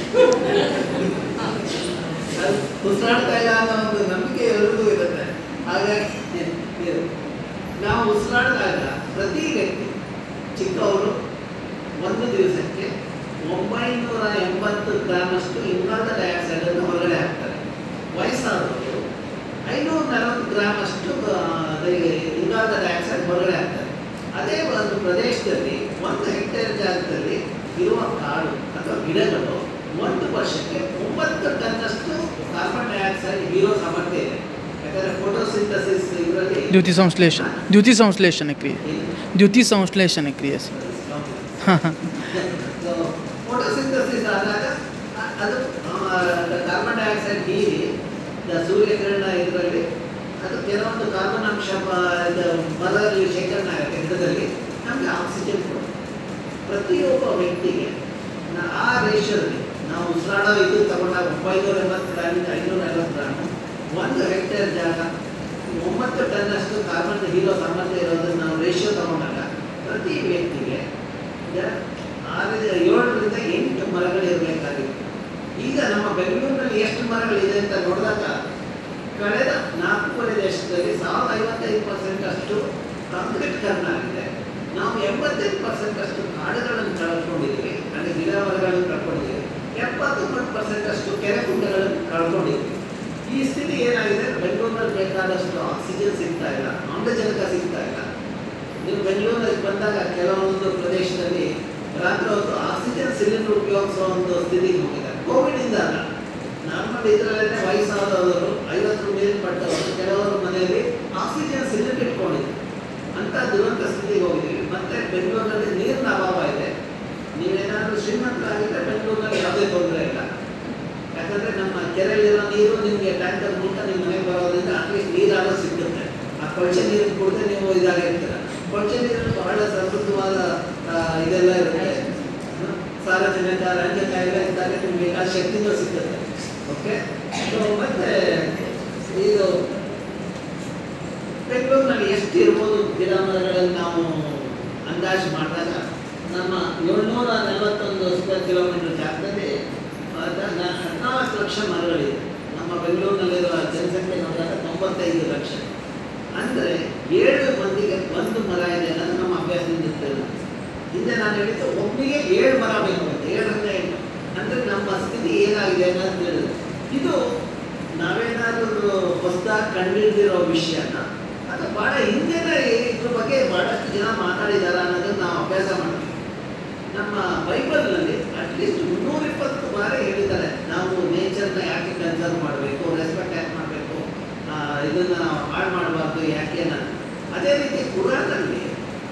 ಅದು ಉಸಿರಾಡ್ತಾ ಇಲ್ಲ ಅನ್ನೋ ಒಂದು ನಂಬಿಕೆ ಎಲ್ರಿಗೂ ಇರುತ್ತೆ ಹಾಗಾಗಿ ಇದು. ನಾವು ಉಸಿರಾಡಿದಾಗ ಪ್ರತಿ ವ್ಯಕ್ತಿ ಚಿಕ್ಕವರು ಒಂದು ದಿವಸಕ್ಕೆ ಒಂಬೈನೂರ ಎಂಬತ್ತು ಗ್ರಾಮಷ್ಟು ಇಂಗಾಲದ ಡೈಆಕ್ಸೈಡ್ ಅನ್ನು ಹೊರಗಡೆ ಹಾಕ್ತಾರೆ ವಯಸ್ಸಾದವರು ಐನೂರ ನಲವತ್ತು ಗ್ರಾಮ್ ಅಷ್ಟು ಆ, ಅದೇ ಇಂಗಾಲದ ಡೈಆಕ್ಸೈಡ್ ಹೊರಗಡೆ ಹಾಕ್ತಾರೆ ಅದೇ ಒಂದು ಪ್ರದೇಶದಲ್ಲಿ ಒಂದು ಹೆಕ್ಟೇರ್ ಜಾಗದಲ್ಲಿ ಇರುವ ಕಾಡು ಅಥವಾ ಗಿಡಗಳು ಒಂದು ವರ್ಷಕ್ಕೆ ಒಂಬತ್ತು ಟನ್ನಷ್ಟು ಕಾರ್ಬನ್ ಡೈಆಕ್ಸೈಡ್ ಹೀರೋ ಸಾಮರ್ಥ್ಯ ಇದೆ ಯಾಕಂದ್ರೆ ಫೋಟೋಸಿಂಥಸಿಸ್ ಇದರಲ್ಲಿ ದ್ಯುತಿ ಸಂಶ್ಲೇಷಣ ದ್ಯುತಿ ಸಂಶ್ಲೇಷಣ ಕ್ರಿಯೆ ದ್ಯುತಿ ಸಂಶ್ಲೇಷಣ ಕ್ರಿಯೆ ಸರ್ ಹಾಂ ಹಾಂ ಫೋಟೋಸಿಂಥಸಿಸ್ ಆದಾಗ ಅ- ಅದು ಕಾರ್ಬನ್ ಡೈಆಕ್ಸೈಡ್ ಹೀರಿ ದ- ಸೂರ್ಯಕಿರಣ ಇದರಲ್ಲಿ ಅದು ಕೆಲವೊಂದು ಕಾರ್ಬನ್ ಅಂಶ ಪ- ಇದು ಮರದಲ್ಲಿ ಶೇಖರಣೆ ಆಗುತ್ತೆ ಗಿಡದಲ್ಲಿ ನಮಗೆ ಆಕ್ಸಿಜನ್ ಕೊಡುತ್ತೆ ಪ್ರತಿಯೊಬ್ಬ ವ್ಯಕ್ತಿಗೆ ನ- ಆ ರೇಷದಲ್ಲಿ ನಾವು ಉಸಿರಾಡೋ ಇದು ತಗೊಂಡಾಗ ಒಂಬೈನೂರ ಎಂಬತ್ತು ಗ್ರಾಮಿಂದ ಐನೂರ ಐವತ್ತು ಗ್ರಾಮು ಒಂದು ಹೆಕ್ಟೇರ್ ಜಾಗ ಒಂಬತ್ತು ಟನ್ನಷ್ಟು ಕಾರ್ಬನ್ ಹೀರೋ ಸಾಮರ್ಥ್ಯ ಇರೋದನ್ನು ನಾವು ರೇಷಿಯೋ ತಗೊಂಡಾಗ ಪ್ರತಿ ವ್ಯಕ್ತಿಗೆ ಜ- ಆರರಿಂದ ಏಳರಿಂದ ಎಂಟು ಮರಗಳು ಇರಬೇಕಾಗಿತ್ತು ಈಗ ನಮ್ಮ ಬೆಂಗಳೂರಿನಲ್ಲಿ ಎಷ್ಟು ಮರಗಳಿದೆ ಅಂತ ನೋಡಿದಾಗ ಕಳೆದ ನಾಲ್ಕೂವರೆ ದೇಶದಲ್ಲಿ ಸಾವಿರದ ಐವತ್ತೈದು ಪರ್ಸೆಂಟ್ ಅಷ್ಟು ಕಾಂಕ್ರೀಟ್ಕರಣ ಆಗಿದೆ ನಾವು ಎಂಬತ್ತೈದು ಪರ್ಸೆಂಟ್ ಅಷ್ಟು ಕಾಡುಗಳನ್ನು ಕಳ್ಕೊಂಡಿದ್ದೀವಿ ಅಂದರೆ ಗಿಡ ಮರಗಳನ್ನು ಕಳ್ಕೊಂಡಿದ್ದೀವಿ ಎಪ್ಪತ್ತೊಂಬತ್ತು ಪರ್ಸೆಂಟ್ ಅಷ್ಟು ಕೆರೆ ಕುಂಟೆಗಳನ್ನು ಕಳ್ಕೊಂಡಿದ್ದೀವಿ ಈ ಸ್ಥಿತಿ ಏನಾಗಿದೆ ಬೆಂಗಳೂರಿನಲ್ಲಿ ಬೇಕಾದಷ್ಟು ಆಕ್ಸಿಜನ್ ಸಿಗ್ತಾ ಇಲ್ಲ ಆಮ್ಲಜನಕ ಸಿಗ್ತಾ ಇಲ್ಲ ನೀವು ಬೆಂಗಳೂರಲ್ಲಿ ಬಂದಾಗ ಕೆಲವೊಂದು ಪ್ರದೇಶದಲ್ಲಿ ರಾತ್ರಿ ಹೊತ್ತು ಆಕ್ಸಿಜನ್ ಸಿಲಿಂಡರ್ ಉಪಯೋಗಿಸುವ ಒಂದು ಸ್ಥಿತಿಗೆ ಹೋಗಿದೆ ಕೋವಿಡಿಂದ ಅಲ್ಲ ನಾರ್ಮಲ್ ಇದರಲ್ಲೇ ವಯಸ್ಸಾದವರು ಐವತ್ತು ಮೇಲ್ಪಟ್ಟವರು ಕೆಲವರು ಮನೆಯಲ್ಲಿ ಆಕ್ಸಿಜನ್ ಸಿಲಿಂಡರ್ ಇಟ್ಕೊಂಡಿದ್ರು ಅಂತ ದುರಂತ ಸ್ಥಿತಿಗೆ ಹೋಗಿದ್ದೀವಿ ಮತ್ತೆ ಬೆಂಗಳೂರಿನಲ್ಲಿ ನೀರಿನ ಅಭಾವ ಇದೆ ನೀವೇನಾದರೂ ಶ್ರೀಮಂತರಾಗಿದ್ದರೆ ಬೆಂಗಳೂರಿನಲ್ಲಿ ಯಾವುದೇ ತೊಂದರೆ ಇಲ್ಲ ಯಾಕಂದ್ರೆ ನಮ್ಮ ಕೆರೆಯಲ್ಲಿರೋ ನೀರು ನಿಮಗೆ ಟ್ಯಾಂಕರ್ ಮೂಲಕ ನಿಮ್ಮ ಮನೆಗೆ ಬರೋದ್ರಿಂದ ಅಟ್ಲೀಸ್ಟ್ ನೀರಾದ್ರೂ ಸಿಗುತ್ತೆ ಆ ಕೊಳಚೆ ನೀರು ಕುಡಿದ್ರೆ ನೀವು ಇದಾಗಿರ್ತೀರ ಕೊಳಚೆ ನೀರಲ್ಲಿ ಬಹಳ ಸಮೃದ್ಧವಾದ ಆ, ಇದೆಲ್ಲ ಇರುತ್ತೆ ಹ? ಸಾರಜನಕ ರಂಜಕ ಎಲ್ಲ ಇದ್ದಾಗ ನಿಮ್ಗೆ ಬೇಕಾದ ಶಕ್ತಿನೂ ಸಿಗುತ್ತೆ ಓಕೆ ಸೊ ಮತ್ತೆ ಇದು ಬೆಂಗಳೂರಿನಲ್ಲಿ ಎಷ್ಟು ಇರ್ಬೋದು ಗಿಡ ಮರಗಳಲ್ಲಿ ನಾವು ಅಂದಾಜು ಮಾಡಿದಾಗ ನಮ್ಮ ಏಳ್ನೂರ ನಲವತ್ತೊಂದು ಸ್ಕ್ವೇರ್ ಕಿಲೋಮೀಟರ್ ಜಾಗದಲ್ಲಿ ಅದ- ನ- ಹದಿನಾಲ್ಕು ಲಕ್ಷ ಮರಗಳಿದೆ ನಮ್ಮ ಬೆಂಗಳೂರಿನಲ್ಲಿರುವ ಜನಸಂಖ್ಯೆ ನೋಡಿದಾಗ ತೊಂಬತ್ತೈದು ಲಕ್ಷ ಅಂದರೆ ಏಳು ಮಂದಿಗೆ ಒಂದು ಮರ ಇದೆ ಅನ್ನೋದು ನಮ್ಮ ಅಭ್ಯಾಸದಿಂದ ತಿಳಿದು ಹಿಂದೆ ನಾನು ಹೇಳಿದ್ದು ಒಬ್ಬಿಗೆ ಏಳು ಮರ ಬೇಕು ಅಂತ ಏಳರಿಂದ ಎಂಟು ಅಂದರೆ ನಮ್ಮ ಸ್ಥಿತಿ ಏನಾಗಿದೆ ಅನ್ನೋದು ತಿಳಿದು ಇದು ನಾವೇನಾದರೂ ಹೊಸದಾಗಿ ಕಂಡಿಡ್ದಿರೋ ವಿಷಯನ ಅದು ಭಾಳ ಹಿಂದೆನೇ ಇದ್ರ ಬಗ್ಗೆ ಭಾಳಷ್ಟು ಜನ ಮಾತಾಡಿದಾರ ಅನ್ನೋದನ್ನ ನಾವು ಅಭ್ಯಾಸ ಮಾಡ್ತೀವಿ ನಮ್ಮ ಬೈಬಲ್ನಲ್ಲಿ ಅಟ್ಲೀಸ್ಟ್ ಮುನ್ನೂರ ಇಪ್ಪತ್ತು ಬಾರಿ ಹೇಳಿದ್ದಾರೆ ನಾವು ನೇಚರ್ನ ಯಾಕೆ ಕನ್ಸರ್ವ್ ಮಾಡಬೇಕು ರೆಸ್ಪೆಕ್ಟ್ ಯಾಕೆ ಮಾಡಬೇಕು ಇದನ್ನ ನಾವು ಹಾಳು ಮಾಡಬಾರ್ದು ಯಾಕೆ ಅನ್ನೋದು. ಅದೇ ರೀತಿ ಕುರಾನಲ್ಲಿ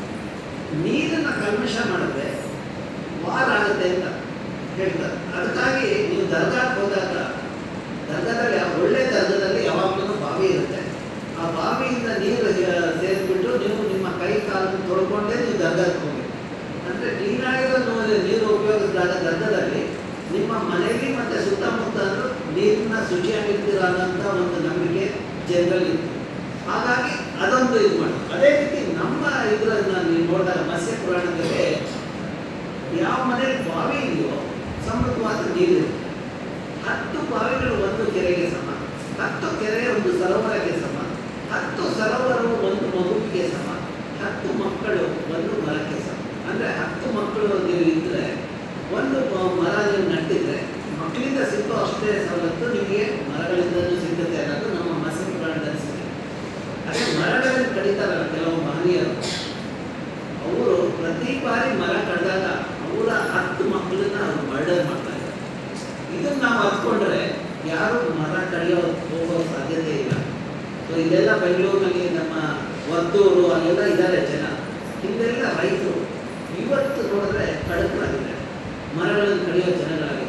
ನೀರನ್ನ ಕಲ್ಮಶ ಮಾಡಿದ್ರೆ ವಾರ ಆಗುತ್ತೆ ಅಂತ ಹೇಳ್ತಾರೆ ಅದಕ್ಕಾಗಿ ನೀವು ದರ್ಗಾಕ್ಕೆ ಹೋದಾಗ ದರ್ಗಾದಲ್ಲಿ ಯಾವ- ಒಳ್ಳೆ ದರ್ಗದಲ್ಲಿ ಯಾವಾಗಲೂ ಬಾವಿ ಇರುತ್ತೆ ಆ ಬಾವಿಯಿಂದ ನೀರು ಸೇ- ಸೇರಿಸ್ಬಿಟ್ಟು ನೀವು ನಿಮ್ಮ ಕೈ ಕಾಲನ್ನು ತೊಳ್ಕೊಂಡೇ ನೀವು ದರ್ಗಾಕ್ಕೆ ಹೋಗಿ ಅಂದರೆ ಕ್ಲೀನಾಗಿರೋ ನೂ- ನೀರು ಉಪಯೋಗಿಸಿದಾಗ ದರ್ಗದಲ್ಲಿ ನಿಮ್ಮ ಮನೆಯಲ್ಲಿ ಮತ್ತು ಸುತ್ತಮುತ್ತ ನೀರನ್ನ ಶುಚಿಯಾಗಿರ್ತೀರ ಅನ್ನೋಂಥ ಒಂದು ನಂಬಿಕೆ ಜನರಲ್ಲಿ ಇತ್ತು ಹಾಗಾಗಿ ಅದೊಂದು ಇದು ಮಾಡಿ ಅದೇ ರೀತಿ ನಮ್ಮ ಇದರನ್ನ ನೀವು ನೋಡಿದಾಗ ಮತ್ಸ್ಯ ಪುರಾಣದಲ್ಲಿ ಯಾವ ಮನೆಯಲ್ಲಿ ಬಾವಿ ಇದೆಯೋ ಸಮೃದ್ಧವಾದ ನೀರಿರುತ್ತೆ ಹತ್ತು ಬಾವಿಗಳು ಒಂದು ಕೆರೆಗೆ ಸಮ ಹತ್ತು ಕೆರೆ ಒಂದು ಸರೋವರಕ್ಕೆ ಸಮ ಹತ್ತು ಸರೋವರವು ಒಂದು ಮಗುವಿಗೆ ಸಮ ಹತ್ತು ಮಕ್ಕಳು ಒಂದು ಮರಕ್ಕೆ ಸಮ ಅಂದರೆ ಹತ್ತು ಮಕ್ಕಳು ನೀವು ಇದ್ದರೆ ಒಂದು ಮ- ಮರ ನೀವು ನಟ್ಟಿದ್ರೆ ಮಕ್ಕಳಿಂದ ಸಿಕ್ಕೋ ಅಷ್ಟೇ ಸವಲತ್ತು ನಿಮಗೆ ಮರಗಳಿಂದಲೂ ಸಿಗುತ್ತೆ ಅನ್ನೋದು ನಮ್ಮ ಮತ್ಸ್ಯ ಪುರಾಣದಲ್ಲಿ ಸಿಗುತ್ತೆ ಅದೇ ಮರಗಳನ್ನು ಕಡಿತಾರಲ್ಲ ಕೆಲವು ಮಹನೀಯರು ಅವರು ಪ್ರತಿ ಬಾರಿ ಮರ ಕಡಿದಾಗ ಅವರ ಹತ್ತು ಮಕ್ಕಳನ್ನ ಅವ್ರು ಮರ್ಡರ್ ಮಾಡ್ತಾ ಇದ್ದಾರೆ ಇದನ್ನ ನಾವು ಹತ್ಕೊಂಡ್ರೆ ಯಾರು ಮರ ಕಡಿಯೋ ಹೋಗೋ ಸಾಧ್ಯತೆ ಇಲ್ಲ ಸೊ ಇದೆಲ್ಲ ಬೆಂಗಳೂರಿನಲ್ಲಿ ನಮ್ಮ ವರ್ತೂರು ಅಲ್ಲೆಲ್ಲ ಇದ್ದಾರೆ ಜನ ಹಿಂದೆಲ್ಲ ರೈತರು ಇವತ್ತು ನೋಡಿದ್ರೆ ಕಡಕರಾಗಿದೆ ಮರಗಳನ್ನು ಕಡಿಯೋ ಜನಗಳಾಗಿದೆ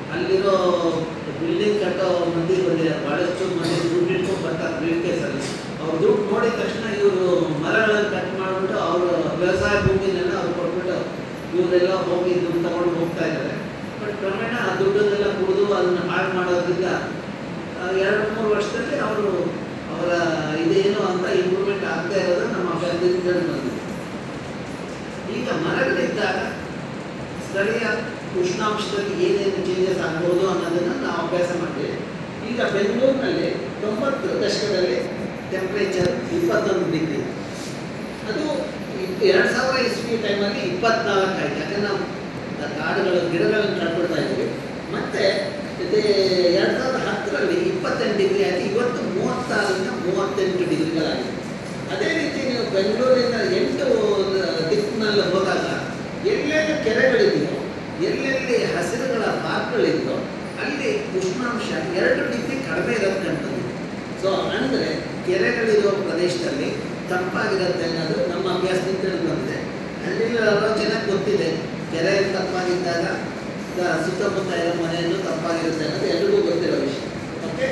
ಅಲ್ಲಿರೋ ಬಿಲ್ಡಿಂಗ್ ಕಟ್ಟೋ ಮಂದಿ ಬಂದಿದ್ದಾರೆ ಭಾಳಷ್ಟು ಮಂದಿ ದುಡ್ಡು ಇಟ್ಕೊಂಡು ಬರ್ತಾರೆ ಬ್ರೀಫ್ ಕೇಸಲ್ಲಿ ಅವ್ರು ದುಡ್ಡು ನೋಡಿದ ತಕ್ಷಣ ಇವರು ಮರಗಳನ್ನು ಕಟ್ ಮಾಡಿಬಿಟ್ಟು ಅವರು ವ್ಯವಸಾಯ ಭೂಮಿನೆಲ್ಲ ಅವ್ರು ಕೊಟ್ಬಿಟ್ಟು ಇವರೆಲ್ಲ ಹೋಗಿ ದುಡ್ಡು ತಗೊಂಡು ಹೋಗ್ತಾ ಇದ್ದಾರೆ ಬಟ್ ಕ್ರಮೇಣ ಆ ದುಡ್ಡನ್ನೆಲ್ಲ ಕುಡಿದು ಅದನ್ನು ಹಾಳು ಮಾಡೋದ್ರಿಂದ ಆ, ಎರಡು ಮೂರು ವರ್ಷದಲ್ಲಿ ಅವರು ಅವರ ಇದೇನು ಅಂತ ಇಂಪ್ರೂವ್ಮೆಂಟ್ ಆಗ್ತಾ ಇರೋದು ನಮ್ಮ ಅಭ್ಯರ್ಥಿಗಳು ಬಂದಿದೆ ಈಗ ಮರಗಳಿದ್ದಾಗ ಸ್ಥಳೀಯ ಉಷ್ಣಾಂಶದಲ್ಲಿ ಏನೇನು ಚೇಂಜಸ್ ಆಗ್ಬೋದು ಅನ್ನೋದನ್ನು ನಾವು ಅಭ್ಯಾಸ ಮಾಡ್ತೀವಿ ಈಗ ಬೆಂಗಳೂರಿನಲ್ಲಿ ತೊಂಬತ್ತು ದಶಕದಲ್ಲಿ ಟೆಂಪ್ರೇಚರ್ ಇಪ್ಪತ್ತೊಂದು ಡಿಗ್ರಿ ಅದು ಎರಡು ಸಾವಿರ ಇಸ್ವಿ ಟೈಮಲ್ಲಿ ಇಪ್ಪತ್ನಾಲ್ಕು ಆಯ್ತು ಯಾಕಂದ್ರೆ ನಾವು ಕಾಡುಗಳು ಗಿಡಗಳನ್ನು ಕಳ್ಕೊಳ್ತಾ ಇದ್ವಿ ಮತ್ತೆ ಇದು ಎರಡು ಸಾವಿರದ ಹತ್ತರಲ್ಲಿ ಇಪ್ಪತ್ತೆಂಟು ಡಿಗ್ರಿ ಆಯ್ತು ಇವತ್ತು ಮೂವತ್ತಾರರಿಂದ ಮೂವತ್ತೆಂಟು ಡಿಗ್ರಿಗಳಾಗಿದೆ ಅದೇ ರೀತಿ ನೀವು ಬೆಂಗಳೂರಿನ ಎಂಟು ದಿಕ್ಕಿನಲ್ಲಿ ಹೋದಾಗ ಎಲ್ಲೆಲ್ಲಿ ಕೆರೆಗಳಿದೆಯೋ ಎಲ್ಲೆಲ್ಲಿ ಹಸಿರುಗಳ ಪಾರ್ಕ್ಗಳಿದೆಯೋ ಅಲ್ಲಿ ಉಷ್ಣಾಂಶ ಎರಡು ಡಿಗ್ರಿ ಕಡಿಮೆ ಇರೋದು ಕಂಡುಬಂದಿದೆ ಸೊ ಅಂದರೆ ಕೆರೆಗಳಿರೋ ಪ್ರದೇಶದಲ್ಲಿ ತಂಪಾಗಿರುತ್ತೆ ಅನ್ನೋದು ನಮ್ಮ ಅಭ್ಯಾಸದಿಂದ ತಿಳಿದು ಬಂದಿದೆ ಹಳ್ಳಿಲಿರೋ ಜನಕ್ಕೆ ಗೊತ್ತಿದೆ ಕೆರೆ ತಂಪಾಗಿದ್ದಾಗ ಆ, ಸುತ್ತಮುತ್ತ ಇರೋ ಮನೆಯನ್ನು ತಂಪಾಗಿರುತ್ತೆ ಅನ್ನೋದು ಎಲ್ರಿಗೂ ಗೊತ್ತಿರೋ ವಿಷಯ ಓಕೆ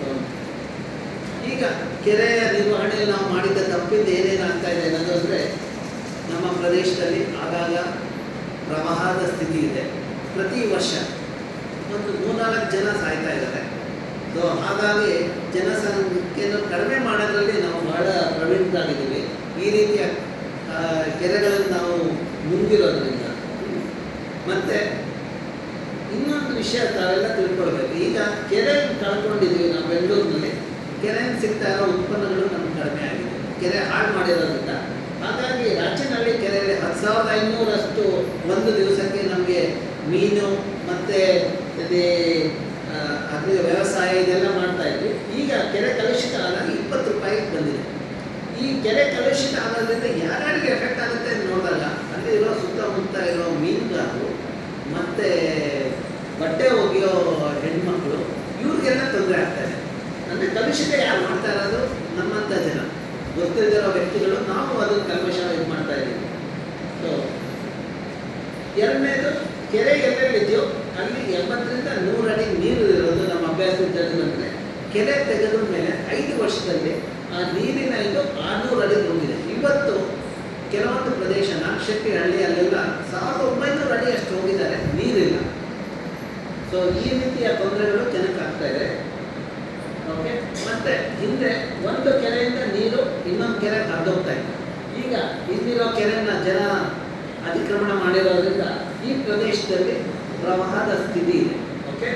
ಈಗ ಕೆರೆಯ ನಿರ್ವಹಣೆಯಲ್ಲಿ ನಾವು ಮಾಡಿದ್ದ ತಪ್ಪಿದ್ದು ಏನೇನಾಗ್ತಾ ಇದೆ ಅನ್ನೋದು ಅಂದರೆ ನಮ್ಮ ಪ್ರದೇಶದಲ್ಲಿ ಆಗಾಗ ಪ್ರವಾಹದ ಸ್ಥಿತಿ ಇದೆ ಪ್ರತಿ ವರ್ಷ ಒಂದು ಮೂರ್ನಾಲ್ಕು ಜನ ಸಾಯ್ತಾ ಇದ್ದಾರೆ ಸೊ ಹಾಗಾಗಿ ಜನಸಂಖ್ಯೆಯನ್ನು ಕಡಿಮೆ ಮಾಡೋದ್ರಲ್ಲಿ ನಾವು ಬಹಳ ಪ್ರವೀಣರಾಗಿದ್ದೀವಿ ಈ ರೀತಿಯ ಆ, ಕೆರೆಗಳನ್ನು ನಾವು ಮುಂದಿರೋದ್ರಿಂದ ಮತ್ತು ಇನ್ನೊಂದು ವಿಷಯ ತಾವೆಲ್ಲ ತಿಳ್ಕೊಳ್ಬೇಕು ಈಗ ಕೆರೆ ಕಳ್ಕೊಂಡಿದ್ದೀವಿ ನಾವು ಬೆಂಗಳೂರಿನಲ್ಲಿ ಕೆರೆಯಿಂದ ಸಿಗ್ತಾ ಇರೋ ಉತ್ಪನ್ನಗಳು ನಮ್ಗೆ ಕಡಿಮೆ ಆಗಿದೆ ಕೆರೆ ಹಾಳು ಮಾಡಿರೋದ್ರಿಂದ ಹಾಗಾಗಿ ರಾಜ್ಯದಲ್ಲಿ ಕೆರೆಯಲ್ಲಿ ಹತ್ತು ಸಾವಿರದ ಐನೂರಷ್ಟು ಒಂದು ದಿವಸಕ್ಕೆ ನಮಗೆ ಮೀನು ಮತ್ತು ಅದೇ ಆ, ಅದ್ರ ವ್ಯವಸಾಯ ಇದೆಲ್ಲ ಮಾಡ್ತಾ ಇದ್ವಿ ಈಗ ಕೆರೆ ಕಲುಷಿತ ಆದಾಗ ಇಪ್ಪತ್ತು ರೂಪಾಯಿಗೆ ಬಂದಿದೆ ಈ ಕೆರೆ ಕಲುಷಿತ ಆಗೋದ್ರಿಂದ ಯಾರ್ಯಾರಿಗೆ ಎಫೆಕ್ಟ್ ಆಗುತ್ತೆ ಅಂತ ನೋಡಿದಾಗ ಅಲ್ಲಿ ಇರೋ ಸುತ್ತಮುತ್ತ ಇರೋ ಮೀನುಗಾರರು ಮತ್ತು ಬಟ್ಟೆ ಒಗೆಯೋ ಹೆಣ್ಮಕ್ಳು ಇವ್ರಿಗೆಲ್ಲ ತೊಂದರೆ ಆಗ್ತಾ ಇದೆ ಅಂದರೆ ಕಲುಷಿತ ಯಾರು ಮಾಡ್ತಾ ಇರೋದು ನಮ್ಮಂಥ ಜನ ಗೊತ್ತಿರೋ ವ್ಯಕ್ತಿಗಳು ನಾವು ಅದನ್ನು ಕಲ್ಮಶ ಇದು ಮಾಡ್ತಾ ಇದ್ದೀವಿ ಸೊ ಎರಡನೇದು ಕೆರೆ ಎಲ್ಲೆಲ್ಲಿದೆಯೋ ಅಲ್ಲಿ ಎಂಬತ್ತರಿಂದ ನೂರು ಅಡಿ ನೀರು ಇರೋದು ನಮ್ಮ ಅಭ್ಯಾಸದಿಂದ ಬಂದರೆ ಕೆರೆ ತೆಗೆದ ಮೇಲೆ ಐದು ವರ್ಷದಲ್ಲಿ ಆ ನೀರಿನ ಇದು ಆರುನೂರು ಅಡಿ ಹೋಗಿದೆ ಇವತ್ತು ಕೆಲವೊಂದು ಪ್ರದೇಶ ನಾಗಶೆಟ್ಟಿ ಹಳ್ಳಿ ಅಲ್ಲೆಲ್ಲ ಸಾವಿರದ ಒಂಬೈನೂರು ಅಡಿ ಅಷ್ಟು ಹೋಗಿದ್ದಾರೆ ನೀರಿಲ್ಲ ಸೊ ಈ ರೀತಿಯ ತೊಂದರೆಗಳು ಜನಕ್ಕೆ ಆಗ್ತಾ ಇದೆ ಓಕೆ ಮತ್ತೆ ಹಿಂದೆ ಒಂದು ಕೆರೆಯಿಂದ ನೀರು ಇನ್ನೊಂದು ಕೆರೆ ಹರಿದೋಗ್ತಾ ಇತ್ತು ಈಗ ಇಲ್ಲಿರೋ ಕೆರೆನ ಜನ ಅತಿಕ್ರಮಣ ಮಾಡಿರೋದ್ರಿಂದ ಈ ಪ್ರದೇಶದಲ್ಲಿ ಪ್ರವಾಹದ ಸ್ಥಿತಿ ಇದೆ ಓಕೆ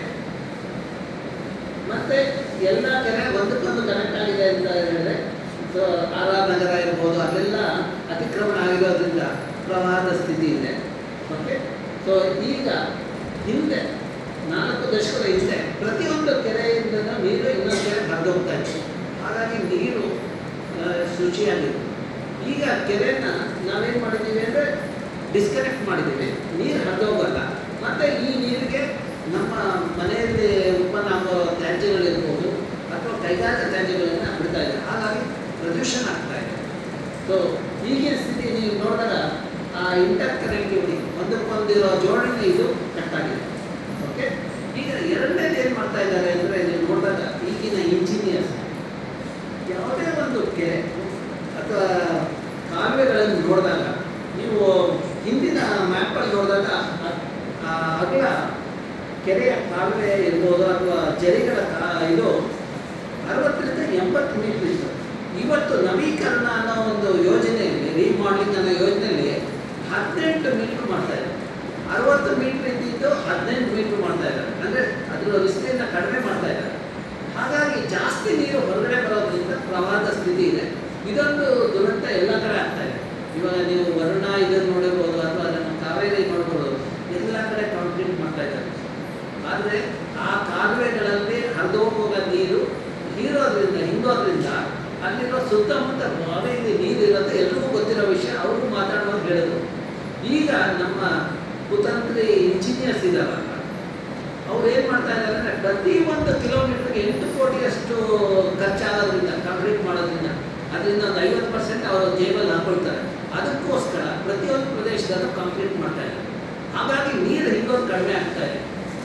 ಮತ್ತೆ ಎಲ್ಲ ಕೆರೆ ಒಂದಕ್ಕೊಂದು ಕನೆಕ್ಟ್ ಆಗಿದೆ ಅಂತ ಹೇಳಿದ್ರೆ ಸೊ ಆರ್ ಆರ್ ನಗರ ಇರ್ಬೋದು ಅಲ್ಲೆಲ್ಲ ಅತಿಕ್ರಮಣ ಆಗಿರೋದ್ರಿಂದ ಪ್ರವಾಹದ ಸ್ಥಿತಿ ಇದೆ ಓಕೆ ಸೊ ಈಗ ಹಿಂದೆ ನಾಲ್ಕು ದಶಕದ ಹಿಂದೆ ಪ್ರತಿಯೊಂದು ಕೆರೆಯಿಂದ ನೀರು ಇನ್ನೊಂದು ಕೆರೆ ಹರಿದೋಗ್ತಾ ಇತ್ತು ಹಾಗಾಗಿ ನೀರು ಆ, ಶುಚಿಯಾಗಿತ್ತು ಈಗ ಕೆರೆನ ನಾವೇನು ಮಾಡಿದ್ದೀವಿ ಅಂದರೆ ಡಿಸ್ಕನೆಕ್ಟ್ ಮಾಡಿದ್ದೀವಿ ನೀರು ಹರಿದೋಗಲ್ಲ ಮತ್ತು ಈ ನೀರಿಗೆ ನಮ್ಮ ಮನೆಯಲ್ಲಿ ಉತ್ಪನ್ನ ಆಗೋ ತ್ಯಾಜ್ಯಗಳಿರ್ಬೋದು ಅಥವಾ ಕೈಗಾರಿಕಾ ತ್ಯಾಜ್ಯಗಳನ್ನ ಬಿಡ್ತಾ ಇದೆ ಹಾಗಾಗಿ ಪ್ರದೂಷಣ ಆಗ್ತಾ ಇದೆ ಸೊ ಈಗಿನ ಸ್ಥಿತಿ ನೀವು ನೋಡಿದಾಗ ಆ ಇಂಟರ್ ಕನೆಕ್ಟಿವಿಟಿ ಒಂದಕ್ಕೊಂದಿರೋ ಜೋಡಣೆ ಇದು ಕಟ್ಟಾಗಿದೆ ಓಕೆ ಈಗ ಎರಡನೇದು ಏನು ಮಾಡ್ತಾ ಇದ್ದಾರೆ ಅಂದರೆ ನೀವು ನೋಡಿದಾಗ ಈಗಿನ ಇಂಜಿನಿಯರ್ಸ್ ಯಾವುದೇ ಒಂದು ಕೆರೆ ಅಥವಾ ಕಾಲುವೆಗಳನ್ನು ನೋಡಿದಾಗ ನೀವು ಹಿಂದಿನ ಮ್ಯಾಪಲ್ಲಿ ನೋಡಿದಾಗ ಅ- ಆ ಅಗಲ ಕೆರೆಯ ಕಾಲುವೆ ಇರ್ಬೋದು ಅಥವಾ ಜರಿಗಳ ಕಾ- ಇದು ಅರವತ್ತರಿಂದ ಎಂಬತ್ತು ಮೀಟರ್ ಇತ್ತು ಇವತ್ತು ನವೀಕರಣ ಅನ್ನೋ ಒಂದು ಯೋಜನೆಯಲ್ಲಿ ರೀಮಾಡೆಲಿಂಗ್ ಅನ್ನೋ ಯೋಜನೆಯಲ್ಲಿ ಹದಿನೆಂಟು ಮೀಟರ್ ಮಾಡ್ತಾ ಇದ್ದಾರೆ ಅರವತ್ತು ಮೀಟರ್ ಇದ್ದಿದ್ದು ಹದಿನೆಂಟು ಮೀಟರ್ ಮಾಡ್ತಾ ಇದ್ದಾರೆ ಅಂದರೆ ಅದರ ವಿಸ್ತೀರ್ಣ ಕಡಿಮೆ ಮಾಡ್ತಾ ಇದ್ದಾರೆ ಹಾಗಾಗಿ ಜಾಸ್ತಿ ನೀರು ಹೊರಗಡೆ ಬರೋದ್ರಿಂದ ಪ್ರವಾಹದ ಸ್ಥಿತಿ ಇದೆ ಇದೊಂದು ದುರಂತ ಎಲ್ಲ ಕಡೆ ಆಗ್ತಾ ಇದೆ ಇವಾಗ ನೀವು ವರುಣ ಇದನ್ನು ನೋಡಿರ್ಬೋದು ಅಥವಾ ನಮ್ಮ ಕಾವೇರಿ ನೋಡ್ಬೋದು ಎಲ್ಲ ಕಡೆ ಕಾಂಕ್ರೀಟ್ ಮಾಡ್ತಾ ಇದ್ದಾರೆ ಆದರೆ ಆ ಕಾಲುವೆಗಳಲ್ಲಿ ಹರಿದು ಹೋಗೋ ನೀರು ಹೀರೋದ್ರಿಂದ ಹಿಂಗೋದ್ರಿಂದ ಅಲ್ಲಿರೋ ಸುತ್ತಮುತ್ತ ಬಾವಿಯಲ್ಲಿ ನೀರು ಇರೋದು ಎಲ್ರಿಗೂ ಗೊತ್ತಿರೋ ವಿಷಯ ಅವ್ರಿಗೂ ಮಾತಾಡುವಾಗ ಹೇಳಿದ್ರು ಈಗ ನಮ್ಮ ಕುತಂತ್ರಿ ಇಂಜಿನಿಯರ್ಸ್ ಇದಾರಲ್ಲ ಅವ್ರು ಏನು ಮಾಡ್ತಾ ಇದ್ದಾರೆ ಅಂದರೆ ಪ್ರತಿ ಒಂದು ಕಿಲೋಮೀಟರ್ಗೆ ಎಂಟು ಕೋಟಿಯಷ್ಟು ಖರ್ಚಾಗೋದ್ರಿಂದ ಕಾಂಕ್ರೀಟ್ ಮಾಡೋದ್ರಿಂದ ಅದರಿಂದ ಒಂದು ಐವತ್ತು ಪರ್ಸೆಂಟ್ ಅವರು ಜೇಬಲ್ಲಿ ಹಾಕೊಳ್ತಾರೆ ಅದಕ್ಕೋಸ್ಕರ ಪ್ರತಿಯೊಂದು ಪ್ರದೇಶದಲ್ಲೂ ಕಾಂಕ್ರೀಟ್ ಮಾಡ್ತಾ ಇದ್ದಾರೆ ಹಾಗಾಗಿ ನೀರು ಹಿಂಗೋದು ಕಡಿಮೆ ಆಗ್ತಾ ಇದೆ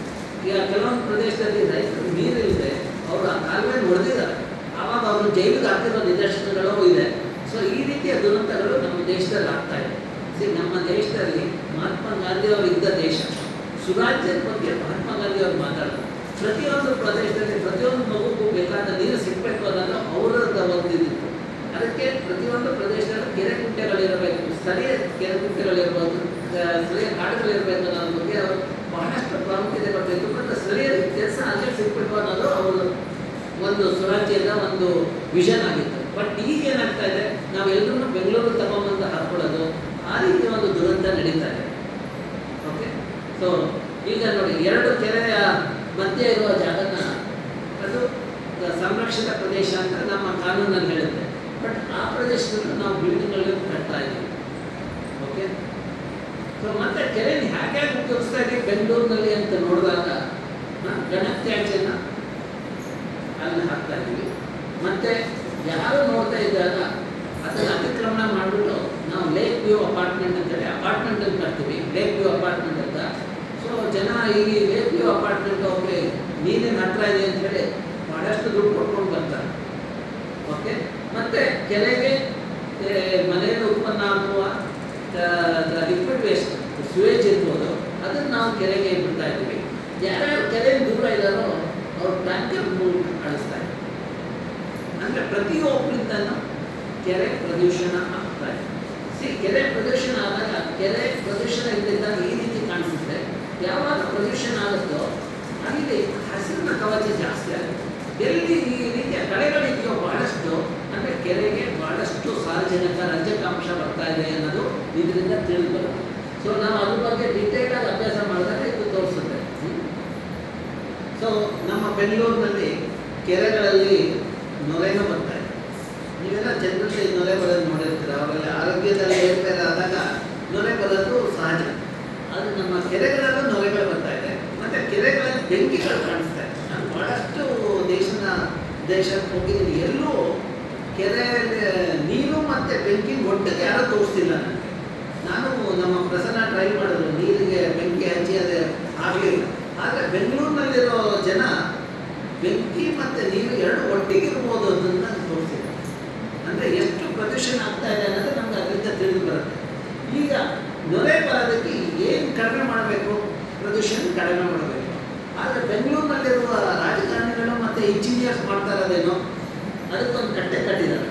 ಈಗ ಕೆಲವೊಂದು ಪ್ರದೇಶದಲ್ಲಿ ರೈತರು ನೀರಿಲ್ಲದೆ ಅವರು ಆ ಕಾಲುವೆ ಹೊಡೆದಿದ್ದಾರೆ ಆವಾಗ ಅವರು ಜೈಲಿಗೆ ಹಾಕಿರೋ ನಿದರ್ಶನಗಳು ಇದೆ ಸೊ ಈ ರೀತಿಯ ದುರಂತಗಳು ನಮ್ಮ ದೇಶದಲ್ಲಿ ಆಗ್ತಾ ಇದೆ See, ನಮ್ಮ ದೇಶದಲ್ಲಿ ಮಹಾತ್ಮ ಗಾಂಧಿ ಅವರು ಇದ್ದ ದೇಶ ಸುರಾಜ್ಯದ ಬಗ್ಗೆ ಮಹಾತ್ಮ ಗಾಂಧಿ ಅವರು ಮಾತಾಡೋದು ಪ್ರತಿಯೊಂದು ಪ್ರದೇಶದಲ್ಲಿ ಪ್ರತಿಯೊಂದು ಮಗುಗೂ ಬೇಕಾದ ನೀರು ಸಿಗಬೇಕು ಅನ್ನೋದು ಅವರದ ಒಂದು ಇದಿತ್ತು ಅದಕ್ಕೆ ಪ್ರತಿಯೊಂದು ಪ್ರದೇಶದಲ್ಲೂ ಕೆರೆ ಕುಂಟೆಗಳಿರಬೇಕು ಸ್ಥಳೀಯ ಕೆರೆ ಕುಂಟೆಗಳಿರ್ಬೋದು ಆ, ಸ್ಥಳೀಯ ಕಾಡುಗಳಿರಬೇಕು ಅನ್ನೋದ್ರ ಬಗ್ಗೆ ಅವರು ಬಹಳಷ್ಟು ಪ್ರಾಮುಖ್ಯತೆ ಕೊಟ್ಟಿದ್ದು ಮತ್ತು ಸ್ಥಳೀಯ ಕೆಲಸ ಅಲ್ಲೇ ಸಿಗ್ಬೇಕು ಅನ್ನೋದು ಅವರು ಒಂದು ಸ್ವರಾಜ್ಯದ ಒಂದು ವಿಷನ್ ಆಗಿತ್ತು ಬಟ್ ಈಗ ಏನಾಗ್ತಾ ಇದೆ ನಾವೆಲ್ಲರೂ ಬೆಂಗಳೂರು ತಗೊಂಬಂದು ಹಾಕೊಳ್ಳೋದು ಆ ರೀತಿ ಒಂದು ದುರಂತ ನಡೀತಾ ಇದೆ ಓಕೆ ಸೊ ಈಗ ನೋಡಿ ಎರಡು ಕೆರೆಯ ಮಧ್ಯೆ ಇರುವ ಜಾಗನ ಅದು ಸಂರಕ್ಷಿತ ಪ್ರದೇಶ ಅಂತ ನಮ್ಮ ಕಾನೂನಲ್ಲಿ ಹೇಳುತ್ತೆ ಬಟ್ ಆ ಪ್ರದೇಶದಲ್ಲಿ ನಾವು ಬಿಲ್ಡಿಂಗ್ಗಳನ್ನು ಕಟ್ತಾ ಇದ್ದೀವಿ ಓಕೆ ಸೊ ಮತ್ತೆ ಕೆರೆನ ಹೇಗೆ ಉಪಯೋಗಿಸ್ತಾ ಇದ್ದೀವಿ ಬೆಂಗಳೂರಿನಲ್ಲಿ ಅಂತ ನೋಡಿದಾಗ ಹ, ಘನತ್ಯಾಜ್ಯನ ಅಲ್ಲಿ ಹಾಕ್ತಾ ಇದ್ದೀವಿ ಮತ್ತೆ ಯಾರು ನೋಡ್ತಾ ಇದ್ದಾಗ ಅದನ್ನ ಅತಿಕ್ರಮಣ ಮಾಡಿಬಿಟ್ಟು ನಾವು ಲೇಕ್ ವ್ಯೂ ಅಪಾರ್ಟ್ಮೆಂಟ್ ಅಂತೇಳಿ ಅಪಾರ್ಟ್ಮೆಂಟ್ ಅಂತ ಕಟ್ತೀವಿ ಲೇಕ್ ವ್ಯೂ ಅಪಾರ್ಟ್ಮೆಂಟ್ ಅಂತ ಸೊ ಜನ ಈ ಲೇಕ್ ವ್ಯೂ ಅಪಾರ್ಟ್ಮೆಂಟ್ ಅವ್ರಿಗೆ ನೀರಿನ ಹತ್ರ ಇದೆ ಅಂತ ಹೇಳಿ ಬಹಳಷ್ಟು ದುಡ್ಡು ಕೊಟ್ಕೊಂಡು ಬರ್ತಾರೆ ಓಕೆ ಮತ್ತೆ ಕೆರೆಗೆ ಏ, ಮನೆಯಲ್ಲಿ ಉತ್ಪನ್ನ ಆಗುವ ಲಿಕ್ವಿಡ್ ವೇಸ್ಟ್ ಸ್ವೇಜ್ ಇರ್ಬೋದು ಅದನ್ನು ನಾವು ಕೆರೆಗೆ ಬಿಡ್ತಾ ಇದ್ದೀವಿ ಯಾರ್ಯಾರು ಕೆರೆ ದೂರ ಇದ್ದಾರೋ ಅವ್ರು ಟ್ಯಾಂಕರ್ ಮೂಲಕ ಕಳಿಸ್ತಾ ಇದ್ದಾರೆ ಅಂದರೆ ಪ್ರತಿಯೊಬ್ಬರಿಂದನೂ ಕೆರೆ ಪ್ರದೂಷಣ ಆಗ್ತಾ ಇದೆ ಸಿ ಕೆರೆ ಪ್ರದೂಷಣ ಆದಾಗ ಕೆರೆ ಪ್ರದೂಷಣ ಇದ್ದಾಗ ಈ ರೀತಿ ಕಾಣಿಸುತ್ತೆ ಯಾವಾಗ ಪ್ರದೂಷಣ ಆಗುತ್ತೋ ಅಲ್ಲಿ ಹಸಿರಿನ ಕವಚ ಜಾಸ್ತಿ ಆಗುತ್ತೆ ಎಲ್ಲಿ ಈ ರೀತಿಯ ಕಳೆಗಳಿದೆಯೋ ಬಹಳಷ್ಟು ಅಂದರೆ ಕೆರೆಗೆ ಬಹಳಷ್ಟು ಸಾರ್ವಜನಿಕ ರಂಜಕಾಂಶ ಬರ್ತಾ ಇದೆ ಅನ್ನೋದು ಇದರಿಂದ ತಿಳಿದು ಬರುತ್ತೆ ಸೊ ನಾವು ಅದ್ರ ಬಗ್ಗೆ ಡಿಟೇಲ್ ಆಗಿ ಅಭ್ಯಾಸ ಮಾಡಿದಾಗ ಇದು ತೋರಿಸುತ್ತೆ ಸೊ ನಮ್ಮ ಬೆಂಗಳೂರಿನಲ್ಲಿ ಕೆರೆಗಳಲ್ಲಿ ನೊರೆನೂ ಬರ್ತಾ ಇದೆ ನೀವೆಲ್ಲ ಜನರಲ್ಲಿ ನೊರೆ ಬರೋದು ನೋಡಿರ್ತೀರ ಅವರಲ್ಲಿ ಆರೋಗ್ಯದಲ್ಲಿ ಏರ್ಪೇರ್ ಆದಾಗ ನೊರೆ ಬರೋದು ಸಹಜ ಅದು ನಮ್ಮ ಕೆರೆಗಳಲ್ಲೂ ನೊರೆಗಳು ಬರ್ತಾ ಇದೆ ಮತ್ತು ಕೆರೆಗಳಲ್ಲಿ ಬೆಂಕಿಗಳು ಕಾಣಿಸ್ತಾ ಇದೆ ನಾನು ಭಾಳಷ್ಟು ದೇಶದ ದೇಶಕ್ಕೆ ಹೋಗಿದ್ದೀನಿ ಎಲ್ಲೂ ಕೆರೆಯಲ್ಲಿ ನೀರು ಮತ್ತು ಬೆಂಕಿ ಒಟ್ಟಿಗೆ ಯಾರೂ ತೋರಿಸ್ತಿಲ್ಲ ನನಗೆ ನಾನು ನಮ್ಮ ಪ್ರಸನ್ನ ಟ್ರೈ ಮಾಡಿದ್ರು ನೀರಿಗೆ ಬೆಂಕಿ ಹಚ್ಚಿ ಅದು ಆಗಲಿಲ್ಲ ಆದರೆ ಬೆಂಗಳೂರಿನಲ್ಲಿರೋ ಜನ ಬೆಂಕಿ ಮತ್ತು ನೀರು ಎರಡು ಒಟ್ಟಿಗೆ ಇರ್ಬೋದು ಅದನ್ನು ತೋರಿಸಿದ್ದಾರೆ ಅಂದರೆ ಎಷ್ಟು ಪ್ರದೂಷಣ ಆಗ್ತಾ ಇದೆ ಅನ್ನೋದು ನಮ್ಗೆ ಅದರಿಂದ ತಿಳಿದು ಬರುತ್ತೆ ಈಗ ನೊರೆ ಬರೋದಕ್ಕೆ ಏನು ಕಡಿಮೆ ಮಾಡಬೇಕು ಪ್ರದೂಷಣ ಕಡಿಮೆ ಮಾಡಬೇಕು ಆದರೆ ಬೆಂಗಳೂರಿನಲ್ಲಿರುವ ರಾಜಕಾರಣಿಗಳು ಮತ್ತು ಇಂಜಿನಿಯರ್ಸ್ ಮಾಡ್ತಾ ಇರೋದೇನೋ ಅದಕ್ಕೊಂದು ಕಟ್ಟೆ ಕಟ್ಟಿದ್ದಾರೆ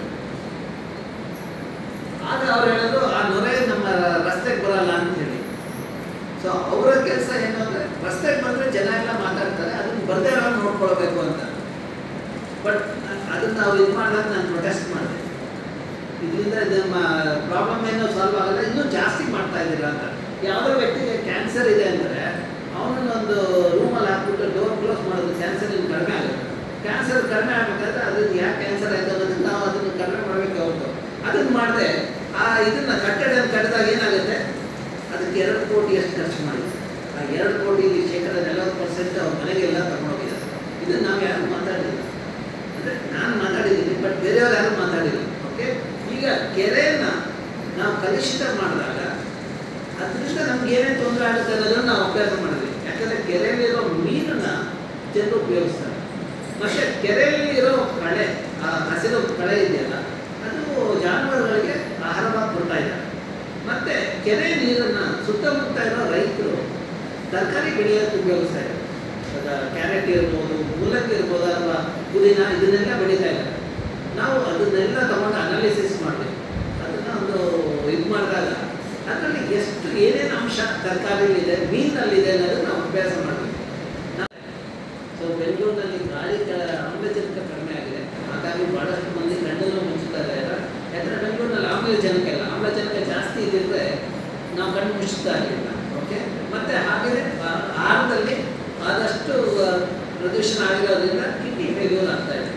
ಆಗ ಅವ್ರು ಹೇಳೋದು ಆ ನೊರೆ ನಮ್ಮ ರಸ್ತೆಗೆ ಬರಲ್ಲ ಅಂತ ಹೇಳಿ ಸೊ ಅವರ ಕೆಲಸ ಏನು ಅಂದರೆ ರಸ್ತೆಗೆ ಬಂದರೆ ಜನ ಎಲ್ಲ ಮಾತಾಡ್ತಾರೆ ಅದನ್ನು ಬರ್ದೇ ಇರೋ ನೋಡ್ಕೊಳ್ಬೇಕು ಅಂತ ಬಟ್ ಅದನ್ನು ನಾವು ಇದು ಮಾಡಿದಾಗ ನಾನು ಪ್ರೊಟೆಸ್ಟ್ ಮಾಡಿದೆ ಇದರಿಂದ ನಮ್ಮ ಪ್ರಾಬ್ಲಮ್ ಏನೋ ಸಾಲ್ವ್ ಆಗಲ್ಲ ಇನ್ನೂ ಜಾಸ್ತಿ ಮಾಡ್ತಾ ಇದ್ದೀರಾ ಅಂತ ಯಾವುದೋ ವ್ಯಕ್ತಿಗೆ ಕ್ಯಾನ್ಸರ್ ಇದೆ ಅಂದರೆ ಅವನನ್ನೊಂದು ರೂಮಲ್ಲಿ ಹಾಕ್ಬಿಟ್ಟು ಡೋರ್ ಕ್ಲೋಸ್ ಮಾಡೋದು ಕ್ಯಾನ್ಸರ್ ಇನ್ನು ಕಡಿಮೆ ಆಗುತ್ತೆ ಕ್ಯಾನ್ಸರ್ ಕಡಿಮೆ ಆಗಬೇಕಾದ್ರೆ ಅದನ್ನು ಯಾಕೆ ಕ್ಯಾನ್ಸರ್ ಆಯ್ತು ಅನ್ನೋದನ್ನು ನಾವು ಅದನ್ನು ಕಡಿಮೆ ಮಾಡಬೇಕು ಹೊರತು ಅದನ್ನು ಮಾಡದೆ ಆ ಇದನ್ನ ಕಟ್ಟಡ ಕಟ್ಟಿದಾಗ ಏನಾಗುತ್ತೆ ಅದಕ್ಕೆ ಎರಡು ಕೋಟಿ ಎಷ್ಟು ಖರ್ಚು ಮಾಡಿದೆ ಆ ಎರಡು ಕೋಟಿ ಶೇಕಡ ನಲವತ್ತು ಪರ್ಸೆಂಟ್ ಅವ್ರ ಮನೆಗೆಲ್ಲ ತಗೊಂಡೋಗಿದ್ದಾರೆ ಇದನ್ನು ನಾವು ಯಾರು ಮಾತಾಡಿಲ್ಲ ಅಂದರೆ ನಾನು ಮಾತಾಡಿದ್ದೀನಿ ಬಟ್ ಬೇರೆಯವ್ರು ಯಾರು ಮಾತಾಡಿಲ್ಲ ಓಕೆ ಈಗ ಕೆರೆಯನ್ನು ನಾವು ಕಲುಷಿತ ಮಾಡಿದಾಗ ಅದರಿಂದ ನಮ್ಗೆ ಏನೇನು ತೊಂದರೆ ಆಗುತ್ತೆ ಅನ್ನೋದನ್ನು ನಾವು ಅಭ್ಯಾಸ ಮಾಡಿದ್ವಿ ಯಾಕಂದರೆ ಕೆರೆಯಲ್ಲಿರೋ ಮೀನನ್ನ ಜನರು ಉಪಯೋಗಿಸ್ತಾರೆ ಮತ್ತು ಕೆರೆಯಲ್ಲಿರೋ ಕಳೆ ಆ ಹಸಿರು ಕಳೆ ಇದೆಯಲ್ಲ ಅದು ಜಾನುವಾರುಗಳಿಗೆ ಆಹಾರವಾಗಿ ಕೊಡ್ತಾ ಇದ್ದಾರೆ ಮತ್ತು ಕೆರೆ ನೀರನ್ನು ಸುತ್ತಮುತ್ತ ಇರೋ ರೈತರು ತರಕಾರಿ ಬೆಳೆಯೋಕ್ಕೆ ಉಪಯೋಗಿಸ್ತಾ ಇದ್ದಾರೆ ಅದ ಕ್ಯಾರೆಟ್ ಇರ್ಬೋದು ಮೂಲಂಗಿ ಇರ್ಬೋದು ಅಥವಾ ಪುದೀನ ಇದನ್ನೆಲ್ಲ ಬೆಳೀತಾ ಇದ್ದಾರೆ ನಾವು ಅದನ್ನೆಲ್ಲ ತಗೊಂಡು ಅನಾಲಿಸಿಸ್ ಮಾಡಬೇಕು ಅದನ್ನು ಒಂದು ಇದು ಮಾಡಿದಾಗ ಅದರಲ್ಲಿ ಎಷ್ಟು ಏನೇನು ಅಂಶ ತರಕಾರಿಲಿದೆ ಮೀನಲ್ಲಿದೆ ಅನ್ನೋದನ್ನು ನಾವು ಅಭ್ಯಾಸ ಮಾಡಬೇಕು ಸೊ ಬೆಂಗಳೂರಿನಲ್ಲಿ ಗಾಳಿ ಕ- ಆಮ್ಲಜನಕ ಕಡಿಮೆ ಆಗಿದೆ ಹಾಗಾಗಿ ಭಾಳಷ್ಟು ಮಂದಿ ಕಣ್ಣನ್ನು ಮುಚ್ಚುತ್ತಾ ಇದ್ದಾರೆ ಯಾಕಂದರೆ ಬೆಂಗಳೂರಿನಲ್ಲಿ ಆಮ್ಲಜನಕ ಇಲ್ಲ ಆಮ್ಲಜನಕ ಜಾಸ್ತಿ ಇದ್ದಿದ್ರೆ ನಾವು ಕಣ್ಣು ಮುಚ್ಚುತ್ತಾ ಇರಲಿಲ್ಲ ಓಕೆ ಮತ್ತು ಹಾಗೆಯೇ ಆ- ಆಹಾರದಲ್ಲಿ ಆದಷ್ಟು ಆ, ಪ್ರದೂಷಣ ಆಗಿರೋದ್ರಿಂದ ಕಿಡ್ನಿ ಫೇಲ್ಯೂರ್ ಆಗ್ತಾ ಇದೆ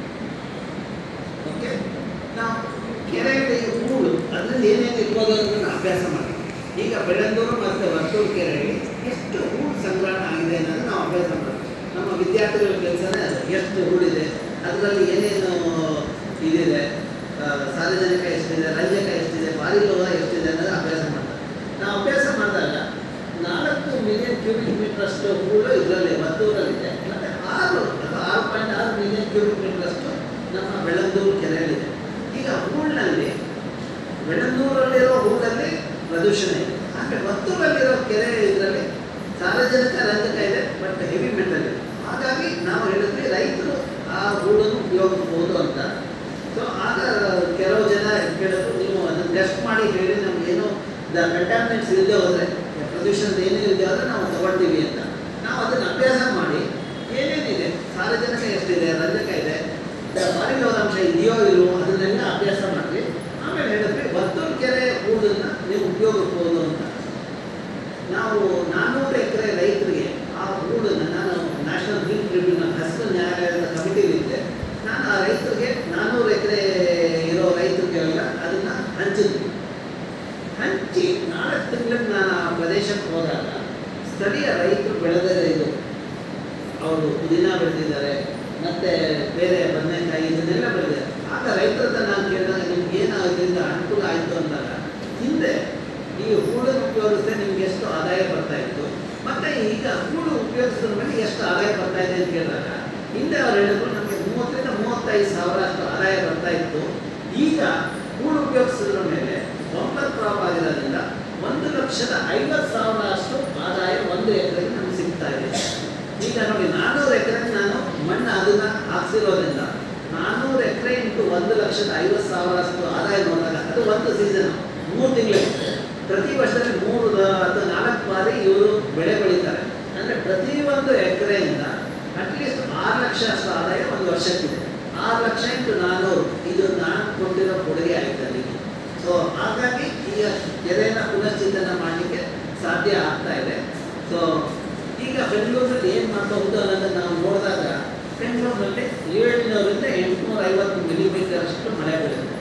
ಓಕೆ ನಾವು ಕೆರೆಯಲ್ಲಿ ಹೂಳು ಅದರಲ್ಲಿ ಏನೇನು ಇರ್ಬೋದು ಅನ್ನೋದನ್ನು ಅಭ್ಯಾಸ ಮಾಡಿ ಈಗ ಬೆಳಂದೂರು ಮತ್ತು ವರ್ತೂರು ಕೆರೆಯಲ್ಲಿ ಎಷ್ಟು ಹೂಳು ಸಂಗ್ರಹಣ ಆಗಿದೆ ಅನ್ನೋದು ನಾವು ಅಭ್ಯಾಸ ಮಾಡಬೇಕು ನಮ್ಮ ವಿದ್ಯಾರ್ಥಿಗಳ ಕೆಲಸನೇ ಅದು ಎಷ್ಟು ಹೂಳಿದೆ ಅದರಲ್ಲಿ ಏನೇನು ಇದಿದೆ ಆ, ಸಾರ್ವಜನಿಕ ಎಷ್ಟಿದೆ ರಂಜಕ ಎಷ್ಟಿದೆ ಬಾರಿಲೋಹ ಎಷ್ಟಿದೆ ಅನ್ನೋದು ಅಭ್ಯಾಸ ಮಾಡ್ತಾರೆ ನಾವು ಅಭ್ಯಾಸ ಮಾಡಿದಾಗ ನಾಲ್ಕು ಮಿಲಿಯನ್ ಕ್ಯೂಬಿಕ್ ಮೀಟರ್ ಅಷ್ಟು ಹೂಳು ಇದರಲ್ಲಿ ಮದ್ದೂರಲ್ಲಿದೆ ಮತ್ತು ಆರು ಅಥವಾ ಆರು ಪಾಯಿಂಟ್ ಆರು ಮಿಲಿಯನ್ ಕ್ಯೂಬಿಕ್ ಮೀಟರ್ ಅಷ್ಟು ನಮ್ಮ ಬೆಳಂದೂರು ಕೆರೆಯಲ್ಲಿದೆ ಈಗ ಹೂಳಿನಲ್ಲಿ ಬೆಳಂದೂರಲ್ಲಿರೋ ಹೂಳಲ್ಲಿ ಪ್ರದೂಷಣ ಇದೆ ಆದರೆ ಮತ್ತೂರಲ್ಲಿರೋ ಕೆರೆ ಇದರಲ್ಲಿ ಸಾರ್ವಜನಿಕ ರಂಜಕ ಇದೆ ಬಟ್ ಹೆವಿ ಮೆಟಲ್ ಇದೆ ಹಾಗಾಗಿ ನಾವು ಹೇಳಿದ್ವಿ ರೈತರು ಆ ಹೂಳನ್ನು ಉಪಯೋಗಿಸ್ಬೋದು ಅಂತ ಸೊ ಆಗ ಕೆಲವು ಜನ ಕೇಳಿದ್ರು ನೀವು ಅದನ್ನು ಟೆಸ್ಟ್ ಮಾಡಿ ಹೇಳಿ ನಮ್ಗೆ ಏನೋ ದ ಕಂಟಾಮಿನೆಂಟ್ಸ್ ಇಲ್ಲದೆ ಹೋದರೆ ಪ್ರದೂಷಣದ ಏನೂ ಇಲ್ಲದೆ ಹೋದರೆ ನಾವು ತಗೊಳ್ತೀವಿ ಅಂತ ನಾವು ಅದನ್ನು ಅಭ್ಯಾಸ ಮಾಡಿ ಏನೇನಿದೆ ಸಾರಜನಕ ಎಷ್ಟಿದೆ ರಂಜಕ ಇದೆ ಬಾರಿಲೋರಾಂಶ ಇದೆಯೋ ಇಲ್ವೋ ಅದನ್ನೆಲ್ಲ ಅಭ್ಯಾಸ ಮಾಡಿದ್ವಿ ಆಮೇಲೆ ಹೇಳಿದ್ವಿ ವರ್ತೂರು ಕೆರೆ ಹೂಳನ್ನು ನೀವು ಉಪಯೋಗಿಸ್ಬೋದು ಅಂತ ನಾವು ನಾನ್ನೂರು ಎಕರೆ ರೈತರಿಗೆ ಆ ಹೂಳನ್ನು ನಾನು ನ್ಯಾಷನಲ್ ಗ್ರೀನ್ ಟ್ರಿಬ್ಯುನಲ್ ಹಸಿರು ನ್ಯಾಯಾಲಯದ ಕಮಿಟಿಲಿದ್ದೆ ನಾನು ಆ ರೈತರಿಗೆ ನಾನ್ನೂರು ಎಕರೆ ಇರೋ ರೈತರಿಗೆಲ್ಲ ಅದನ್ನು ಹಂಚಿದ್ವಿ ಹಂಚಿ ನಾಲ್ಕು ತಿಂಗಳಿಗೆ ನಾನು ಆ ಪ್ರದೇಶಕ್ಕೆ ಹೋದಾಗ ಸ್ಥಳೀಯ ರೈತರು ಬೆಳೆದ ಇದು ಅವರು ಪುದೀನ ಬೆಳೆದಿದ್ದಾರೆ ಮತ್ತು ಬೇರೆ ಬದನೆಕಾಯಿ ಇದನ್ನೆಲ್ಲ ಬೆಳೆದಿದ್ದಾರೆ ಆಗ ರೈತರ ಹತ್ರ ನಾನು ಕೇಳಿದಾಗ ನಿಮ್ಗೆ ಏನು ಇದರಿಂದ ಅನುಕೂಲ ಆಯಿತು ಅಂದಾಗ ಹಿಂದೆ ಈ ಹೂಳನ್ನು ಉಪಯೋಗಿಸಿದ್ರೆ ನಿಮ್ಗೆ ಎಷ್ಟು ಆದಾಯ ಬರ್ತಾ ಇತ್ತು ಮತ್ತು ಈಗ ಹೂಳು ಉಪಯೋಗಿಸಿದ ಮೇಲೆ ಎಷ್ಟು ಆದಾಯ ಬರ್ತಾ ಇದೆ ಅಂತ ಕೇಳಿದಾಗ ಹಿಂದೆ ಅವ್ರು ಹೇಳಿದ್ರು ನಮಗೆ ಮೂವತ್ತರಿಂದ ಮೂವತ್ತೈದು ಸಾವಿರ ಅಷ್ಟು ಆದಾಯ ಬರ್ತಾ ಇತ್ತು ಈಗ ಹೂಳು ಉಪಯೋಗಿಸಿದ್ರ ಮೇಲೆ ಬಂಪರ್ ಕ್ರಾಪ್ ಆಗಿರೋದ್ರಿಂದ ಒಂದು ಲಕ್ಷದ ಐವತ್ತು ಸಾವಿರ ಅಷ್ಟು ಆದಾಯ ಒಂದು ಎಕರೆಗೆ ನಮ್ಗೆ ಸಿಗ್ತಾ ಇದೆ ಈಗ ನೋಡಿ ನಾನ್ನೂರು ಎಕರೆಗೆ ನಾನು ಮಣ್ಣು ಅದನ್ನ ಹಾಕ್ಸಿರೋದ್ರಿಂದ ನಾನ್ನೂರು ಎಕರೆ ಇಂಟು ಒಂದು ಲಕ್ಷದ ಐವತ್ತು ಸಾವಿರ ಅಷ್ಟು ಆದಾಯ ನೋಡಿದಾಗ ಅದು ಒಂದು ಸೀಸನ್ ಮೂರು ತಿಂಗಳಿಗೆ ಪ್ರತಿ ವರ್ಷದಲ್ಲಿ ಮೂರು ಅಥವಾ ನಾಲ್ಕು ಬಾರಿ ಇವರು ಬೆಳೆ ಬೆಳೀತಾರೆ ಅಂದರೆ ಪ್ರತಿಯೊಂದು ಎಕರೆಯಿಂದ ಅಟ್ಲೀಸ್ಟ್ ಆರು ಲಕ್ಷ ಅಷ್ಟು ಆದಾಯ ಒಂದು ವರ್ಷಕ್ಕಿದೆ ಆರು ಲಕ್ಷ ಇಂಟು ನಾನ್ನೂರು ಇದು ನಾನು ಕೊಟ್ಟಿರೋ ಕೊಡುಗೆ ಆಯ್ತದೆ ಸೊ ಹಾಗಾಗಿ ಈಗ ಕೆರೆಯನ್ನು ಪುನಶ್ಚೇತನ ಮಾಡಲಿಕ್ಕೆ ಸಾಧ್ಯ ಆಗ್ತಾ ಇದೆ ಸೊ ಈಗ ಬೆಂಗಳೂರಲ್ಲಿ ಏನು ಮಾಡಬಹುದು ಅನ್ನೋದನ್ನು ನಾವು ನೋಡಿದಾಗ ಬೆಂಗಳೂರಿನಲ್ಲಿ ಏಳ್ನೂರಿಂದ ಎಂಟುನೂರ ಐವತ್ತು ಮಿಲಿಮೀಟರ್ ಅಷ್ಟು ಮಳೆ ಬೀಳುತ್ತೆ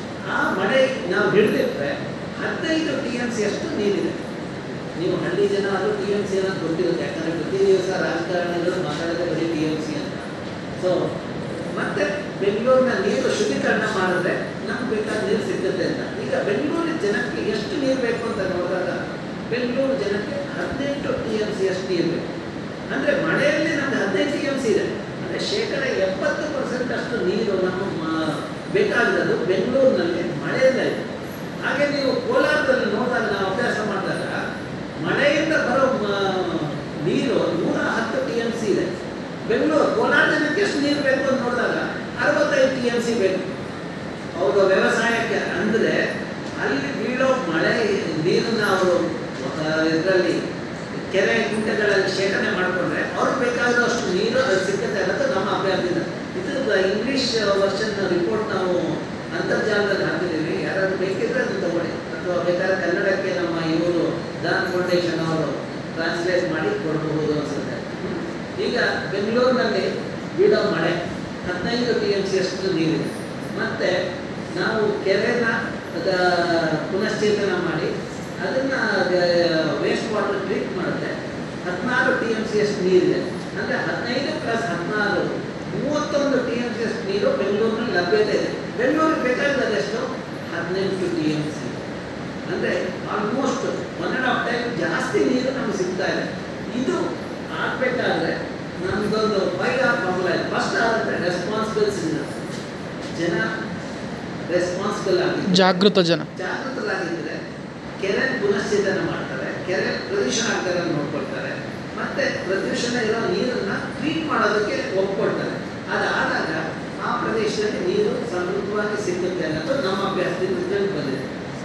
ಆ ಮಳೆ ನಾವು ಹಿಡಿದಿಟ್ರೆ ಹದಿನೈದು ಟಿ ಎಮ್ ಸಿ ಅಷ್ಟು ನೀರಿದೆ ನೀವು ಹಳ್ಳಿ ಜನ ಅದು ಟಿ ಎಮ್ ಸಿ ಅನ್ನೋದು ಗೊತ್ತಿರುತ್ತೆ ಯಾಕಂದರೆ ಪ್ರತಿ ದಿವಸ ರಾಜಕಾರಣಿಗಳು ಮಾತಾಡೋದೇ ಬರೀ ಟಿ ಎಮ್ ಸಿ ಅಂತ ಸೊ ಮತ್ತೆ ಬೆಂಗಳೂರಿನ ನೀರು ಶುದ್ಧೀಕರಣ ಮಾಡಿದ್ರೆ ನಮ್ಗೆ ಬೇಕಾದ ನೀರು ಸಿಗುತ್ತೆ ಅಂತ ಈಗ ಬೆಂಗಳೂರಿನ ಜನಕ್ಕೆ ಎಷ್ಟು ನೀರು ಬೇಕು ಅಂತ ನೋಡಿದಾಗ ಬೆಂಗಳೂರು ಜನಕ್ಕೆ ಹದಿನೆಂಟು ಟಿ ಎಮ್ ಸಿ ಅಷ್ಟು ನೀರು ಬೇಕು ಅಂದರೆ ಮಳೆಯಲ್ಲಿ ನಮ್ಗೆ ಹದಿನೈದು ಟಿ ಎಮ್ ಸಿ ಇದೆ ಅಂದರೆ ಶೇಕಡ ಎಪ್ಪತ್ತು ಪರ್ಸೆಂಟ್ ಅಷ್ಟು ನೀರು ನಮ್ಮ ಮ- ಬೇಕಾಗಿರೋದು ಬೆಂಗಳೂರಿನಲ್ಲಿ ಮಳೆಯಿಂದ ಇದೆ ಹಾಗೆ ನೀವು ಕೋಲಾರದಲ್ಲಿ ನೋಡಿದಾಗ ನಾವು ಅಭ್ಯಾಸ ಮಾಡಿದಾಗ ಮಳೆಯಿಂದ ಬರೋ ಮ- ನೀರು ನೂರ ಹತ್ತು ಟಿ ಎಮ್ ಸಿ ಇದೆ ಬೆಂಗಳೂರು ಕೋಲಾರ ಜನಕ್ಕೆ ಎಷ್ಟು ನೀರು ಬೇಕು ಅಂತ ನೋಡಿದಾಗ ಅರವತ್ತೈದು ಟಿ ಎಮ್ ಸಿ ಬೇಕು ಅವರು ವ್ಯವಸಾಯಕ್ಕೆ ಅಂದರೆ ಅಲ್ಲಿ ಬೀಳೋ ಮಳೆ ನೀರನ್ನ ಅವರು ಇದರಲ್ಲಿ ಕೆರೆ ಕುಂಟೆಗಳಲ್ಲಿ ಶೇಖರಣೆ ಮಾಡಿಕೊಂಡ್ರೆ ಅವ್ರಿಗೆ ಬೇಕಾಗಿರೋ ಅಷ್ಟು ನೀರು ಅದು ಸಿಕ್ಕತ್ತೆ ಅನ್ನೋದು ನಮ್ಮ ಅಭ್ಯರ್ಥಿನ ಇದು ಇಂಗ್ಲೀಷ್ ವರ್ಷನ್ ರಿಪೋರ್ಟ್ ನಾವು ಅಂತರ್ಜಾಲದಲ್ಲಿ ಹಾಕಿದ್ದೀವಿ ಯಾರಾದ್ರೂ ಬೇಕಿದ್ರೆ ಅದನ್ನು ತಗೊಳ್ಳಿ ಅಥವಾ ಬೇಕಾದ್ರೆ ಕನ್ನಡಕ್ಕೆ ನಮ್ಮ ಇವರು ದಾನ್ ಫೌಂಡೇಶನ್ ಅವರು ಟ್ರಾನ್ಸ್ಲೇಟ್ ಮಾಡಿ ಕೊಡಬಹುದು ಅನ್ಸುತ್ತೆ ಹ್ಮ್. ಈಗ ಬೆಂಗಳೂರಿನಲ್ಲಿ ಬೀಳೋ ಮಳೆ ಹದಿನೈದು ಟಿ ಎಮ್ ಸಿ ಅಷ್ಟು ನೀರಿದೆ ಮತ್ತು ನಾವು ಕೆರೆನ ಅದ ಪುನಶ್ಚೇತನ ಮಾಡಿ ಅದನ್ನು ವೇಸ್ಟ್ ವಾಟರ್ ಟ್ರೀಟ್ ಮಾಡಿದ್ರೆ ಹದಿನಾರು ಟಿ ಎಮ್ ಸಿ ಅಷ್ಟು ನೀರಿದೆ ಅಂದರೆ ಹದಿನೈದು ಪ್ಲಸ್ ಹದಿನಾರು ಮೂವತ್ತೊಂದು ಟಿ ಎಮ್ ಸಿ ಅಷ್ಟು ನೀರು ಬೆಂಗಳೂರಿನಲ್ಲಿ ಲಭ್ಯತೆ ಇದೆ ಬೆಂಗಳೂರಿಗೆ ಬೇಕಾಗಿರೋದು ಎಷ್ಟು ಹದಿನೆಂಟು ಟಿ ಎಮ್ ಸಿ ಅಂದರೆ almost one and half time ಜಾಸ್ತಿ ನೀರು ನಮ್ಗೆ ಸಿಗ್ತಾ ಇದೆ ಇದು ಆಗಬೇಕಾದ್ರೆ ನಮ್ಮದೊಂದು ಫೈವ್ ಆರ್ ಫಾರ್ಮುಲಾ ಇದೆ ಫಸ್ಟ್ ಆಗುತ್ತೆ ರೆಸ್ಪಾನ್ಸಿಬಲ್ ಸಿಟಿಸನ್ ಜನ ರೆಸ್ಪಾನ್ಸಿಬಲ್ ಆಗಿ ಜಾಗೃತ ಜನ ಜಾಗೃತರಾಗಿದ್ದರೆ ಕೆರೆ ಪುನಶ್ಚೇತನ ಮಾಡ್ತಾರೆ ಕೆರೆ ಪ್ರದೂಷಣ ಆಗ್ತಾರೆ ನೋಡ್ಕೊಳ್ತಾರೆ ಮತ್ತೆ ಪ್ರದೂಷಣ ಇರೋ ನೀರನ್ನ ಟ್ರೀಟ್ ಮಾಡೋದಕ್ಕೆ ಒಪ್ಕೊಳ್ತಾರೆ ಅದಾದಾಗ ಆ ಪ್ರದೇಶದಲ್ಲಿ ನೀರು ಸಮೃದ್ಧವಾಗಿ ಸಿಗುತ್ತೆ ಅನ್ನೋದು ನಮ್ಮ ಅಭ್ಯಾಸದಿಂದ ತಿಳಿದು ಬಂದಿದೆ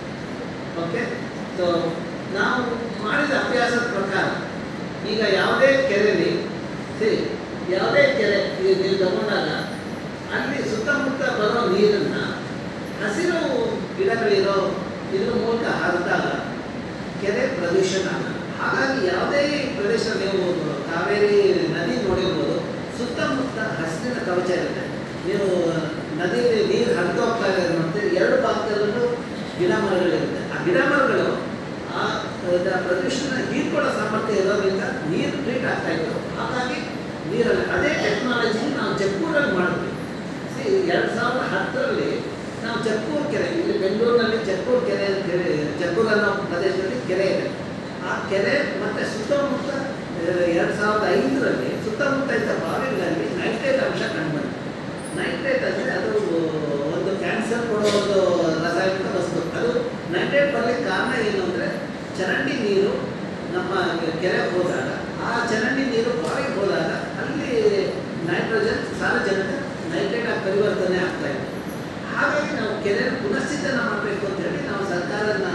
ಓಕೆ ಸೊ ನಾವು ಮಾಡಿದ ಅಭ್ಯಾಸದ ಪ್ರಕಾರ ಈಗ ಯಾವುದೇ ಕೆರೆಯಲ್ಲಿ ಸರಿ ಯಾವುದೇ ಕೆರೆ ಈಗ ನೀವು ತಗೊಂಡಾಗ ಅಲ್ಲಿ ಸುತ್ತಮುತ್ತ ಬರೋ ನೀರನ್ನ ಹಸಿರು ಗಿಡಗಳಿರೋ ಇದ್ರ ಮೂಲಕ ಹರಿದಾಗ ಕೆರೆ ಪ್ರದೂಷಣ ಆಗಲ್ಲ ಹಾಗಾಗಿ ಯಾವುದೇ ಪ್ರದೇಶ ನೀವು ಕಾವೇರಿ ನದಿ ನೋಡಿರ್ಬೋದು ಸುತ್ತಮುತ್ತ ಹಸಿರಿನ ಕವಚ ಇರುತ್ತೆ ನೀವು ನದಿ ನೀರು ಹರಿದು ಹೋಗ್ತಾ ಇದೆ ಮತ್ತೆ ಎರಡು ಭಾಗದಲ್ಲೂ ಗಿಡ ಮರಗಳಿರುತ್ತೆ ಆ ಗಿಡ ಮರಗಳು ಆ ಅದ ಪ್ರದೂಷಣ ಹೀರ್ಕೊಳ್ಳೋ ಸಾಮರ್ಥ್ಯ ಇರೋದ್ರಿಂದ ನೀರು ಟ್ರೀಟ್ ಆಗ್ತಾ ಇತ್ತು ಹಾಗಾಗಿ ನೀರಲ್ಲಿ ಅದೇ ಟೆಕ್ನಾಲಜಿ ನಾವು ಜಕ್ಕೂರಲ್ಲಿ ಮಾಡಿದ್ವಿ ಸಿ ಎರಡು ಸಾವಿರದ ಹತ್ತರಲ್ಲಿ ನಾವು ಜಕ್ಕೂರು ಕೆರೆ ಇಲ್ಲಿ ಬೆಂಗಳೂರಿನಲ್ಲಿ ಜಕ್ಕೂರು ಕೆರೆ ಅಂತ ಹೇಳಿ ಜಕ್ಕೂರು ಅನ್ನೋ ಪ್ರದೇಶದಲ್ಲಿ ಕೆರೆ ಇದೆ ಆ ಕೆರೆ ಮತ್ತು ಸುತ್ತಮುತ್ತ ಎರಡು ಸಾವಿರದ ಐದರಲ್ಲಿ ಸುತ್ತಮುತ್ತ ಇದ್ದ ಬಾವಿಗಳಲ್ಲಿ ನೈಟ್ರೇಟ್ ಅಂಶ ಕಂಡುಬಂತು ನೈಟ್ರೇಟ್ ಅಂದರೆ ಅದು ಒಂದು ಕ್ಯಾನ್ಸರ್ ಕೊಡೋ ಒಂದು ರಾಸಾಯನಿಕ ವಸ್ತು ಅದು ನೈಟ್ರೇಟ್ ಬರಲಿಕ್ಕೆ ಕಾರಣ ಏನು ಅಂದರೆ ಚರಂಡಿ ನೀರು ನಮ್ಮ ಕೆರೆಗೆ ಹೋದಾಗ ಆ ಚರಂಡಿ ನೀರು ಬಾವಿಗೆ ಹೋದಾಗ ಅಲ್ಲಿ ನೈಟ್ರೋಜನ್ ಸಾರಜನಕ ನೈಟ್ರೇಟ್ ಆಗಿ ಪರಿವರ್ತನೆ ಆಗ್ತಾ ಇದೆ ಹಾಗಾಗಿ ನಾವು ಕೆರೆ ಪುನಶ್ಚಿತನ ಮಾಡಬೇಕು ಅಂತ ಹೇಳಿ ನಾವು ಸರ್ಕಾರನ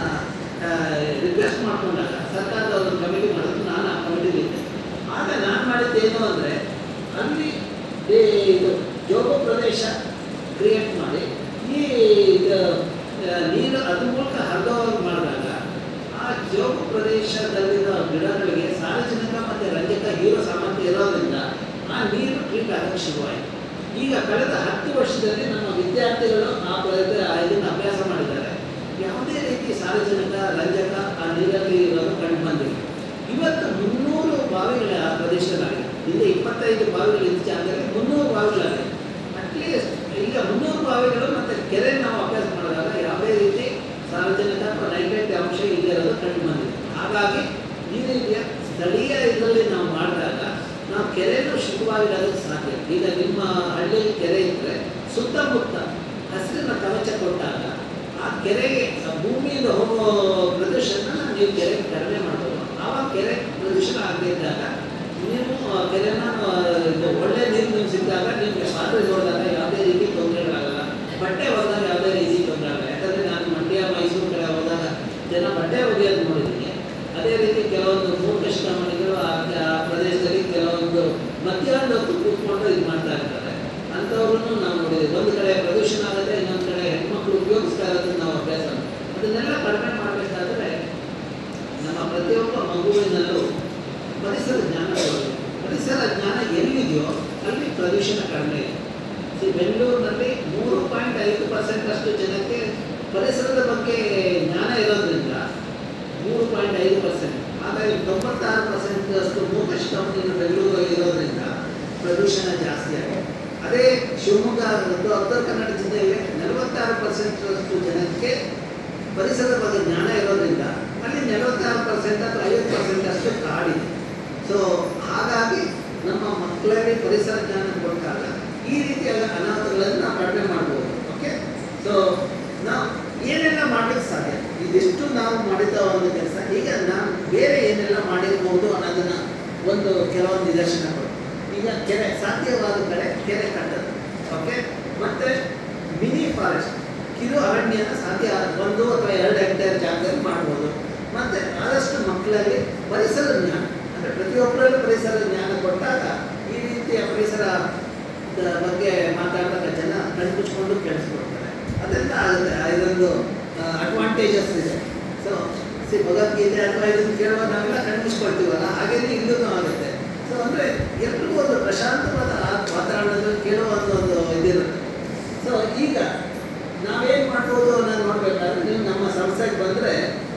ರಿಕ್ವೆಸ್ಟ್ ಮಾಡ್ಕೊಂಡಾಗ ಸರ್ಕಾರದ ಒಂದು ಕಮಿಟಿ ಮಾಡೋದು ನಾನು ಆ ಕಮಿಟಿಲಿ ಇದ್ದೆ ಆಗ ನಾನು ಮಾಡಿದ್ದೇನು ಅಂದರೆ ಅಲ್ಲಿ ಈ ಇದು ಜೋಗ ಪ್ರದೇಶ ಕ್ರಿಯೇಟ್ ಮಾಡಿ ಈ ಇದು, ಆ, ನೀರು ಅದ್ರ ಮೂಲಕ ಹರಿದೋಗಿ ಮಾಡಿದಾಗ ಆ ಜೋಗ ಪ್ರದೇಶದಲ್ಲಿರೋ ಗಿಡಗಳಿಗೆ ಸಾರಜನಕ ಮತ್ತು ರಂಜಕ ಹೀರೋ ಸಾಮರ್ಥ್ಯ ಇರೋದ್ರಿಂದ ಆ ನೀರು ಟ್ರೀಟ್ ಆಗಕ್ಕೆ ಶುರುವಾಯಿತು ಈಗ ಕಳೆದ ಹತ್ತು ವರ್ಷದಲ್ಲಿ ನಮ್ಮ ವಿದ್ಯಾರ್ಥಿಗಳು ಆ ಪ್ರಯತ್ನ ಇದನ್ನು ಅಭ್ಯಾಸ ಮಾಡಿದ್ದಾರೆ ಯಾವುದೇ ರೀತಿ ಸಾರಜನಕ ರಂಜಕ ಆ ನೀರಲ್ಲಿ ಇರೋದು ಕಂಡು ಬಂದಿಲ್ಲ ಇವತ್ತು ಮುನ್ನೂರು ಬಾವಿಗಳ ಆ ಪ್ರದೇಶದಲ್ಲಿ ಹಿಂದೆ ಇಪ್ಪತ್ತೈದು ಬಾವಿಗಳು ಇದ್ದ ಜಾಗದಲ್ಲಿ ಮುನ್ನೂರು ಬಾವಿಗಳಾಗಿದೆ ಅಟ್ಲೀಸ್ಟ್ ಈಗ ಮುನ್ನೂರು ಬಾವಿಗಳು ಮತ್ತು ಕೆರೆ ನಾವು ಅಭ್ಯಾಸ ಮಾಡಿದಾಗ ಯಾವುದೇ ರೀತಿ ಸಾರ್ವಜನಿಕ ಅಥವಾ ನೈಟ್ರೇಟ್ ಅಂಶ ಇಲ್ಲದೆ ಇರೋದು ಕಂಡು ಬಂದಿದೆ ಹಾಗಾಗಿ ಈ ರೀತಿಯ ಸ್ಥಳೀಯ ಇದರಲ್ಲಿ ನಾವು ಮಾಡಿದಾಗ ನಾವು ಕೆರೆನೂ ಶುದ್ಧವಾಗಿಡೋದಕ್ಕೆ ಸಾಧ್ಯ ಈಗ ನಿಮ್ಮ ಹಳ್ಳಿಯಲ್ಲಿ ಕೆರೆ ಇದ್ದರೆ ಸುತ್ತಮುತ್ತ ಹಸಿರಿನ ಕವಚ ಕೊಟ್ಟಾಗ ಆ ಕೆರೆಗೆ ಆ ಭೂಮಿಯಿಂದ ಹೋಗೋ ಪ್ರದೂಷಣ ನೀವು ಕೆರೆಗೆ ಕಡಿಮೆ ಮಾಡ್ಬೋದು ಆವಾಗ ಕೆರೆ ಪ್ರದೂಷಣ ಆಗದೇ ಇದ್ದಾಗ ನೀವು ಆ ಕೆರೆನ ಆ, ಇದು ಒಳ್ಳೆ ನೀರು ನಿಮ್ಗೆ ಸಿಕ್ಕಿದಾಗ ನಿಮಗೆ ಪಾತ್ರೆ ನೋಡಿದಾಗ ಯಾವುದೇ ರೀತಿ ತೊಂದರೆಗಳಾಗಲ್ಲ ಬಟ್ಟೆ ಹೋದಾಗ ಯಾವುದೇ ರೀತಿ ತೊಂದರೆ ಆಗಲ್ಲ ಯಾಕಂದರೆ ನಾನು ಮಂಡ್ಯ ಮೈಸೂರು ಕಡೆ ಹೋದಾಗ ಜನ ಬಟ್ಟೆ ಒಗೆಯೋದು ನೋಡಿದ್ದೀನಿ ಅದೇ ರೀತಿ ಕೆಲವೊಂದು ಮೂರ್ಖಷ್ಟ ಮನೆಗಳು ಆ ಆ ಪ್ರದೇಶದಲ್ಲಿ ಕೆಲವೊಂದು ಮಧ್ಯಾಹ್ನದ ಹೊತ್ತು ಕೂತ್ಕೊಂಡು ಇದು ಮಾಡ್ತಾ ಇರ್ತಾರೆ ಅಂಥವ್ರನ್ನು ನಾವು ನೋಡಿದ್ದೀವಿ ಒಂದು ಕಡೆ ಪ್ರದೂಷಣ ಆಗುತ್ತೆ ಇನ್ನೊಂದು ಕಡೆ ಹೆಣ್ಮಕ್ಳು ಉಪಯೋಗಿಸ್ತಾ ಇರೋದನ್ನ ನಾವು ಅಭ್ಯಾಸ ಮಾಡ್ತೀವಿ. ಅದನ್ನೆಲ್ಲ ಕಡಿಮೆ ಮಾಡಬೇಕಾದ್ರೆ ನಮ್ಮ ಪ್ರತಿಯೊಬ್ಬ ಮಗುವಿನಲ್ಲೂ ಪರಿಸರ ಜ್ಞಾನ ಬರಬೇಕು ಪರಿಸರ ಜ್ಞಾನ ಎಲ್ಲಿದೆಯೋ ಅಲ್ಲಿ ಪ್ರದೂಷಣ ಕಡಿಮೆ ಇದೆ ಈ ಬೆಂಗಳೂರಿನಲ್ಲಿ ಮೂರು ಪಾಯಿಂಟ್ ಐದು ಪರ್ಸೆಂಟ್ ಅಷ್ಟು ಜನಕ್ಕೆ ಪರಿಸರದ ಬಗ್ಗೆ ಜ್ಞಾನ ಇರೋದ್ರಿಂದ ಮೂರು ಪಾಯಿಂಟ್ ಐದು ಪರ್ಸೆಂಟ್ ಹಾಗಾಗಿ ತೊಂಬತ್ತಾರು ಪರ್ಸೆಂಟ್ ಅಷ್ಟು ಮೂಕಷ್ಟು ಕಂಪ್ನಿಗಳು ಬೆಂಗಳೂರಲ್ಲಿ ಇರೋದ್ರಿಂದ ಪ್ರದೂಷಣ ಜಾಸ್ತಿ ಆಗಿದೆ ಅದೇ ಶಿವಮೊಗ್ಗ ಮತ್ತು ಉತ್ತರ ಕನ್ನಡ ಜಿಲ್ಲೆಯಲ್ಲಿ ನಲವತ್ತಾರು ಪರ್ಸೆಂಟ್ ಅಷ್ಟು ಜನಕ್ಕೆ ಪರಿಸರದ ಬಗ್ಗೆ ಜ್ಞಾನ ಇರೋದ್ರಿಂದ ಅಲ್ಲಿ ನಲವತ್ತಾರು ಪರ್ಸೆಂಟ್ ಅಥವಾ ಐವತ್ತು ಪರ್ಸೆಂಟ್ ಅಷ್ಟು ಕಾಡಿದೆ ಸೊ ಹಾಗಾಗಿ ನಮ್ಮ ಮಕ್ಕಳಲ್ಲಿ ಪರಿಸರ ಜ್ಞಾನ ಕೊಟ್ಟಾಗ ಈ ರೀತಿಯಾದ ಅನಾಹುತಗಳನ್ನು ನಾವು ಕಡಿಮೆ ಮಾಡ್ಬೋದು ಓಕೆ ಸೊ ನಾವು ಏನೆಲ್ಲ ಮಾಡಲಿಕ್ಕೆ ಸಾಧ್ಯ ಇದಿಷ್ಟು ನಾವು ಮಾಡಿದ ಒಂದು ಕೆಲಸ ಈಗ ನಾವು ಬೇರೆ ಏನೆಲ್ಲ ಮಾಡಿರ್ಬೋದು ಅನ್ನೋದನ್ನ ಒಂದು ಕೆಲವೊಂದು ನಿದರ್ಶನಗಳು ಈಗ ಕೆರೆ ಸಾಧ್ಯವಾದ ಕಡೆ ಕೆರೆ ಕಟ್ಟೋದು ಓಕೆ ಮತ್ತೆ ಮಿನಿ ಫಾರೆಸ್ಟ್ ಕಿರು ಅರಣ್ಯನ ಸಾಧ್ಯ ಒಂದು ಅಥವಾ ಎರಡು ಹೆಕ್ಟೇರ್ ಜಾಗದಲ್ಲಿ ಮಾಡ್ಬೋದು ಮತ್ತೆ ಆದಷ್ಟು ಮಕ್ಕಳಲ್ಲಿ ಪರಿಸರ ಜ್ಞಾನ ಅಂದರೆ ಪ್ರತಿಯೊಬ್ಬರಲ್ಲೂ ಪರಿಸರ ಜ್ಞಾನ ಕೊಟ್ಟಾಗ ಈ ರೀತಿಯ ಪರಿಸರ ದ ಬಗ್ಗೆ ಮಾತಾಡಿದಾಗ ಜನ ಕಣ್ಮುಚ್ಕೊಂಡು ಕೇಳಿಸ್ಕೊಡ್ತಾರೆ ಅದೆಲ್ಲ ಆಗುತ್ತೆ ಆ ಇದೊಂದು ಅಡ್ವಾಂಟೇಜಸ್ ಇದೆ ಸೊ ಸಿ ಭಗವದ್ಗೀತೆ ಅಥವಾ ಇದನ್ನು ಕೇಳುವಾಗ ನಾವೆಲ್ಲ ಕಣ್ಮುಚ್ಕೊಳ್ತೀವಲ್ಲ ಹಾಗೇನೆ ಇಲ್ಲೂ ಆಗುತ್ತೆ ಸೊ ಅಂದರೆ ಎಲ್ರಿಗೂ ಒಂದು ಪ್ರಶಾಂತವಾದ ಆ- ವಾತಾವರಣದಲ್ಲಿ ಕೇಳುವ ಒಂದು ಒಂದು ಇದಿರುತ್ತೆ ಸೊ ಈಗ ನಾವೇನು ಮಾಡ್ಬೋದು ಅನ್ನೋದು ನೋಡ್ಬೇಕಾದ್ರೆ ನೀವು ನಮ್ಮ ಸಂಸ್ಥೆಗೆ ಬಂದರೆ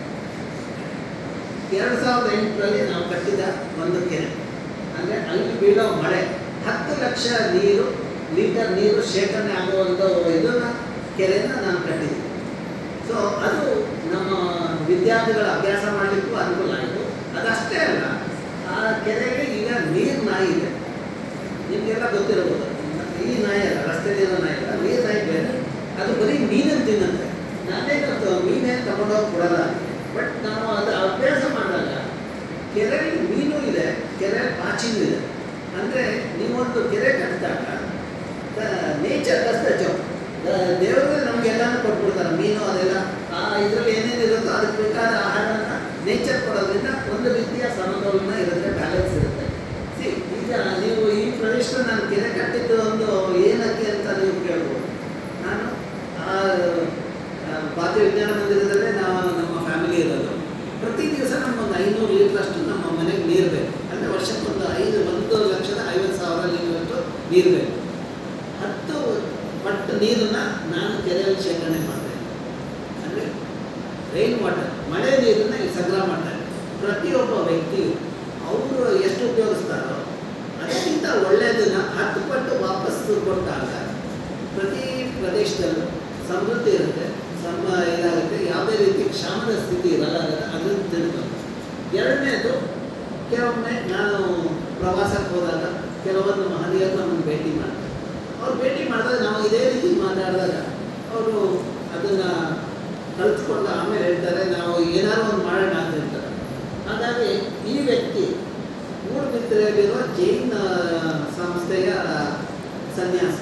ಎರಡು ಸಾವಿರದ ಎಂಟರಲ್ಲಿ ನಾವು ಕಟ್ಟಿದ ಒಂದು ಕೆರೆ ಅಂದರೆ ಅಲ್ಲಿ ಬೀಳೋ ಮಳೆ ಹತ್ತು ಲಕ್ಷ ನೀರು ಲೀಟರ್ ನೀರು ಶೇಖರಣೆ ಆಗುವಂಥ ಇದನ್ನು ಕೆರೆಯನ್ನು ನಾನು ಕಟ್ಟಿದ್ದೆ ಸೊ ಅದು ನಮ್ಮ ವಿದ್ಯಾರ್ಥಿಗಳ ಅಭ್ಯಾಸ ಮಾಡಲಿಕ್ಕೂ ಅನುಕೂಲ ಆಯಿತು ಅದಷ್ಟೇ ಅಲ್ಲ ಆ ಕೆರೆಗೆ ಈಗ ನೀರು ನಾಯಿ ಇದೆ ನಿಮಗೆಲ್ಲ ಗೊತ್ತಿರಬಹುದು ಈ ನಾಯಿ ಅಲ್ಲ ರಸ್ತೆಲಿರೋ ನಾಯಿ ಅಲ್ಲ ನೀರು ನಾಯಿ ಬೇರೆ ಅದು ಬರೀ ಮೀನನ್ನು ತಿನ್ನಂತೆ ನಾನೇನು ಮೀನೇನು ತಗೊಂಡೋಗಿ ಕೊಡಲ್ಲ ಬಟ್ ನಾವು ಅದು ಅಭ್ಯಾಸ ಮಾಡಿದಾಗ ಕೆರೆಯಲ್ಲಿ ಮೀನು ಇದೆ ಕೆರೆ ಪಾಚಿನೂ ಇದೆ ಅಂದರೆ ನೀವೊಂದು ಕೆರೆ ಕಟ್ಟಿದಾಗ ನೇಚರ್ ಡಸ್ ದ ಜಾಬ್ ದೇವರು ನಮಗೆಲ್ಲಾನು ಕೊಟ್ಬಿಡ್ತಾರೆ ಮೀನು ಅದೆಲ್ಲ ಆ ಇದರಲ್ಲಿ ಏನೇನು ಇರುತ್ತೋ ಅದಕ್ಕೆ ಬೇಕಾದ ಆಹಾರನ ನೇಚರ್ ಕೊಡೋದ್ರಿಂದ ಒಂದು ರೀತಿಯ ಸಮತೋಲನ ಇರುತ್ತೆ ಬ್ಯಾಲೆನ್ಸ್ ಇರುತ್ತೆ ಸಿ ಈಗ ನೀವು ಈ ಪ್ರದೇಶದಲ್ಲಿ ನಾನು ಕೆರೆ ಕಟ್ಟಿದ್ದು ಒಂದು ಏನಕ್ಕೆ ಅಂತ ನೀವು ಕೇಳ್ಬೋದು ನಾನು ಆ ಆ, ಭಾರತೀಯ ವಿಜ್ಞಾನ ಮಂದಿರದಲ್ಲೇ ನಾವು ನಮ್ಮ ಫ್ಯಾಮಿಲಿ ಇರೋದು ಪ್ರತಿ ದಿವಸ ನಮಗೊಂದು ಐನೂರು ಲೀಟ್ರ್ ಅಷ್ಟು ನಮ್ಮ ಮನೆಗೆ ನೀರು ಬೇಕು ಅಂದರೆ ವರ್ಷಕ್ಕೊಂದು ಐದು ಒಂದು ಲಕ್ಷದ ಐವತ್ತು ಸಾವಿರ ಲೀಟ್ರಷ್ಟು ನೀರು ಬೇಕು ಹತ್ತು ಪಟ್ಟು ನೀರನ್ನು ನಾನು ಕೆರೆಯಲ್ಲಿ ಶೇಖರಣೆ ಮಾಡ್ತೇನೆ ಅಂದರೆ ರೈನ್ ವಾಟರ್ ಮಳೆ ನೀರನ್ನು ಇಲ್ಲಿ ಸಂಗ್ರಹ ಮಾಡ್ತಾರೆ ಪ್ರತಿಯೊಬ್ಬ ವ್ಯಕ್ತಿಯು ಅವರು ಎಷ್ಟು ಉಪಯೋಗಿಸ್ತಾರೋ ಅದಕ್ಕಿಂತ ಒಳ್ಳೆಯದನ್ನ ಹತ್ತು ಪಟ್ಟು ವಾಪಸ್ಸು ಕೊಟ್ಟಾಗ ಪ್ರತಿ ಪ್ರದೇಶದಲ್ಲೂ ಸಮೃದ್ಧಿ ಇರುತ್ತೆ ಸಮ ಇದಾಗುತ್ತೆ ಯಾವುದೇ ರೀತಿ ಕ್ಷಾಮದ ಸ್ಥಿತಿ ಇರಲ್ಲ ಅದನ್ನು ಅದನ್ನು ತಿಳ್ಕೊಂಡು ಎರಡನೇದು ಕೆಲವೊಮ್ಮೆ ನಾನು ಪ್ರವಾಸಕ್ಕೆ ಹೋದಾಗ ಕೆಲವೊಂದು ಮಹನೀಯರು ನಮ್ಮನ್ನು ಭೇಟಿ ಮಾಡ್ತಾರೆ ಅವ್ರು ಭೇಟಿ ಮಾಡಿದಾಗ ನಾವು ಇದೇ ರೀತಿ ಮಾತಾಡಿದಾಗ ಅವರು ಅದನ್ನು ಕಲ್ತ್ಕೊಂಡು ಆಮೇಲೆ ಹೇಳ್ತಾರೆ ನಾವು ಏನಾದ್ರು ಒಂದು ಮಾಡೋಣ ಅಂತ ಹೇಳ್ತಾರೆ ಹಾಗಾಗಿ ಈ ವ್ಯಕ್ತಿ ಮೂಡುಬಿದ್ರೆಯಲ್ಲಿರುವ ಜೈನ್ ಆ, ಸಂಸ್ಥೆಯ ಸನ್ಯಾಸ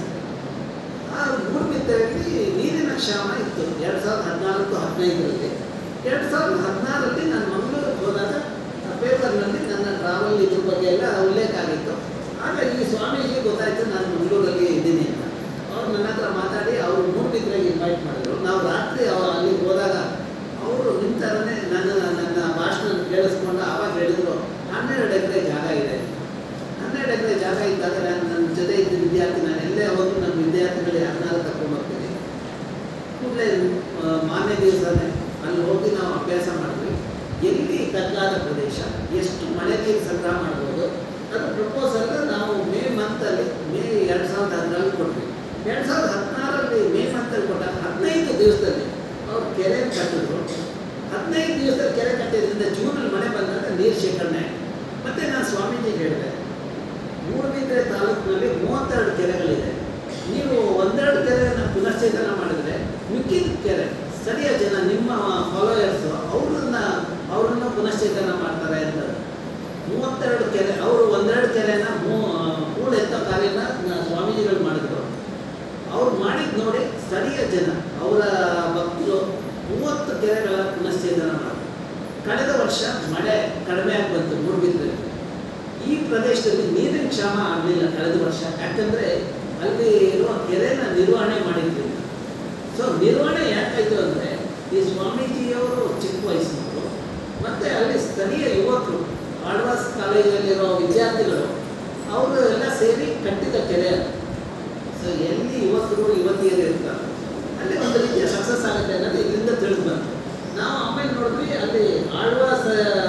ಆ ಮೂಡುಬಿದ್ರೆಯಲ್ಲಿ ನೀರಿನ ಕ್ಷಾಮ ಇತ್ತು ಎರಡು ಸಾವಿರದ ಹದಿನಾಲ್ಕು ಹದಿನೈದರಲ್ಲಿ ಎರಡು ಸಾವಿರದ ಹದಿನಾರರಲ್ಲಿ ನಾನು ಮಂಗಳೂರಿಗೆ ಹೋದಾಗ ಆ ಪೇಪರ್ನಲ್ಲಿ ನನ್ನ ಟ್ರಾವೆಲ್ ಇದ್ರ ಬಗ್ಗೆ ಎಲ್ಲ ಉಲ್ಲೇಖ ಆಗಿತ್ತು ಆಗ ಈ ಸ್ವಾಮೀಜಿ ಗೊತ್ತಾಯಿತು ನಾನು ಮಂಗಳೂರಲ್ಲಿ ಇದ್ದೀನಿ ಅಂತ ಅವ್ರು ನನ್ನ ಹತ್ರ ಮಾತಾಡಿ ಅವರು ಮೂಡುಬಿದ್ರೆಗೆ ಇನ್ವೈಟ್ ಮಾಡಿದ್ರು ನಾವು ರಾತ್ರಿ ಅವ ಅಲ್ಲಿಗೆ ಹೋದಾಗ ಅವರು ನಿಮ್ಮ ಥರನೇ ನನ್ನ ನನ್ನ ಭಾಷಣ ಕೇಳಿಸ್ಕೊಂಡು ಆವಾಗ ಹೇಳಿದ್ರು ಹನ್ನೆರಡು ಎಕರೆ ಜಾಗ ಇದೆ ಹನ್ನೆರಡು ಎಕರೆ ಜಾಗ ಇದ್ದಾಗ ನಾನು ನನ್ನ ಜೊತೆ ಇದ್ದ ವಿದ್ಯಾರ್ಥಿ ನಾನು ಎಲ್ಲೇ ಹೋದ್ರು ನನ್ನ ವಿದ್ಯಾರ್ಥಿಗಳು ಯಾರನ್ನಾರು ಕರ್ಕೊಂಡು ಹೋಗ್ತೀನಿ ಕೂಡಲೇ ಮಾನ್ಯ ದಿವಸನೇ ಅಲ್ಲಿ ಹೋಗಿ ನಾವು ಅಭ್ಯಾಸ ಮಾಡಿದ್ವಿ ಎಲ್ಲಿ ತಗ್ಗಾದ ಪ್ರದೇಶ ಎಷ್ಟು ಮಳೆ ನೀರು ಸಂಗ್ರಹ ಮಾಡ್ಬೋದು ಅದು ಪ್ರಪೋಸಲ್ ನಾವು ಮೇ ಮಂತಲ್ಲಿ ಮೇ ಎರಡು ಸಾವಿರದ ಹದಿನಾಲ್ಕು ಕೊಟ್ವಿ ಎರಡು ಸಾವಿರದ ಹದಿನಾರರಲ್ಲಿ ಮೇ ಮಂತಲ್ಲಿ ಕೊಟ್ಟಾಗ ಹದಿನೈದು ದಿವಸದಲ್ಲಿ ಅವ್ರು ಕೆರೆ ಕಟ್ಟಿದ್ರು ಹದಿನೈದು ದಿವಸದಲ್ಲಿ ಕೆರೆ ಕಟ್ಟಿದ್ರಿಂದ ಜೂನಲ್ಲಿ ಮಳೆ ಬಂದಾಗ ನೀರು ಶೇಖರಣೆ ಆಯ್ತು. ಮತ್ತೆ ನಾನು ಸ್ವಾಮೀಜಿಗೆ ಹೇಳಿದೆ ಮೂಡುಬಿದ್ರೆ ತಾಲೂಕಿನಲ್ಲಿ ಮೂವತ್ತೆರಡು ಕೆರೆಗಳಿದೆ ನೀವು ಒಂದೆರಡು ಕೆರೆಯನ್ನು ಪುನಶ್ಚೇತನ ಮಾಡಿದರೆ ಮಿಕ್ಕಿದ ಕೆರೆ ಸ್ಥಳೀಯ ಜನ ನಿಮ್ಮ ಫಾಲೋಯರ್ಸು ಅವ್ರನ್ನ ಅವ್ರನ್ನ ಪುನಶ್ಚೇತನ ಮಾಡ್ತಾರೆ ಅಂತ ಮೂವತ್ತೆರಡು ಕೆರೆ ಅವರು ಒಂದೆರಡು ಕೆರೆನ ಮೂ ಹೂಳು ಎತ್ತೋ ಕಾರ್ಯನ ನ- ಸ್ವಾಮೀಜಿಗಳು ಮಾಡಿದ್ರು ಅವ್ರು ಮಾಡಿದ್ ನೋಡಿ ಸ್ಥಳೀಯ ಜನ ಅವರ ಭಕ್ತರು ಮೂವತ್ತು ಕೆರೆಗಳ ಪುನಶ್ಚೇತನ ಮಾಡಿದ್ರು ಕಳೆದ ವರ್ಷ ಮಳೆ ಕಡಿಮೆ ಆಗಿ ಬಂತು ಮೂಡುಬಿದ್ರೆ ಈ ಪ್ರದೇಶದಲ್ಲಿ ನೀರಿನ ಕ್ಷಾಮ ಆಗಲಿಲ್ಲ ಕಳೆದ ವರ್ಷ ಯಾಕಂದರೆ ಅಲ್ಲಿ ಇರುವ ಕೆರೆನ ನಿರ್ವಹಣೆ ಮಾಡಿದ್ರಿಂದ ಸೊ ನಿರ್ವಹಣೆ ಯಾಕಾಯಿತು ಅಂದರೆ ಈ ಸ್ವಾಮೀಜಿಯವರು ಚಿಕ್ಕ ವಯಸ್ಸಿನವರು ಮತ್ತು ಅಲ್ಲಿ ಸ್ಥಳೀಯ ಯುವಕರು ಆಳ್ವಾಸ್ ಕಾಲೇಜಲ್ಲಿರೋ ವಿದ್ಯಾರ್ಥಿಗಳು ಅವರು ಎಲ್ಲ ಸೇರಿ ಕಟ್ಟಿದ ಕೆರೆ ಅದು ಸೊ ಎಲ್ಲಿ ಯುವಕರು ಯುವತಿಯರು ಇರ್ತಾರೆ ಅಲ್ಲಿ ಒಂದು ರೀತಿಯ ಸಕ್ಸಸ್ ಆಗುತ್ತೆ ಅನ್ನೋದು ಇದರಿಂದ ತಿಳಿದು ಬಂತು ನಾವು ಆಮೇಲೆ ನೋಡಿದ್ವಿ ಅಲ್ಲಿ ಆಳ್ವಾಸ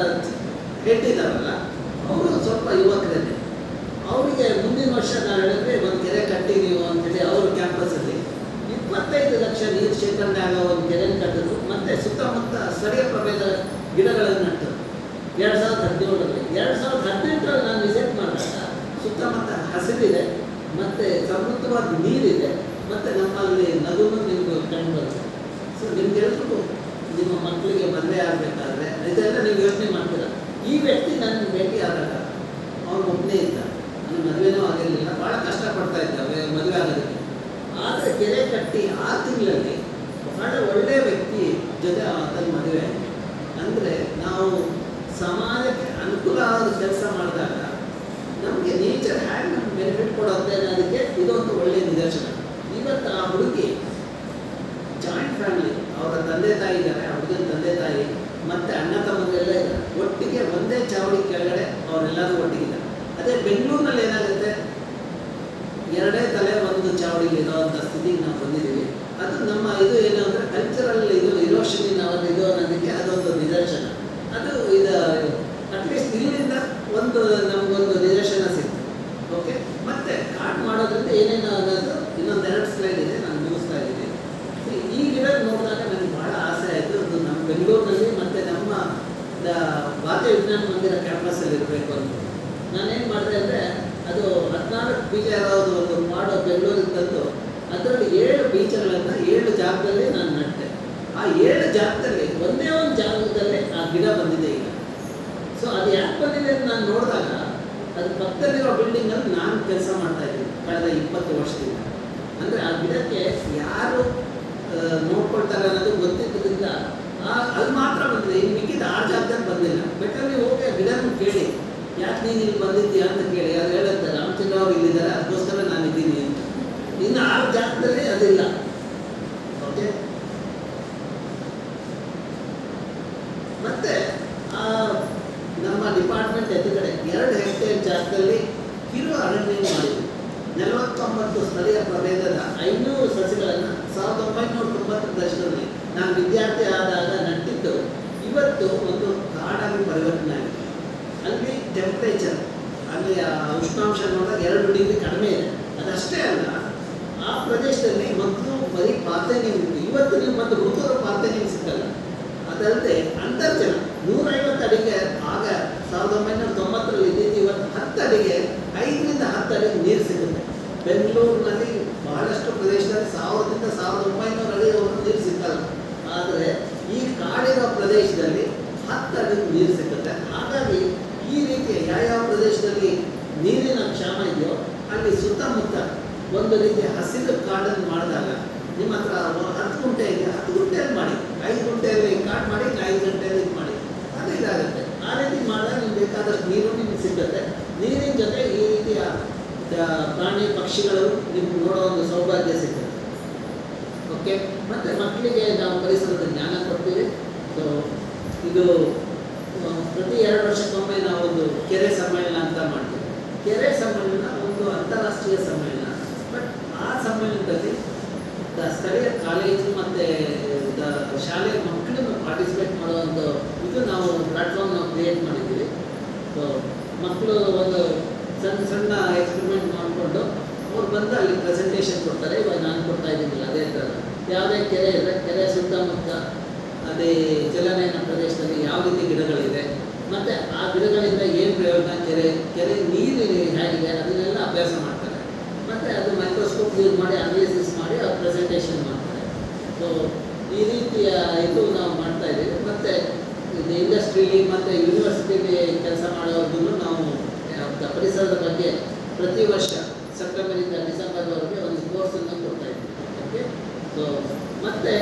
ಹೆಟ್ಟಿದಾರಲ್ಲ ಅವರು ಸ್ವಲ್ಪ ಯುವಕರೇನೆ ಅವರಿಗೆ ಮುಂದಿನ ವರ್ಷ ನಾವು ಹೇಳಿದ್ರೆ ಒಂದು ಕೆರೆ ಕಟ್ಟಿ ನೀವು ಅಂತೇಳಿ ಅವ್ರ ಕ್ಯಾಂಪಸ್ಸಲ್ಲಿ ಇಪ್ಪತ್ತೈದು ಲಕ್ಷ ನೀರು ಶೇಖರಣೆ ಆಗೋ ಒಂದು ಕೆರೆ ಕಟ್ಟಿದ್ರು ಮತ್ತು ಸುತ್ತಮುತ್ತ ಸ್ಥಳೀಯ ಪ್ರಭೇದ ಗಿಡಗಳನ್ನು ನಟ್ಟರು ಎರಡು ಸಾವಿರದ ಹದಿನೇಳರಲ್ಲಿ ಎರಡು ಸಾವಿರದ ಹದಿನೆಂಟರಲ್ಲಿ ನಾನು ವಿಸಿಟ್ ಮಾಡಿದಾಗ ಸುತ್ತಮುತ್ತ ಹಸಿರಿದೆ ಮತ್ತು ಸಮೃದ್ಧವಾದ ನೀರಿದೆ ಮತ್ತು ನಮ್ಮಲ್ಲಿ ನಗುನು ನಿಮ್ಗೆ ಕಂಡು ಬರುತ್ತೆ ಸೊ ನಿಮ್ಗೆ ಎಲ್ರಿಗೂ ನಿಮ್ಮ ಮಕ್ಕಳಿಗೆ ಮದುವೆ ಆಗಬೇಕಾದ್ರೆ ಇದೆಲ್ಲ ನೀವು ಯೋಚನೆ ಮಾಡ್ತೀರ ಈ ವ್ಯಕ್ತಿ ನನ್ನ ಭೇಟಿ ಆದಾಗ ಅವ್ನು ಒಬ್ಬನೇ ಇದ್ದ ನನ್ನ ಮದುವೆನೂ ಆಗಿರಲಿಲ್ಲ ಭಾಳ ಕಷ್ಟಪಡ್ತಾ ಇದ್ದ ವೆ- ಮದುವೆ ಆಗೋದಕ್ಕೆ ಆದರೆ ಕೆರೆ ಕಟ್ಟಿ ಆ ತಿಂಗಳಲ್ಲಿ ಬಹಳ ಒಳ್ಳೆಯ ವ್ಯಕ್ತಿ ಜೊತೆ ಆತನ ಮದುವೆ ಆಯ್ತು. ಅಂದರೆ ನಾವು ಸಮಾಜಕ್ಕೆ ಅನುಕೂಲ ಆದ ಕೆಲಸ ಮಾಡಿದಾಗ ನಮಗೆ ನೇಚರ್ ಹ್ಯಾಂಗ್ ನಮ್ಗೆ ಬೆನಿಫಿಟ್ ಕೊಡುತ್ತೆ ಅನ್ನೋದಕ್ಕೆ ಇದೊಂದು ಒಳ್ಳೆಯ ನಿದರ್ಶನ ಇವತ್ತು ಆ ಹುಡುಗಿ ಜಾಯಿಂಟ್ ಫ್ಯಾಮಿಲಿ ಅವರ ತಂದೆ ತಾಯಿ ಇದ್ದಾರೆ ಆ ಹುಡುಗನ ತಂದೆ ತಾಯಿ ಮತ್ತು ಅಣ್ಣ ತಮ್ಮಂದಿರೆಲ್ಲ ಇದ್ದಾರೆ ಒಟ್ಟಿಗೆ ಒಂದೇ ಚಾವಡಿ ಕೆಳಗಡೆ ಅವರೆಲ್ಲರೂ ಒಟ್ಟಿಗಿದ್ದಾರೆ ಅದೇ ಬೆಂಗಳೂರಿನಲ್ಲಿ ಏನಾಗುತ್ತೆ ಎರಡೇ ತಲೆ ಒಂದು ಚಾವಡಿಲಿ ಇರೋವಂಥ ಸ್ಥಿತಿಗೆ ನಾವು ಬಂದಿದ್ದೀವಿ ಅದು ನಮ್ಮ ಇದು ಏನು ಅಂದರೆ ಕಲ್ಚರಲ್ ಇದು ಇರೋಷನಿ ನಾವು ಇದು ಅನ್ನೋದಕ್ಕೆ ಅದೊಂದು ನಿದರ್ಶನ ಅದು ಇದು ಅಟ್ಲೀಸ್ಟ್ ಇಲ್ಲಿಂದ ಒಂದು ನಮಗೊಂದು ನಿದರ್ಶನ ಸಿಕ್ತು ಓಕೆ ಮತ್ತೆ ಕಾರ್ಡ್ ಮಾಡೋದ್ರಿಂದ ಏನೇನು ಅನ್ನೋದು ಇನ್ನೊಂದು ಎರಡು ಸ್ಲೈಡ್ ಇದೆ ನಾನು ಮುಗಿಸ್ತಾ ಇದ್ದೀನಿ ಈ- ಈ ಗಿಡ ನೋಡಿದಾಗ ನನಗೆ ಭಾಳ ಆಸೆ ಆಯಿತು ಅದು ನಮ್ಮ ಬೆಂಗಳೂರಿನಲ್ಲಿ ಮತ್ತು ನಮ್ಮ ದ- ಭಾರತೀಯ ವಿಜ್ಞಾನ ಮಂದಿರ ಕ್ಯಾಂಪಸ್ಸಲ್ಲಿ ಇರಬೇಕು ಅಂತ ನಾನೇನು ಮಾಡಿದೆ ಅಂದರೆ ಅದು ಹದಿನಾಲ್ಕು ಬೀಜ ಇರೋದು ಒಂದು ಮಾಡೋ ಬೆಂಗಳೂರಿಗೆ ತಂದು ಅದರಲ್ಲಿ ಏಳು ಬೀಜಗಳನ್ನು ಏಳು ಜಾಗದಲ್ಲಿ ನಾನು ನಟ್ಟೆ ಆ ಏಳು ಜಾಗದಲ್ಲಿ ಒಂದೇ ಒಂದು ಜಾಗದಲ್ಲಿ ಆ ಗಿಡ ಬಂದಿದೆ ಈಗ ಸೊ ಅದು ಯಾಕೆ ಬಂದಿದೆ ಅಂತ ನಾನು ನೋಡಿದಾಗ ಅದು ಪಕ್ಕದಲ್ಲಿರೋ ಬಿಲ್ಡಿಂಗಲ್ಲಿ ನಾನು ಕೆಲಸ ಮಾಡ್ತಾ ಇದ್ದೀನಿ ಕಳೆದ ಇಪ್ಪತ್ತು ವರ್ಷದಿಂದ ಅಂದರೆ ಆ ಗಿಡಕ್ಕೆ ಯಾರು ಆ, ನೋಡ್ಕೊಳ್ತಾರೆ ಅನ್ನೋದು ಗೊತ್ತಿದ್ದರಿಂದ ಆ ಅಲ್ಲಿ ಮಾತ್ರ ಬಂದಿದೆ ಇನ್ನು ಮಿಕ್ಕಿದ ಆರು ಜಾಗದಲ್ಲಿ ಬಂದಿಲ್ಲ ಬೇಕಾದ್ರೆ ನೀವು ಹೋಗಿ ಆ ಗಿಡನ ಕೇಳಿ ಯಾಕೆ ನೀನು ಇಲ್ಲಿ ಬಂದಿದ್ದೀಯಾ ಅಂತ ಕೇಳಿ ಅದು ಹೇಳುತ್ತೆ ರಾಮಚಂದ್ರ ಅವ್ರು ಇಲ್ಲಿದ್ದಾರೆ ಅದಕ್ಕೋಸ್ಕರ ನಾನು ಇದ್ದೀನಿ ಅಂತ ಇನ್ನು ಆರು ಜಾಗದಲ್ಲಿ ಅದಿಲ್ಲ ಓಕೆ ಮತ್ತೆ ಆ ನಮ್ಮ ಡಿಪಾರ್ಟ್ಮೆಂಟ್ ಎದುರುಗಡೆ ಎರಡು ಹೆಕ್ಟೇರ್ ಜಾಗದಲ್ಲಿ ಕಿರು ಅರಣ್ಯ ಮಾಡಿದ್ವಿ ನಲವತ್ತೊಂಬತ್ತು ಸ್ಥಳೀಯ ಪ್ರಭೇದದ ಐನೂರು ಸಸಿಗಳನ್ನು ಸಾವಿರದ ಒಂಬೈನೂರ ತೊಂಬತ್ತರ ದಶಕದಲ್ಲಿ ನಾನು ವಿದ್ಯಾರ್ಥಿ ಆದಾಗ ನಟ್ಟಿದ್ದು ಇವತ್ತು ಒಂದು ಕಾಡಾಗಿ ಪರಿವರ್ತನೆ ಆಗಿದೆ ಅಲ್ಲಿ ಟೆಂಪ್ರೇಚರ್ ಅಲ್ಲಿ ಆ ಉಷ್ಣಾಂಶ ನೋಡಿದಾಗ ಎರಡು ಡಿಗ್ರಿ ಕಡಿಮೆ ಇದೆ ಅದಷ್ಟೇ ಅಲ್ಲ ಆ ಪ್ರದೇಶದಲ್ಲಿ ಮೊದಲು ಬರೀ ಪಾರ್ಥೇನಿಯಂ ಇತ್ತು ಇವತ್ತು ನೀವು ಮತ್ತು ಮೃತರ ಪಾರ್ಥೇನಿಯಂ ಸಿಕ್ಕಲ್ಲ ಅದಲ್ಲದೆ ಅಂತರ್ಜಲ ನೂರೈವತ್ತು ಅಡಿಗೆ ಆಗ ಸಾವಿರದ ಒಂಬೈನೂರ ತೊಂಬತ್ತ ಒಂದು ರೀತಿಯ ಹಸಿರು ಕಾಡನ್ನು ಮಾಡಿದಾಗ ನಿಮ್ಮ ಹತ್ರ ಹತ್ತು ಗುಂಟೆ ಇದೆ ಹತ್ತು ಗುಂಟೆಯಲ್ಲಿ ಮಾಡಿ ಐದು ಗುಂಟೆಯಲ್ಲಿ ಕಾಡು ಮಾಡಿ ಇನ್ನು ಐದು ಗಂಟೆಯಲ್ಲಿ ಇದು ಮಾಡಿ ಅದು ಇದಾಗುತ್ತೆ ಆ ರೀತಿ ಮಾಡಿದಾಗ ನಿಮ್ಗೆ ಬೇಕಾದಷ್ಟು ನೀರು ನಿಮ್ಗೆ ಸಿಗುತ್ತೆ ನೀರಿನ ಜೊತೆ ಈ ರೀತಿಯ ಆ, ಪ್ರಾಣಿ ಪಕ್ಷಿಗಳು ನಿಮ್ಗೆ ನೋಡೋ ಒಂದು ಸೌಭಾಗ್ಯ ಸಿಗುತ್ತೆ ಓಕೆ ಮತ್ತು ಮಕ್ಕಳಿಗೆ ನಾವು ಪರಿಸರದ ಜ್ಞಾನ ಕೊಡ್ತೀವಿ ಸೊ ಇದು ಆ, ಪ್ರತಿ ಎರಡು ವರ್ಷಕ್ಕೊಮ್ಮೆ ನಾವು ಒಂದು ಕೆರೆ ಸಮ್ಮೇಳನ ಅಂತ ಮಾಡ್ತೀವಿ ಕೆರೆ ಸಮ್ಮೇಳನ ಒಂದು ಅಂತಾರಾಷ್ಟ್ರೀಯ ಸಮ್ಮೇಳನ ಬಟ್ ಆ ಸಮ್ಮೇಳನದಲ್ಲಿ ದ ಸ್ಥಳೀಯ ಕಾಲೇಜು ಮತ್ತು ದ ಶಾಲೆಯ ಮಕ್ಕಳನ್ನು ಪಾರ್ಟಿಸಿಪೇಟ್ ಮಾಡುವಂಥ ಇದು ನಾವು ಪ್ಲಾಟ್ಫಾರ್ಮ್ ನಾವು ಕ್ರಿಯೇಟ್ ಮಾಡಿದ್ದೀವಿ ಸೊ ಮಕ್ಕಳು ಒಂದು ಸಣ್ಣ ಸಣ್ಣ ಎಕ್ಸ್ಪೆರಿಮೆಂಟ್ ಮಾಡಿಕೊಂಡು ಅವ್ರು ಬಂದು ಅಲ್ಲಿ ಪ್ರೆಸೆಂಟೇಷನ್ ಕೊಡ್ತಾರೆ ಇವಾಗ ನಾನು ಕೊಡ್ತಾ ಇದ್ದೀನಿಲ್ಲ ಅದೇ ಥರ ಯಾವುದೇ ಕೆರೆ ಇದೆ ಕೆರೆ ಸುತ್ತಮುತ್ತ ಅದೇ ಜಲನಯನ ಪ್ರದೇಶದಲ್ಲಿ ಯಾವ ರೀತಿ ಗಿಡಗಳಿದೆ ಮತ್ತು ಆ ಗಿಡಗಳಿಂದ ಏನು ಪ್ರಯೋಜನ ಕೆರೆ ಕೆರೆ ನೀರು ಹೇಗಿದೆ ಅದನ್ನೆಲ್ಲ ಅಭ್ಯಾಸ ಮಾಡ್ತಾರೆ ಮತ್ತು ಅದು ಮೈಕ್ರೋಸ್ಕೋಪ್ ಯೂಸ್ ಮಾಡಿ ಅನಾಲಿಸಿಸ್ ಮಾಡಿ ಅವ್ರು ಪ್ರೆಸೆಂಟೇಷನ್ ಮಾಡ್ತಾರೆ ಸೊ ಈ ರೀತಿಯ ಇದು ನಾವು ಮಾಡ್ತಾ ಇದ್ದೀವಿ ಮತ್ತು ಇದು ಇಂಡಸ್ಟ್ರೀಲಿ ಮತ್ತು ಯೂನಿವರ್ಸಿಟಿಲಿ ಕೆಲಸ ಮಾಡೋದನ್ನು ನಾವು ಆ, ಪರಿಸರದ ಬಗ್ಗೆ ಪ್ರತಿ ವರ್ಷ ಸೆಪ್ಟೆಂಬರಿಂದ ಡಿಸೆಂಬರ್ವರೆಗೆ ಒಂದು ಕೋರ್ಸನ್ನು ಕೊಡ್ತಾ ಇದ್ದೀವಿ ಓಕೆ ಸೊ ಮತ್ತು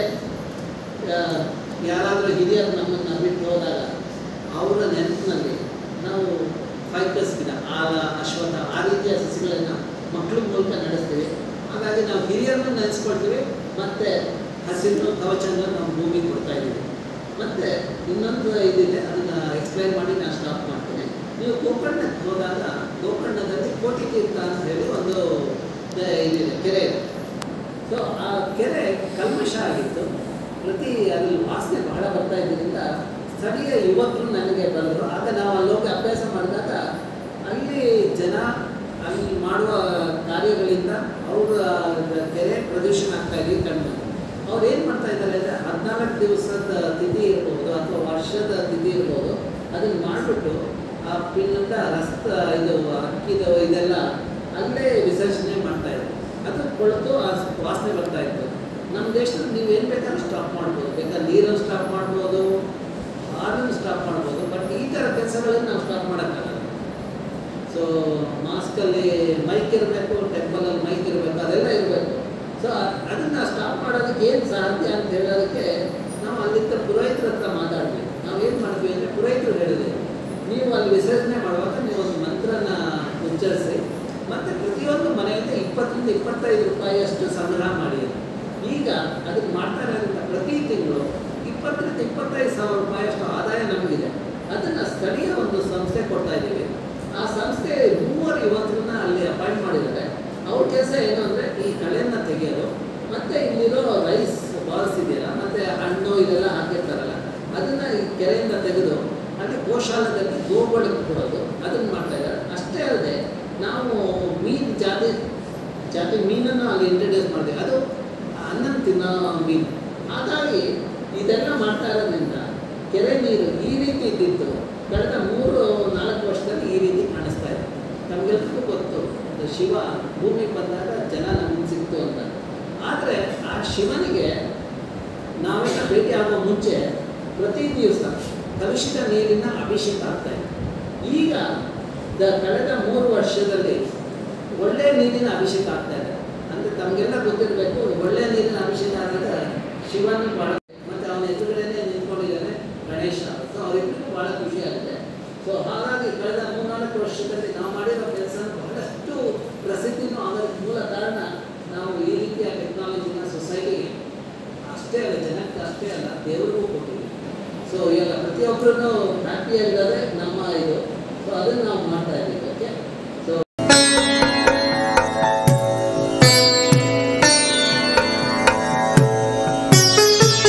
ಯಾರಾದರೂ ಹಿರಿಯರು ನಮ್ಮನ್ನು ಬಿಟ್ಟು ಹೋದಾಗ ಅವರ ನೆನಪಿನಲ್ಲಿ ನಾವು ಫೈಕಸ್ ಗಿಡ ಆಲ ಅಶ್ವತ್ಥ ಆ ರೀತಿಯ ಸಸಿಗಳನ್ನು ಮಕ್ಕಳ ಮೂಲಕ ನಡೆಸ್ತೀವಿ ಹಾಗಾಗಿ ನಾವು ಹಿರಿಯರನ್ನು ನೆನೆಸ್ಕೊಳ್ತೀವಿ ಮತ್ತು ಹಸಿರು ಕವಚನ ನಾವು ಭೂಮಿಗೆ ಕೊಡ್ತಾ ಇದ್ದೀವಿ ಮತ್ತು ಇನ್ನೊಂದು ಇದಿದೆ ಅದನ್ನು ಎಕ್ಸ್ಪ್ಲೈನ್ ಮಾಡಿ ನಾನು ಸ್ಟಾಪ್ ಮಾಡ್ತೀನಿ ನೀವು ಗೋಕರ್ಣಕ್ಕೆ ಹೋದಾಗ ಗೋಕರ್ಣದಲ್ಲಿ ಕೋಟಿ ತೀರ್ಥ ಅಂತ ಹೇಳಿ ಒಂದು ದ- ಇದಿದೆ ಕೆರೆ ಇದೆ ಸೊ ಆ ಕೆರೆ ಕಲ್ಮಶ ಆಗಿತ್ತು ಪ್ರತಿ ಅಲ್ಲಿ ವಾಸನೆ ಬಹಳ ಬರ್ತಾ ಇದ್ದರಿಂದ ಸ್ಥಳೀಯ ಯುವಕರು ನನಗೆ ಬಂದರು ಆಗ ನಾವು ಅಲ್ಲಿ ಹೋಗಿ ಅಭ್ಯಾಸ ಮಾಡಿದಾಗ ಅಲ್ಲಿ ಜನ ಅಲ್ಲಿ ಮಾಡುವ ಕಾರ್ಯಗಳಿಂದ ಅವರ ಕೆರೆ ಪ್ರದೂಷಣ ಆಗ್ತಾ ಇದೆ ಕಂಡು ಅವ್ರು ಏನು ಮಾಡ್ತಾ ಇದ್ದಾರೆ ಅಂದರೆ ಹದಿನಾಲ್ಕು ದಿವಸದ ತಿಥಿ ಇರ್ಬೋದು ಅಥವಾ ವರ್ಷದ ತಿಥಿ ಇರ್ಬೋದು ಅದನ್ನು ಮಾಡಿಬಿಟ್ಟು ಆ ಪಿನ್ನದ ರಸ್ತ ಇದು ಅಕ್ಕಿದು ಇದೆಲ್ಲ ಅಲ್ಲೇ ವಿಸರ್ಜನೆ ಮಾಡ್ತಾ ಇದ್ರು ಅದು ಕೊಳೆತು ಆ ವಾಸನೆ ಬರ್ತಾ ಇತ್ತು ನಮ್ಮ ದೇಶದಲ್ಲಿ ನೀವು ಏನು ಬೇಕಾದ್ರೂ ಸ್ಟಾಪ್ ಮಾಡ್ಬೋದು ಬೇಕಾದ್ರೆ ನೀರನ್ನು ಸ್ಟಾಪ್ ಮಾಡ್ಬೋದು ಹಾಡನ್ನು ಸ್ಟಾಪ್ ಮಾಡ್ಬೋದು ಬಟ್ ಈ ಥರ ಕೆಲಸಗಳನ್ನು ನಾವು ಸ್ಟಾಪ್ ಮಾಡೋಕ್ಕಾಗಲ್ಲ ಸೊ ಮಾಸ್ಕಲ್ಲಿ ಮೈಕ್ ಇರಬೇಕು ಟೆಂಪಲಲ್ಲಿ ಮೈಕ್ ಇರಬೇಕು ಅದೆಲ್ಲ ಇರಬೇಕು ಸೊ ಅದನ್ನು ಸ್ಟಾಪ್ ಮಾಡೋದಕ್ಕೆ ಏನು ಸಾಧ್ಯ ಅಂತ ಹೇಳೋದಕ್ಕೆ ನಾವು ಅಲ್ಲಿದ್ದ ಪುರೋಹಿತರ ಹತ್ರ ಮಾತಾಡ್ತೀವಿ ನಾವು ಏನು ಮಾಡ್ತೀವಿ ಅಂದರೆ ಪುರೋಹಿತರು ಹೇಳಿದೆ ನೀವು ಅಲ್ಲಿ ವಿಸರ್ಜನೆ ಮಾಡುವಾಗ ನೀವು ಒಂದು ಮಂತ್ರನ ಉಚ್ಚರಿಸಿ ಮತ್ತು ಪ್ರತಿಯೊಂದು ಮನೆಯಿಂದ ಇಪ್ಪತ್ತರಿಂದ ಇಪ್ಪತ್ತೈದು ರೂಪಾಯಿಯಷ್ಟು ಸಂಗ್ರಹ ಮಾಡಿ ಅಂತ. ಈಗ ಅದನ್ನು ಮಾಡ್ತಾ ಇರೋದ್ರಿಂದ ಪ್ರತಿ ತಿಂಗಳು ಇಪ್ಪತ್ತರಿಂದ ಇಪ್ಪತ್ತೈದು ಸಾವಿರ ರೂಪಾಯಿಯಷ್ಟು ಆದಾಯ ನಮಗಿದೆ ಅದನ್ನು ಸ್ಥಳೀಯ ಒಂದು ಸಂಸ್ಥೆ ಕೊಡ್ತಾ ಇದ್ದೀವಿ ಆ ಸಂಸ್ಥೆ ಮೂವರು ಯುವಕರನ್ನ ಅಲ್ಲಿ ಅಪಾಯಿಂಟ್ ಮಾಡಿದ್ದಾರೆ ಅವ್ರ ಕೆಲಸ ಏನು ಅಂದರೆ ಈ ಕಳೆಯನ್ನು ತೆಗೆಯೋದು ಮತ್ತು ಇಲ್ಲಿರೋ ರೈಸ್ ಬಾಲ್ಸ್ ಇದೆಯಲ್ಲ ಮತ್ತು ಹಣ್ಣು ಇದೆಲ್ಲ ಹಾಕಿರ್ತಾರಲ್ಲ ಅದನ್ನು ಈ ಕೆರೆಯಿಂದ ತೆಗೆದು ಅಲ್ಲಿ ಗೋಶಾಲದಲ್ಲಿ ಗೋಗಳಿಗೆ ಕೊಡೋದು ಅದನ್ನು ಮಾಡ್ತಾ ಇದ್ದಾರೆ ಅಷ್ಟೇ ಅಲ್ಲದೆ ನಾವು ಮೀನು ಜಾತಿ ಜಾತಿ ಮೀನನ್ನು ಅಲ್ಲಿ ಇಂಟ್ರಡ್ಯೂಸ್ ಮಾಡಿದೆ ಅದು ಅನ್ನ ತಿನ್ನೋ ಮೀನು ಹಾಗಾಗಿ ಇದೆಲ್ಲ ಮಾಡ್ತಾ ಇರೋದ್ರಿಂದ ಕೆರೆ ನೀರು ಈ ರೀತಿ ಇದ್ದಿದ್ದು ಕಳೆದ ಮೂರು ನಾಲ್ಕು ವರ್ಷದಲ್ಲಿ ಈ ರೀತಿ ಕಾಣಿಸ್ತಾ ಇದೆ ನಮಗೆಲ್ಲರಿಗೂ ಗೊತ್ತು ಅದು ಶಿವ ಭೂಮಿಗೆ ಬಂದಾಗ ಜನ ನಮಗೆ ಸಿಕ್ತು ಅಂತ ಆದರೆ ಆ ಶಿವನಿಗೆ ನಾವೆಲ್ಲ ಭೇಟಿ ಆಗೋ ಮುಂಚೆ ಪ್ರತಿ ದಿವಸ ಕಲುಷಿತ ನೀರಿನ ಅಭಿಷೇಕ ಆಗ್ತಾ ಇದೆ ಈಗ ದ ಕಳೆದ ಮೂರು ವರ್ಷದಲ್ಲಿ ಒಳ್ಳೆ ನೀರಿನ ಅಭಿಷೇಕ ಆಗ್ತಾ ಇದೆ ಅಂದರೆ ತಮಗೆಲ್ಲ ಗೊತ್ತಿರಬೇಕು ಒಳ್ಳೆ ನೀರಿನ ಅಭಿಷೇಕ ಆದಾಗ ಶಿವನ ಭಾಳ ಮತ್ತು ಅವನ ಎದುರುಗಡೆನೇ ನಿಂತ್ಕೊಂಡಿದ್ದಾನೆ ಗಣೇಶ ಸೊ ಅವರಿಬ್ಬರಿಗೂ ಭಾಳ ಖುಷಿ ಆಗುತ್ತೆ ಸೊ ಹಾಗಾಗಿ ಕಳೆದ ಮೂರ್ನಾಲ್ಕು ವರ್ಷದಲ್ಲಿ ನಾವು ಮಾಡಿರೋ ಕೆಲಸ ಬಹಳಷ್ಟು ಪ್ರಸಿದ್ಧಿನೂ ಆಗೋದಕ್ಕೆ ಮೂಲ ಕಾರಣ ನಾವು ಈ ರೀತಿಯ ಟೆಕ್ನಾಲಜಿನ ಸೊಸೈಟಿಗೆ ಅಷ್ಟೇ ಅಲ್ಲ ಜನಕ್ಕೆ ಅಷ್ಟೇ ಅಲ್ಲ ದೇವರಿಗೂ ಕೊಟ್ಟಿದ್ದೀವಿ ಸೊ ಈಗ ಪ್ರತಿಯೊಬ್ಬರೂ ಹ್ಯಾಪಿಯಾಗಿರೋದೇ ನಮ್ಮ ಇದು ಸೊ ಅದನ್ನು ನಾವು ಮಾಡ್ತಾ ಇದ್ದೀವಿ ಓಕೆ